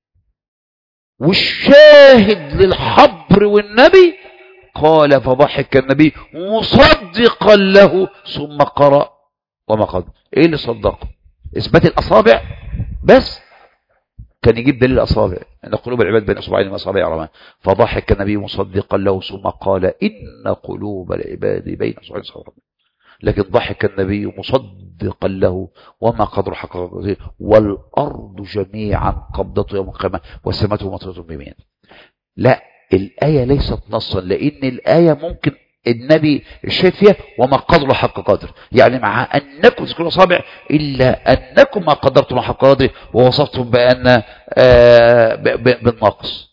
والشاهد للحبر والنبي قال فضحك النبي مصدقا له ثم قرأ وما قدر ايه اللي صدقه اثبات الاصابع بس كان يجيب دليل الاصابع ان قلوب العباد بين اصبعين من اصابع الرحمن فضحك النبي مصدقا له ثم قال ان قلوب العباد بين اصبعين من الرحمن لكن ضحك النبي مصدقا له وما قدر حق قدره والارض جميعا قبضته يوم القيامه والسماء مطرة بيمين لا الايه ليست نصا لان الايه ممكن النبي الشاهد فيها وما قدر حق قدر يعني مع أنكم تذكرون أصابع إلا أنكم ما قدرتم حق قدره ووصفتم بأن آه بالنقص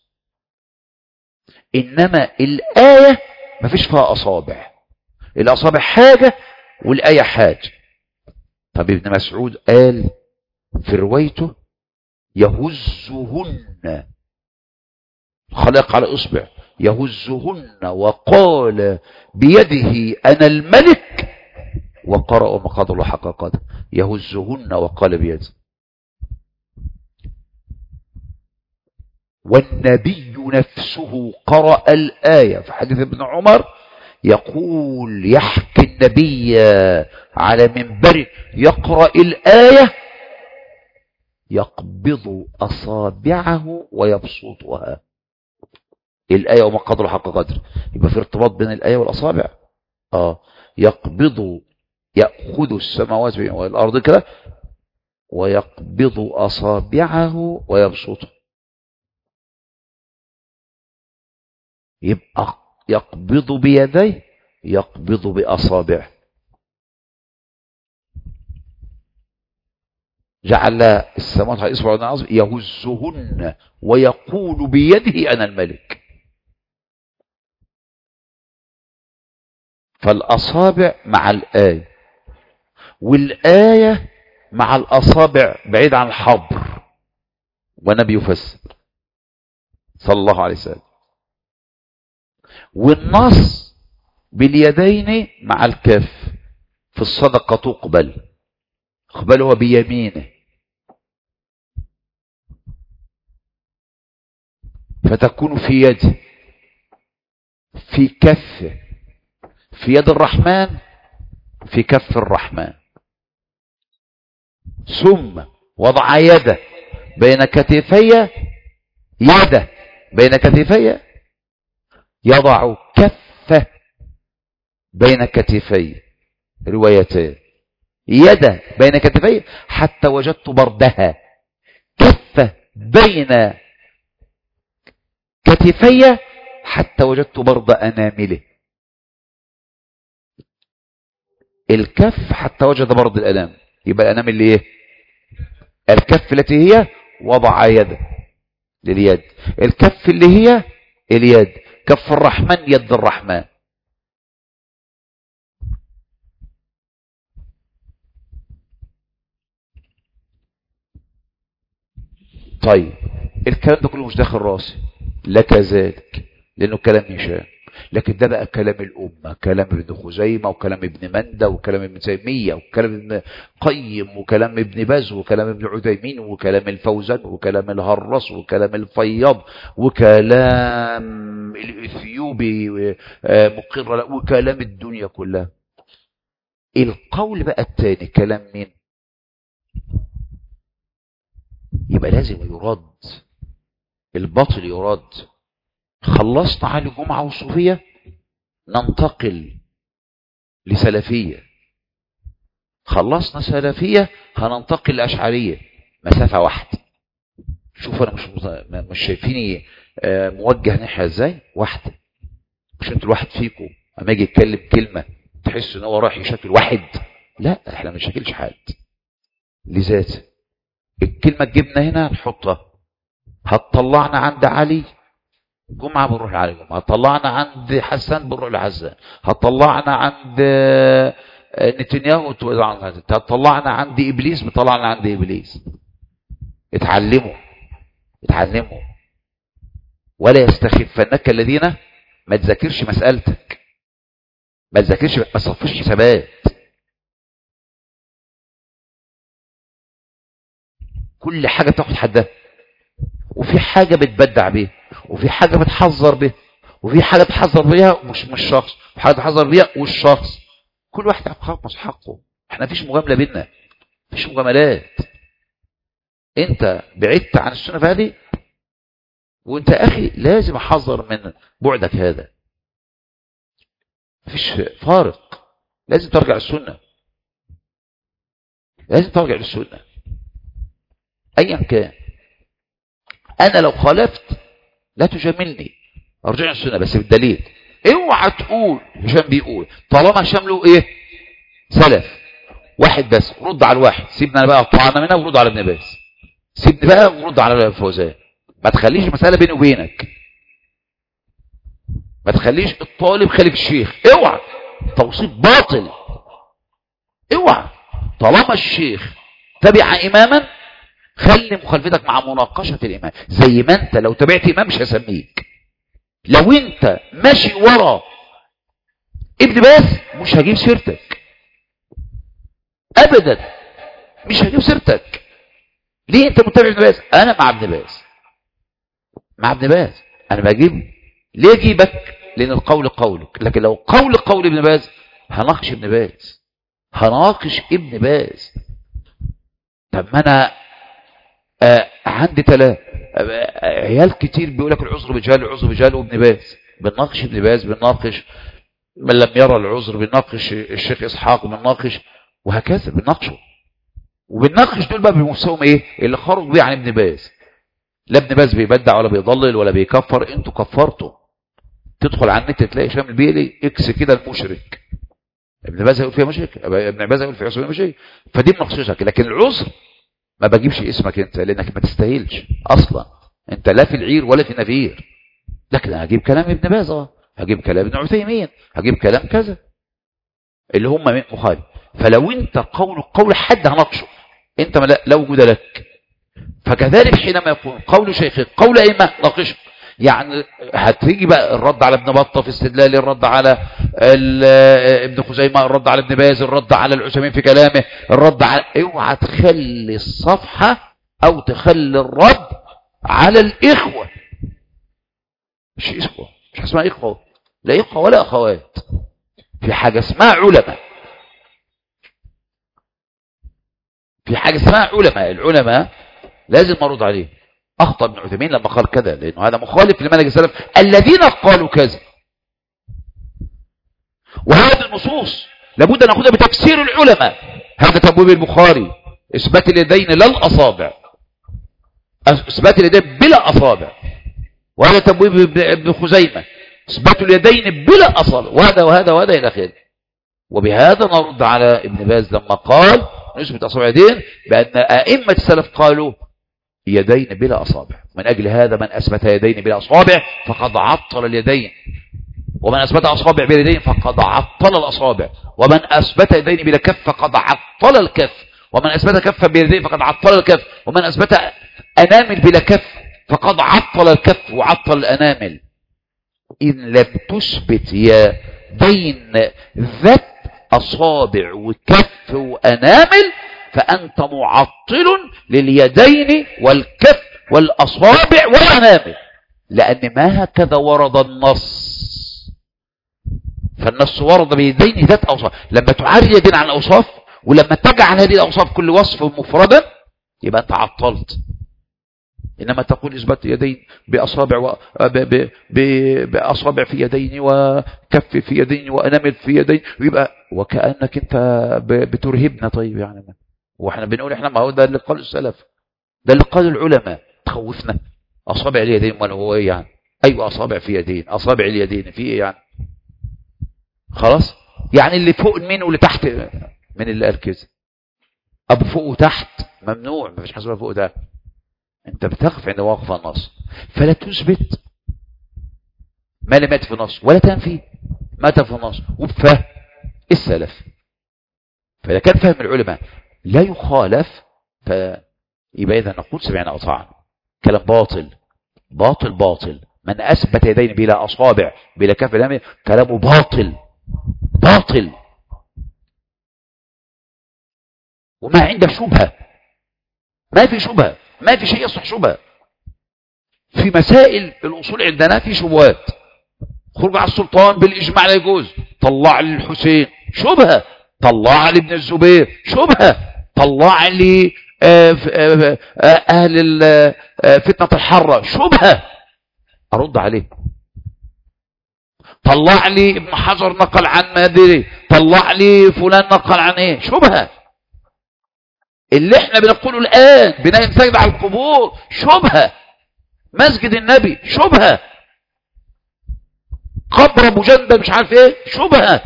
إنما الآية ما فيش فيها أصابع الأصابع حاجة والآية حاجة طب ابن مسعود قال في روايته يهزهن خلق على إصبع يهزهن وقال بيده أنا الملك وقرأ وما قدر الله حق قدر يهزهن وقال بيده والنبي نفسه قرأ الآية في حديث ابن عمر يقول يحكي النبي على منبر يقرأ الآية يقبض أصابعه ويبسطها الآية وما قدر حق قدر يبقى في ارتباط بين الآية والأصابع آه يقبض يأخذ السماوات والأرض كده ويقبض أصابعه ويبسطه يبقى يقبض بيديه يقبض بأصابعه جعل السماوات على إصبع العظم يهزهن ويقول بيده أنا الملك فالأصابع مع الآية والآية مع الأصابع بعيد عن الحبر ونبي يفسر صلى الله عليه وسلم والنص باليدين مع الكف في الصدقة تقبل اقبلها بيمينه فتكون في يده في كفه في يد الرحمن في كف الرحمن ثم وضع يده بين كتفي يده بين كتفي يضع كفه بين كتفي روايتين يده بين كتفي حتى وجدت بردها كفه بين كتفي حتى وجدت برد أنامله الكف حتى وجد برد الأنام يبقى الأنام اللي ايه الكف التي هي وضع يده لليد الكف اللي هي اليد كف الرحمن يد الرحمن طيب الكلام ده كله مش داخل راسي لا كذلك لانه كلام هشام لكن ده بقى كلام الأمة كلام ابن خزيمة وكلام ابن مندة وكلام ابن تيمية وكلام ابن قيم وكلام ابن باز وكلام ابن عثيمين وكلام الفوزان وكلام الهرس وكلام الفياض وكلام الإثيوبي آه، مقر له وكلام الدنيا كلها القول بقى الثاني كلام مين يبقى لازم يرد الباطل يرد خلصنا عن الجمعة والصوفية ننتقل لسلفية خلصنا سلفية هننتقل لأشعرية مسافة واحدة شوف أنا مش مش شايفيني آه، موجه ناحية ازاي واحدة مش انتوا الواحد فيكم اما يجي يتكلم كلمة تحس ان هو رايح يشكل واحد لا احنا ما بنشكلش حد لذاته الكلمة تجيبنا هنا نحطها هتطلعنا عند علي جمعة بنروح لعلي جمعة هتطلعنا عند حسان بنروح لحسان هتطلعنا عند آه، نتنياهو هتطلعنا عند إبليس بطلعنا عند إبليس اتعلموا اتعلموا ولا يستخفنك الذين ما تذاكرش مسألتك ما تذاكرش ما تصفش حسابات كل حاجة تاخد حدها وفي حاجة بتبدع بيها وفي حاجة بتحذر بيها وفي حاجة تحذر بيها مش مش شخص وحاجة تحذر بيها والشخص كل واحد يحقق حقه احنا مفيش مجاملة بينا مفيش مجاملات انت بعدت عن السنة في هذه وانت اخي لازم احذر من بعدك هذا مفيش فارق لازم ترجع للسنة لازم ترجع للسنة ايا كان انا لو خالفت لا تجاملني ارجع للسنة بس بالدليل اوعى تقول هشام بيقول طالما هشام له ايه سلف واحد بس رد على الواحد سيبنا أنا بقى طعنا منها ورد على ابن باز سيبني بقى ورد على الفوزان ما تخليش مسألة بيني وبينك ما تخليش الطالب خليف الشيخ اوعى توصيف باطل اوعى طالما الشيخ تبع اماما خلي مخالفتك مع مناقشة الامام زي ما انت لو تبعت امام مش هسميك لو انت ماشي ورا ابن باز مش هجيب سيرتك ابدا مش هجيب سيرتك ليه انت متابع ابن باز انا مع ابن باز مع ابن باز انا بجيب ليه اجيبك لان القول قولك لكن لو قول قول ابن باز هناقش ابن باز هناقش ابن باز طب ما انا آه عندي ثلاث آه عيال كتير بيقول لك العذر بجهل العذر بجهل وابن باز بنناقش ابن باز بنناقش من لم يرى العذر بنناقش الشيخ اسحاق بنناقش وهكذا بنناقشه وبنناقش دول بقى بمستواهم ايه اللي خرج بيه عن ابن باز لا ابن باز بيبدع ولا بيضلل ولا بيكفر انتوا كفرتوا تدخل على النت تلاقي هشام البيلي اكس كده المشرك ابن باز هيقول فيها مشرك ابن باز هيقول فيها عثمان مشرك فدي مناقشتك لكن العذر ما بجيبش اسمك انت لانك ما تستاهلش اصلا انت لا في العير ولا في النفير لكن انا هجيب كلام ابن باز اه هجيب كلام ابن عثيمين هجيب كلام كذا اللي هم من مخالف فلو انت قول قول حد هناقشه انت ما لا, لا وجود لك فكذلك حينما يكون قول شيخ قول ائمه ناقشه يعني هتيجي بقى الرد على ابن بطه في استدلال الرد على ابن خزيمه الرد على ابن باز الرد على العثيمين في كلامه الرد على اوعى تخلي الصفحه او تخلي الرد على الاخوه مش اخوه مش اسمها اخوه لا اخوه ولا اخوات في حاجه اسمها علماء في حاجه اسمها علماء العلماء لازم ارد عليه اخطا ابن عثيمين لما قال كذا لانه هذا مخالف لمنهج السلف الذين قالوا كذا وهذه النصوص لابد ان ناخذها بتفسير العلماء هذا تبويب البخاري اثبات اليدين لا الاصابع اثبات اليدين بلا اصابع وهذا تبويب ابن خزيمه اثبات اليدين بلا اصابع وهذا وهذا وهذا الى اخره وبهذا نرد على ابن باز لما قال نثبت اصابع يدين بان ائمه السلف قالوا يدين بلا أصابع من أجل هذا من أثبت يدين بلا أصابع فقد عطل اليدين ومن أثبت أصابع بلا يدين فقد عطل الأصابع ومن أثبت يدين بلا كف فقد عطل الكف ومن أثبت كفا بيديه فقد عطل الكف ومن أثبت أنامل بلا كف فقد عطل الكف وعطل الأنامل إن لم تثبت يدين ذات أصابع وكف وأنامل فأنت معطل لليدين والكف والأصابع والأنامل لأن ما هكذا ورد النص فالنص ورد بيدين ذات أوصاف لما تعري يدين عن أوصاف ولما تجعل هذه الأوصاف كل وصف مفردا يبقى أنت عطلت إنما تقول إثبات يدين بأصابع و... ب... ب... ب... بأصابع في يدين وكف في يدين وأنامل في يدين ويبقى وكأنك أنت ب... بترهبنا طيب يعني واحنا بنقول احنا ما هو ده اللي قال السلف ده اللي قال العلماء تخوفنا أصابع اليدين ولا هو إيه يعني أيوة أصابع في يدين أصابع اليدين في إيه يعني خلاص يعني اللي فوق مين واللي تحت من اللي قال كده أبو فوق وتحت ممنوع ما فيش حاجة فوق ده انت بتقف عند واقف النص فلا تثبت ما لم يأتي في النص ولا تنفي ما أتى في النص وبفهم السلف فإذا كان فهم العلماء لا يخالف فيبقى إذا نقول سمعنا أطاعنا كلام باطل باطل باطل من أثبت يدين بلا أصابع بلا كف الأمر كلامه باطل باطل وما عنده شبهة ما في شبهة ما في شيء يصح شبهة في مسائل الأصول عندنا في شبهات خرج على السلطان بالإجماع لا يجوز طلع لي الحسين شبهة طلع لي ابن الزبير شبهة طلع لي أهل فتنة الحرة شبهة أرد عليه طلع لي ابن حجر نقل عن مادري طلع لي فلان نقل عن ايه شبهة اللي احنا بنقوله الآن بناء مساجد على القبور شبهة مسجد النبي شبهة قبر ابو جندل مش عارف ايه شبهة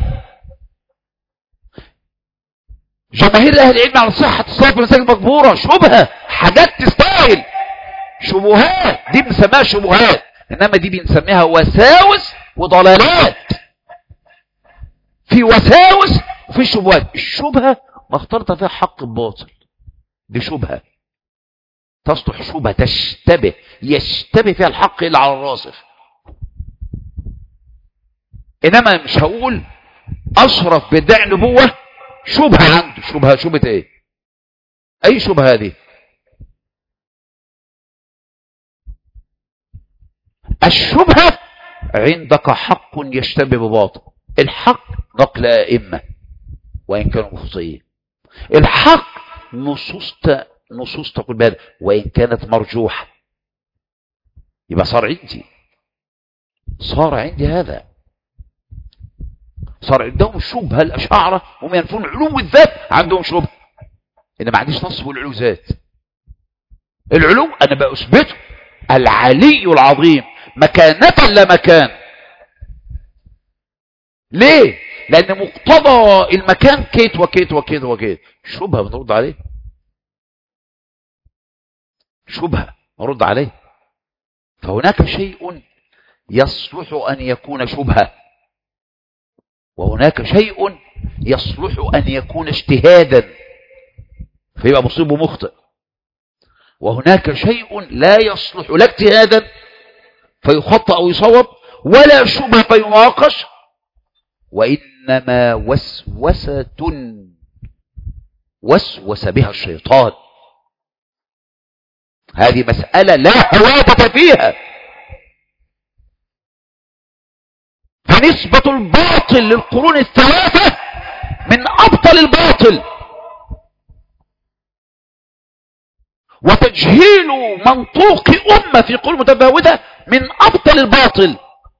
جماهير اهل العلم على صحة الصلاة في مساجد مقبورة شبهة حاجات تستاهل شبهات دي بنسميها شبهات انما دي بنسميها وساوس وضلالات في وساوس وفي شبهات الشبهة ما اخترت فيها حق الباطل دي شبهة تصلح شبهة تشتبه يشتبه فيها الحق إلا على الراسخ إنما مش هقول أشرف بدع نبوة شبهة عنده شبهة شبهة إيه أي شبهة دي الشبهة عندك حق يشتبه بباطل الحق نقل أئمة وإن كانوا مخطئين الحق نصوص نصوص تقول بهذا وإن كانت مرجوحة يبقى صار عندي صار عندي هذا صار عندهم شبهة الأشاعرة هم ينفون علو الذات عندهم شبهة إن ما عنديش نص والعلو ذات العلو أنا بأثبته العلي العظيم مكانة لا مكان ليه لأن مقتضى المكان كيت وكيت وكيت وكيت شبهة بنرد عليه شبهة نرد عليه فهناك شيء يصلح أن يكون شبهة وهناك شيء يصلح أن يكون اجتهادا فيبقى مصيب ومخطئ وهناك شيء لا يصلح لا اجتهادا فيخطأ أو يصوب ولا شبهة فيناقش وإنما وسوسة وسوس بها الشيطان هذه مسألة لا حوادة فيها فنسبة الباطل للقرون الثلاثة من أبطل الباطل وتجهيل منطوق أمة في قرون متفاوتة من أبطل الباطل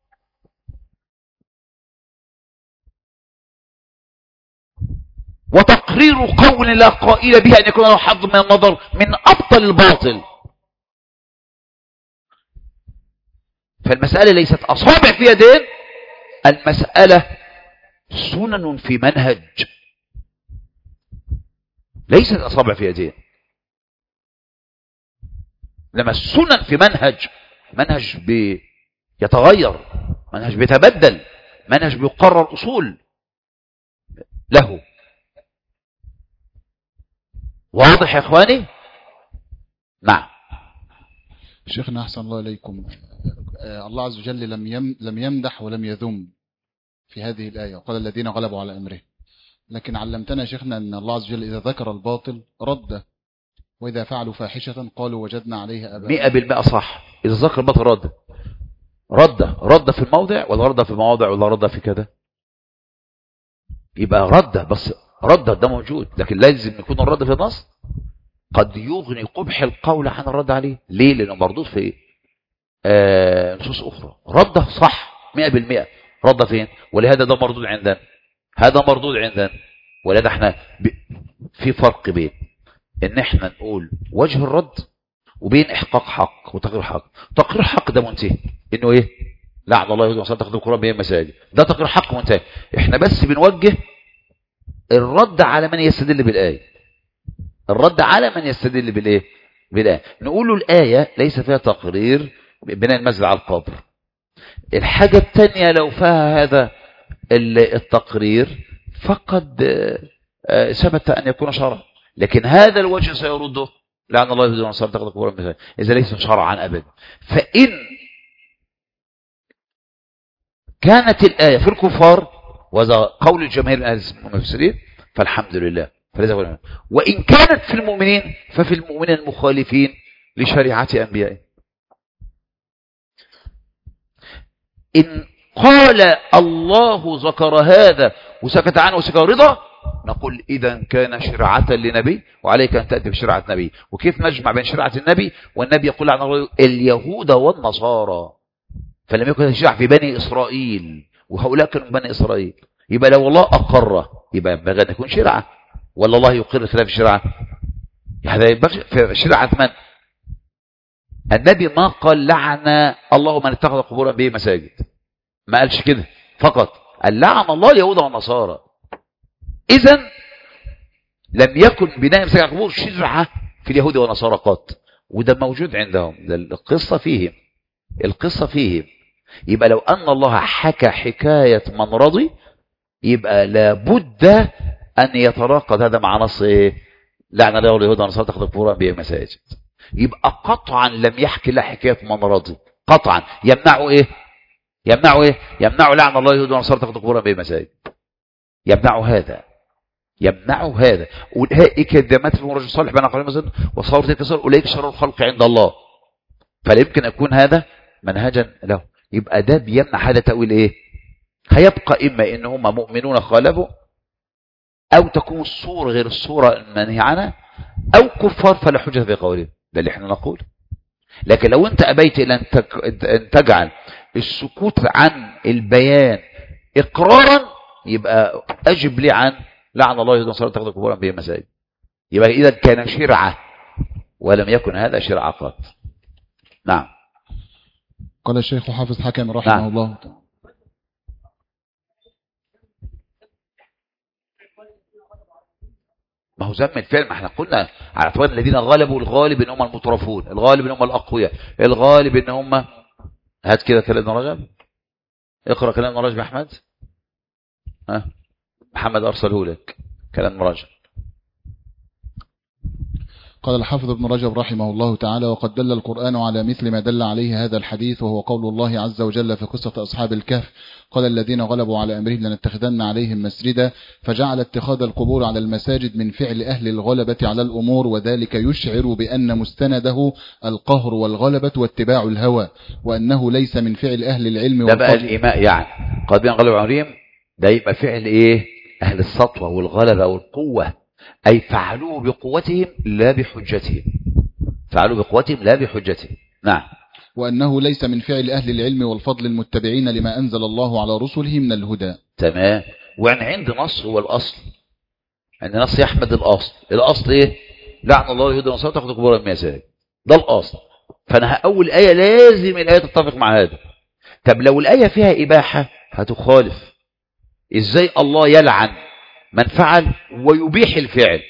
وتقرير قول لا قائل به أن يكون له حظ من النظر من أبطل الباطل فالمسألة ليست أصابع في يدين المسألة سنن في منهج ليست أصابع في يدين لما السنن في منهج منهج بيتغير منهج بيتبدل منهج بيقرر أصول له واضح يا إخواني نعم شيخنا أحسن الله إليكم آه، الله عز وجل لم يم لم يمدح ولم يذم في هذه الآية قال الذين غلبوا على أمره لكن علمتنا يا شيخنا أن الله عز وجل إذا ذكر الباطل رد وإذا فعلوا فاحشة قالوا وجدنا عليها أباء مئة بالمئة صح إذا ذكر البطل رد رد رد في الموضع ولا رد في المواضع ولا رد في كذا يبقى رد بس رد ده موجود لكن لازم يكون الرد في النص قد يغني قبح القول عن الرد عليه ليه لأنه مردود في آه نصوص أخرى رد صح مئة بالمئة رد فين ولهذا ده مردود عندنا هذا مردود عندنا ولهذا احنا ب... في فرق بين ان احنا نقول وجه الرد وبين احقاق حق وتقرير حق تقرير حق ده منتهي انه ايه لعن الله يهود وصلى تاخذ القران بين مساجد ده تقرير حق منتهي احنا بس بنوجه الرد على من يستدل بالايه الرد على من يستدل بالايه بالايه نقول له الايه ليس فيها تقرير بناء المسجد على القبر الحاجه الثانيه لو فيها هذا التقرير فقد ثبت ان يكون شرعا لكن هذا الوجه سيرده لعن الله يهدي النصارى تاخذ قبورا مثلا اذا ليس شرعا ابدا فان كانت الايه في الكفار وهذا قول الجماهير من اهل المفسرين فالحمد لله فليس وان كانت في المؤمنين ففي المؤمنين المخالفين لشريعه انبيائه ان قال الله ذكر هذا وسكت عنه وسكت رضا نقول إذا كان شرعة لنبي وعليك أن تأتي بشرعة نبي وكيف نجمع بين شرعة النبي والنبي يقول عن الله اليهود والنصارى فلم يكن شرع في بني إسرائيل وهؤلاء كانوا بني إسرائيل يبقى لو الله أقر يبقى ينبغي أن يكون شرعة ولا الله يقر خلاف الشرعة هذا يبقى في شرعة من النبي ما قال لعن الله من اتخذ قبورا به مساجد ما قالش كده فقط قال لعن الله اليهود والنصارى اذا لم يكن بناء مساجد القبور شرعة في اليهود والنصارى قط وده موجود عندهم ده القصة فيهم القصة فيهم يبقى لو أن الله حكى حكاية من رضي يبقى لابد أن يتراقض هذا مع نص إيه؟ لعن الله اليهود والنصارى تاخذ قبورا به مساجد يبقى قطعا لم يحكي لا حكاية من رضي قطعا يمنعه إيه يمنعه إيه يمنعه لعن الله اليهود والنصارى تاخذ قبورا به مساجد يمنعه هذا يمنعه هذا أولئك الدمات في الرجل الصالح بين قريب مثلا وصار تلك صار أولئك شر الخلق عند الله فلا يمكن يكون هذا منهجا له يبقى ده بيمنع هذا تأويل ايه هيبقى إما إن هم مؤمنون خالفوا أو تكون الصورة غير الصورة المنهي عنها أو كفار فلا حجة في قولهم ده اللي احنا نقول لكن لو انت أبيت أن تجعل السكوت عن البيان إقرارا يبقى أجب لي عن لعن الله يهود النصارى تاخذ قبورا به مساجد يبقى إذا كان شرعة ولم يكن هذا شرعة قط نعم قال الشيخ حافظ حكم رحمه نعم. الله تعالى ما هو ذم الفعل ما احنا قلنا على اعتبار الذين غلبوا الغالب ان هم المترفون الغالب ان هم الاقوياء الغالب ان هم هات كده كلام ابن رجب اقرا كلام ابن رجب يا احمد ها محمد ارسله لك كلام ابن رجب قال الحافظ ابن رجب رحمه الله تعالى وقد دل القرآن على مثل ما دل عليه هذا الحديث وهو قول الله عز وجل في قصة أصحاب الكهف قال الذين غلبوا على أمرهم لنتخذن عليهم مسجدا فجعل اتخاذ القبور على المساجد من فعل أهل الغلبة على الأمور وذلك يشعر بأن مستنده القهر والغلبة واتباع الهوى وأنه ليس من فعل أهل العلم ده بقى والفضل الإيماء يعني قد بين غلب عمرهم ده يبقى فعل إيه أهل السطوة والغلبة والقوة أي فعلوه بقوتهم لا بحجتهم فعلوه بقوتهم لا بحجتهم نعم وأنه ليس من فعل أهل العلم والفضل المتبعين لما أنزل الله على رسله من الهدى تمام وعن عند نص هو الأصل عند نص يحمد الأصل الأصل إيه لعن الله اليهود والنصارى تاخذ قبور المساجد ده الأصل فأنا أول آية لازم الآية تتفق مع هذا طب لو الآية فيها إباحة هتخالف إزاي الله يلعن من فعل ويبيح الفعل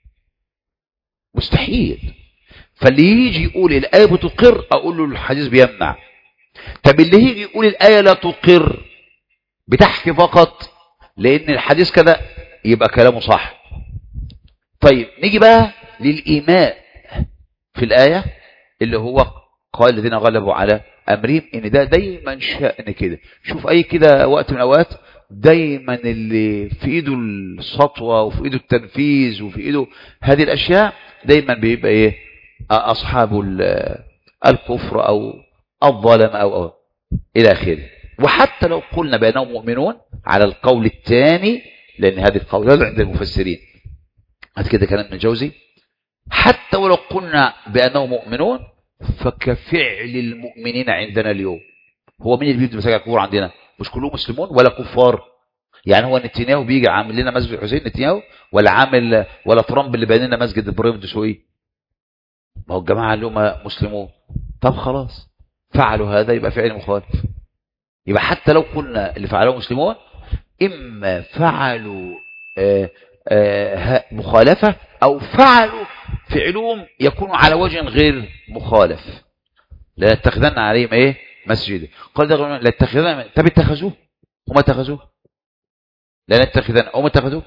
مستحيل فاللي يجي يقول الآية بتقر أقول له الحديث بيمنع طب اللي يجي يقول الآية لا تقر بتحكي فقط لأن الحديث كده يبقى كلامه صح طيب نيجي بقى للإيماء في الآية اللي هو قال الذين غلبوا على أمرهم إن ده دايما شأن كده شوف أي كده وقت من الأوقات دايما اللي في إيده السطوة وفي إيده التنفيذ وفي إيده هذه الأشياء دايما بيبقى إيه أصحاب ال- الكفر أو الظلم أو, أو إلى آخره وحتى لو قلنا بأنهم مؤمنون على القول الثاني لأن هذه القول هذا عند المفسرين هذا كده كلام ابن جوزي حتى ولو قلنا بأنهم مؤمنون فكفعل المؤمنين عندنا اليوم هو مين اللي بيبني مساجد الكفار عندنا مش كلهم مسلمون ولا كفار يعني هو نتنياهو بيجي عامل لنا مسجد الحسين نتنياهو ولا عامل ولا ترامب اللي بنى لنا مسجد ابراهيم الدسوقي ما هو الجماعه اللي هم مسلمون طب خلاص فعلوا هذا يبقى فعل مخالف يبقى حتى لو قلنا اللي فعلوه مسلمون اما فعلوا آه، آه، ه- مخالفه او فعلوا فعلهم يكون على وجه غير مخالف لا يتخذن عليهم ايه مسجدا قال ده لا يتخذن طب اتخذوه هم اتخذوه لا نتخذن هم اتخذوه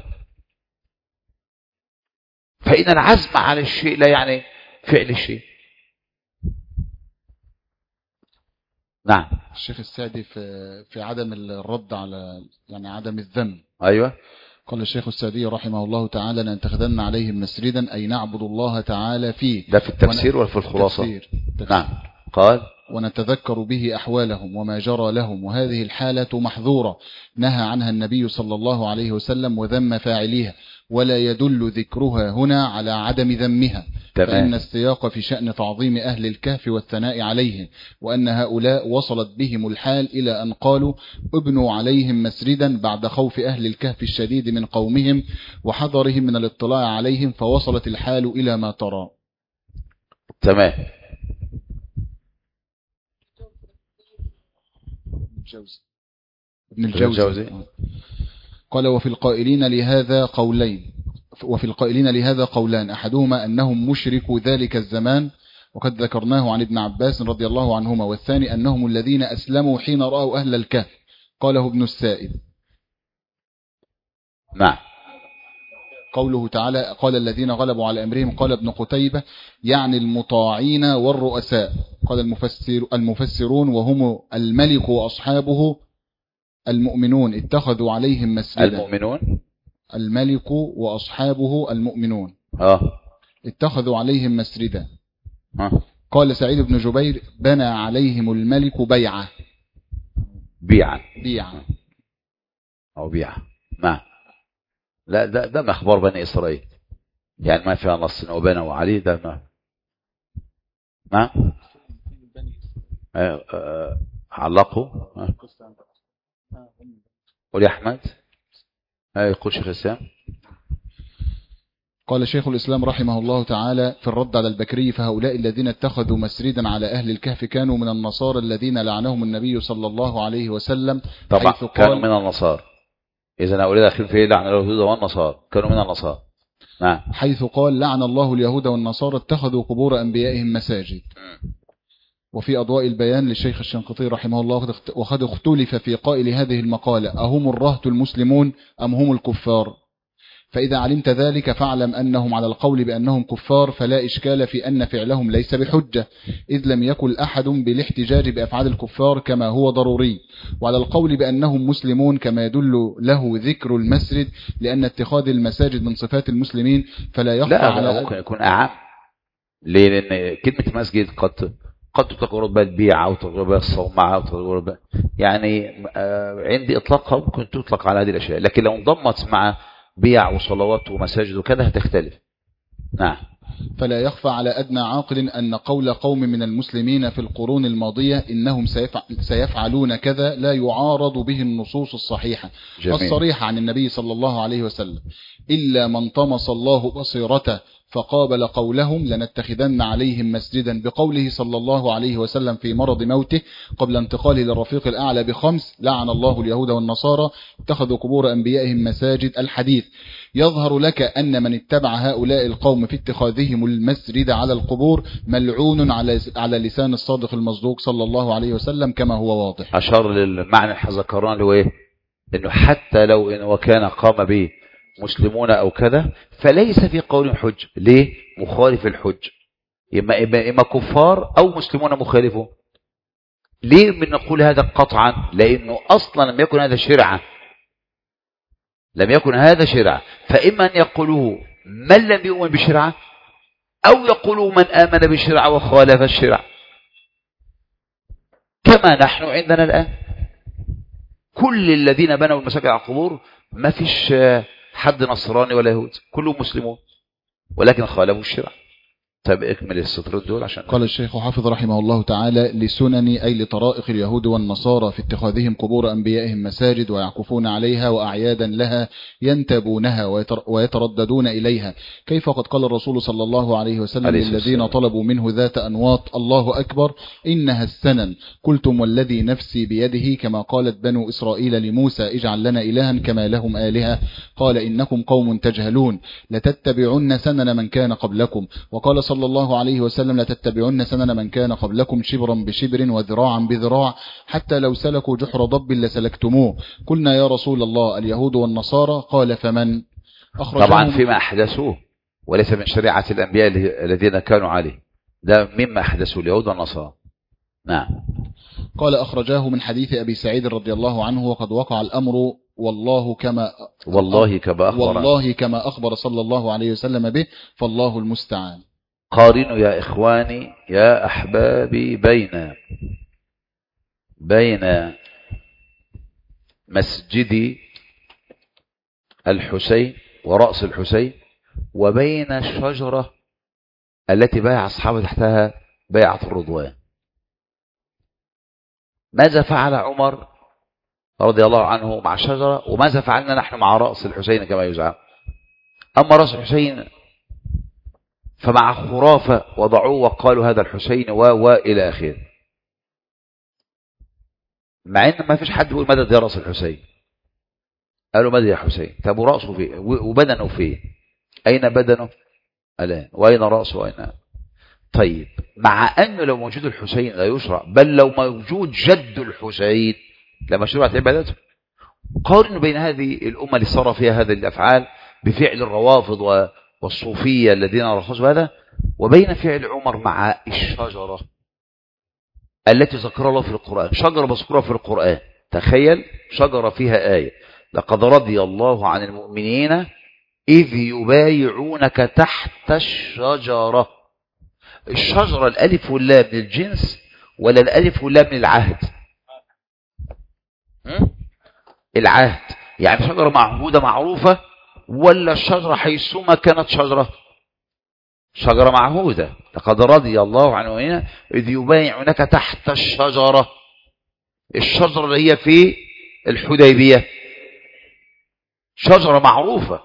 فإن العزم على الشيء لا يعني فعل الشيء نعم الشيخ السعدي في في عدم الرد على يعني عدم الذم أيوة قال الشيخ السعدي رحمه الله تعالى لنتخذن عليهم مسجدا أي نعبد الله تعالى فيه ده في التفسير ولا في الخلاصة تفسير. تفسير. نعم قال ونتذكر به أحوالهم وما جرى لهم وهذه الحالة محظورة نهى عنها النبي صلى الله عليه وسلم وذم فاعليها ولا يدل ذكرها هنا على عدم ذمها فإن تمام السياق في شأن تعظيم أهل الكهف والثناء عليهم وأن هؤلاء وصلت بهم الحال إلى أن قالوا ابنوا عليهم مسجدا بعد خوف أهل الكهف الشديد من قومهم وحذرهم من الاطلاع عليهم فوصلت الحال إلى ما ترى تمام الجوزي ابن ابن الجوزي. الجوزي قال وفي القائلين لهذا قولين وفي القائلين لهذا قولان أحدهما أنهم مشركوا ذلك الزمان وقد ذكرناه عن ابن عباس رضي الله عنهما والثاني أنهم الذين أسلموا حين رأوا أهل الكهف قاله ابن السائب نعم قوله تعالى قال الذين غلبوا على أمرهم قال ابن قتيبة يعني المطاعين والرؤساء قال المفسر المفسرون وهم الملك وأصحابه المؤمنون اتخذوا عليهم مسجدا المؤمنون الملك وأصحابه المؤمنون اه اتخذوا عليهم مسجدا ها قال سعيد بن جبير بنى عليهم الملك بيعة بيعا بيعة أو بيعا نعم لا ده ده من أخبار بني إسرائيل يعني ما فيها نص إنه بنوا عليه ده ما نعم آه، آه، علقوا آه. قول يا أحمد آه، يقول شيخ الإسلام قال شيخ الإسلام رحمه الله تعالى في الرد على البكري فهؤلاء الذين اتخذوا مسجدا على أهل الكهف كانوا من النصارى الذين لعنهم النبي صلى الله عليه وسلم طبعا حيث كانوا قال من النصارى إذا هؤلاء داخلين في إيه؟ لعن اليهود والنصارى كانوا من النصارى نعم حيث قال لعن الله اليهود والنصارى اتخذوا قبور أنبيائهم مساجد وفي أضواء البيان للشيخ الشنقطي رحمه الله وقد اخت- وقد اختلف في قائل هذه المقالة أهم الرهط المسلمون أم هم الكفار فإذا علمت ذلك فاعلم أنهم على القول بأنهم كفار فلا إشكال في أن فعلهم ليس بحجة إذ لم يكن أحد بالاحتجاج بأفعال الكفار كما هو ضروري وعلى القول بأنهم مسلمون كما يدل له ذكر المسجد لأن اتخاذ المساجد من صفات المسلمين فلا يخفى لا على هذا ممكن يكون أعم ليه لأن كلمة مسجد قد قد تطلق بها البيع أو تطلق بها الصومعة أو تطلق بها يعني آه، عندي إطلاقها ممكن تطلق على هذه الأشياء لكن لو انضمت مع بيع وصلوات ومساجد وكذا هتختلف نعم فلا يخفى على أدنى عاقل أن قول قوم من المسلمين في القرون الماضية إنهم سيفع- سيفعلون كذا لا يعارض به النصوص الصحيحة جميل الصريحة عن النبي صلى الله عليه وسلم إلا من طمس الله بصيرته فقابل قولهم لنتخذن عليهم مسجدا بقوله صلى الله عليه وسلم في مرض موته قبل انتقاله للرفيق الأعلى بخمس لعن الله اليهود والنصارى اتخذوا قبور أنبيائهم مساجد الحديث يظهر لك أن من اتبع هؤلاء القوم في اتخاذهم المسجد على القبور ملعون على على لسان الصادق المصدوق صلى الله عليه وسلم كما هو واضح أشار للمعنى اللي ذكرناه اللي هو إيه؟ إنه حتى لو إن وكان قام به مسلمون أو كذا فليس في قولهم حج ليه مخالف الحج إما, إما, إما كفار أو مسلمون مخالفون ليه بنقول هذا قطعا لأنه أصلا لم يكن هذا شرعا لم يكن هذا شرعا فإما أن يقولوه من لم يؤمن بشرعه أو يقولوا من آمن بالشرع وخالف الشرع كما نحن عندنا الآن كل الذين بنوا المساجد على القبور ما فيش حد نصراني ولا يهود كلهم مسلمون ولكن خالفوا الشرع طيب اكمل السطرين دول عشان قال الشيخ حافظ رحمه الله تعالى لسنن أي لطرائق اليهود والنصارى في اتخاذهم قبور أنبيائهم مساجد ويعكفون عليها وأعيادا لها ينتبونها ويتر- ويترددون إليها كيف قد قال الرسول صلى الله عليه وسلم عليه الصلاة للذين والسلام. طلبوا منه ذات أنواط الله أكبر إنها السنن قلتم والذي نفسي بيده كما قالت بنو إسرائيل لموسى اجعل لنا إلها كما لهم آلهة قال إنكم قوم تجهلون لتتبعن سنن من كان قبلكم وقال صلى الله عليه وسلم لتتبعن سنن من كان قبلكم شبرا بشبر وذراعا بذراع حتى لو سلكوا جحر ضب لسلكتموه قلنا يا رسول الله اليهود والنصارى قال فمن أخرجهم طبعا فيما أحدثوه وليس من شريعة الأنبياء الذين كانوا عليه ده مما أحدثوا اليهود والنصارى نعم قال أخرجاه من حديث أبي سعيد رضي الله عنه وقد وقع الأمر والله كما والله كما أخبر والله كما أخبر صلى الله عليه وسلم به فالله المستعان قارنوا يا إخواني يا أحبابي بين بين مسجد الحسين ورأس الحسين وبين الشجرة التي بايع أصحابه تحتها بيعة الرضوان ماذا فعل عمر رضي الله عنه مع الشجرة وماذا فعلنا نحن مع رأس الحسين كما يزعم أما رأس الحسين فمع خرافة وضعوه وقالوا هذا الحسين و و إلى آخره مع ان ما فيش حد بيقول مدد يا راس الحسين قالوا مدد يا حسين طب وراسه فين وبدنه فين اين بدنه الان واين راسه واين طيب مع انه لو موجود الحسين لا يشرع بل لو موجود جد الحسين لما شرعت عبادته قارن بين هذه الامه اللي صار فيها هذه الافعال بفعل الروافض و- والصوفيه الذين رخصوا هذا وبين فعل عمر مع الشجره التي ذكر الله في القرآن شجرة مذكورة في القرآن تخيل شجرة فيها آية لقد رضي الله عن المؤمنين إذ يبايعونك تحت الشجرة الشجرة الألف واللام من الجنس ولا الألف واللام من العهد م? العهد يعني شجرة معهودة معروفة ولا الشجرة حيثما كانت شجرة شجرة معهودة لقد رضي الله عن المؤمنين إذ يبايعونك تحت الشجرة الشجرة اللي هي في الحديبية شجرة معروفة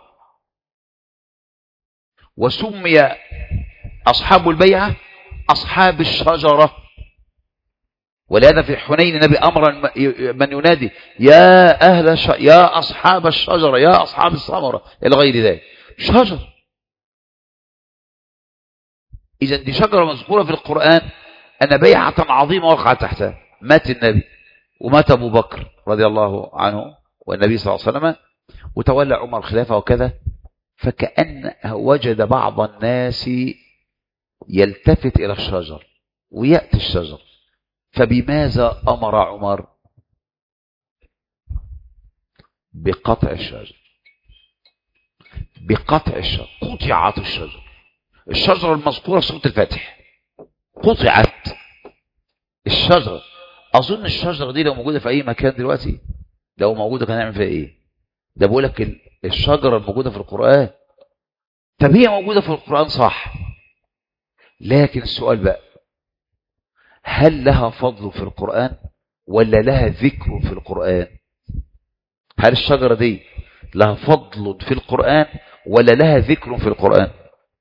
وسمي أصحاب البيعة أصحاب الشجرة ولهذا في حنين النبي أمر من ينادي يا أهل الش... يا أصحاب الشجرة يا أصحاب الثمرة إلى غير ذلك شجر إذا دي شجرة مذكورة في القرآن أن بيعة عظيمة وقعت تحتها مات النبي ومات أبو بكر رضي الله عنه والنبي صلى الله عليه وسلم وتولى عمر خلافة وكذا فكأن وجد بعض الناس يلتفت إلى الشجر ويأتي الشجر فبماذا أمر عمر بقطع الشجر بقطع الشجر قطعت الشجر الشجرة المذكورة في سورة الفاتح قطعت الشجرة أظن الشجرة دي لو موجودة في أي مكان دلوقتي لو موجودة كان نعمل فيها إيه ده بقول لك الشجرة الموجودة في القرآن طب هي موجودة في القرآن صح لكن السؤال بقى هل لها فضل في القرآن ولا لها ذكر في القرآن هل الشجرة دي لها فضل في القرآن ولا لها ذكر في القرآن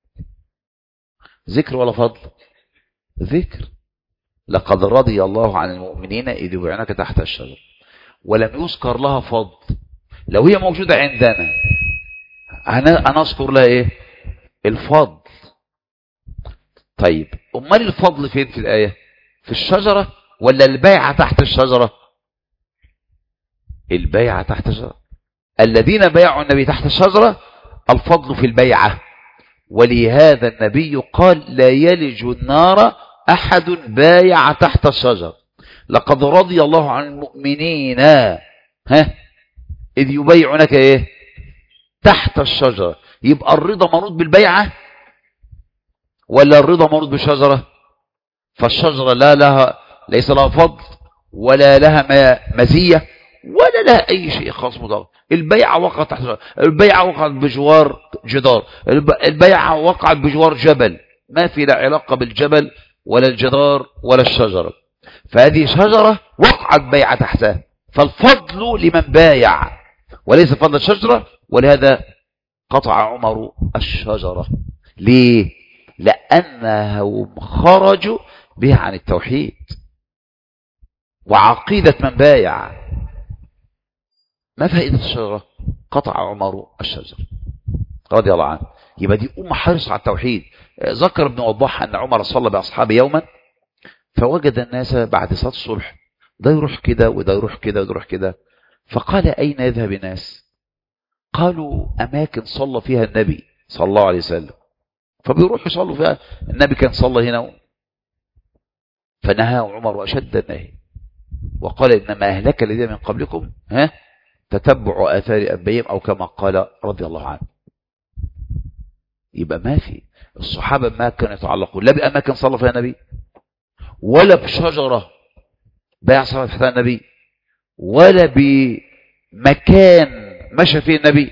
ذكر ولا فضل ذكر لقد رضي الله عن المؤمنين إذ يبعنك تحت الشجر ولم يذكر لها فضل لو هي موجودة عندنا أنا أذكر لها إيه الفضل طيب أمال الفضل فين في الآية في الشجرة ولا البيعة تحت الشجرة البيعة تحت الشجرة الذين بايعوا النبي تحت الشجرة الفضل في البيعة ولهذا النبي قال لا يلج النار أحد بايع تحت الشجر لقد رضي الله عن المؤمنين ها إذ يبايعونك إيه تحت الشجرة يبقى الرضا مرود بالبيعة ولا الرضا مرود بالشجرة فالشجرة لا لها ليس لها فضل ولا لها مزية ولا لها أي شيء خاص مضاف البيعة وقعت تحت البيعة وقعت بجوار جدار البيعة وقعت بجوار جبل ما في لا علاقة بالجبل ولا الجدار ولا الشجرة فهذه شجرة وقعت بيعة تحتها فالفضل لمن بايع وليس فضل الشجرة ولهذا قطع عمر الشجرة ليه لأنهم خرجوا بها عن التوحيد وعقيدة من بايع ما فائدة الشجرة قطع عمر الشجرة رضي الله عنه يبقى دي أمة حرص على التوحيد ذكر ابن وضاح أن عمر صلى بأصحابه يوما فوجد الناس بعد صلاة الصبح ده يروح كده وده يروح كده وده يروح كده فقال أين يذهب الناس قالوا أماكن صلى فيها النبي صلى الله عليه وسلم فبيروح يصلوا فيها النبي كان صلى هنا فنهى عمر وأشد النهي وقال إنما أهلك الذين من قبلكم ها تتبع آثار أنبيهم أو كما قال رضي الله عنه يبقى ما في الصحابة ما كانوا يتعلقون لا بأماكن صلى فيها النبي ولا بشجرة بايع صلاة تحتها النبي ولا بمكان مشى فيه النبي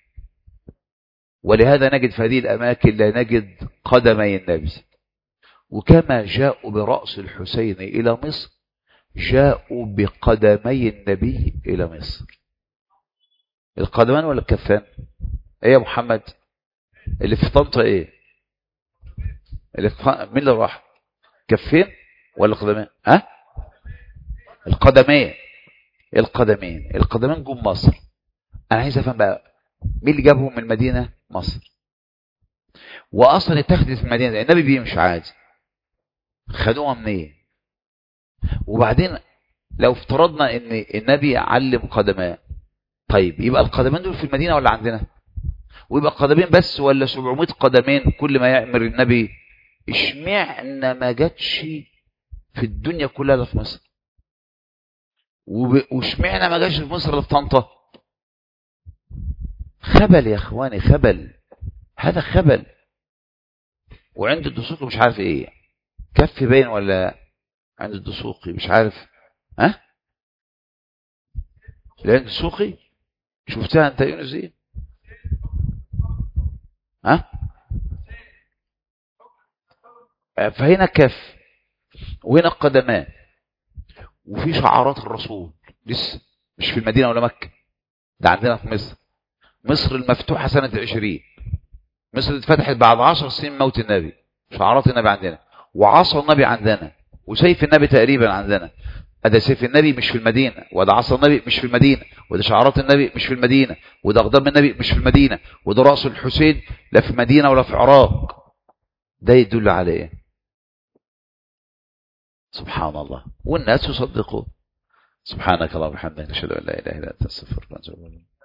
ولهذا نجد في هذه الأماكن لا نجد قدمي النبي وكما جاءوا برأس الحسين إلى مصر جاءوا بقدمي النبي إلى مصر القدمان ولا الكفان ايه يا محمد اللي في طنطا ايه اللي في مين اللي راح كفين ولا قدمين ها القدمين القدمين القدمين جم مصر انا عايز افهم بقى مين اللي جابهم من المدينه مصر واصلا اتخذت في المدينه النبي بيمشي عادي خدوها منين وبعدين لو افترضنا ان النبي علم قدماه طيب يبقى القدمين دول في المدينه ولا عندنا ويبقى قدمين بس ولا 700 قدمين كل ما يأمر النبي اشمعنا ما جاتش في الدنيا كلها في مصر واشمعنا ما جاتش في مصر الا في طنطا خبل يا اخواني خبل هذا خبل وعند الدسوقي مش عارف ايه كف باين ولا عند الدسوقي مش عارف ها عند الدسوقي شفتها انت يونس ايه ها فهنا كف وهنا القدمان وفي شعارات الرسول لسه مش في المدينة ولا مكة ده عندنا في مصر مصر المفتوحة سنة العشرين مصر اتفتحت بعد عشر سنين موت النبي شعارات النبي عندنا وعصا النبي عندنا وسيف النبي تقريبا عندنا ده سيف النبي مش في المدينة وده عصا النبي مش في المدينة وده شعارات النبي مش في المدينة وده أقدام النبي مش في المدينة وده رأس الحسين لا في مدينة ولا في عراق ده يدل على ايه سبحان الله والناس يصدقون سبحانك اللهم وبحمدك نشهد ان لا اله الا انت استغفرك واتوب اليك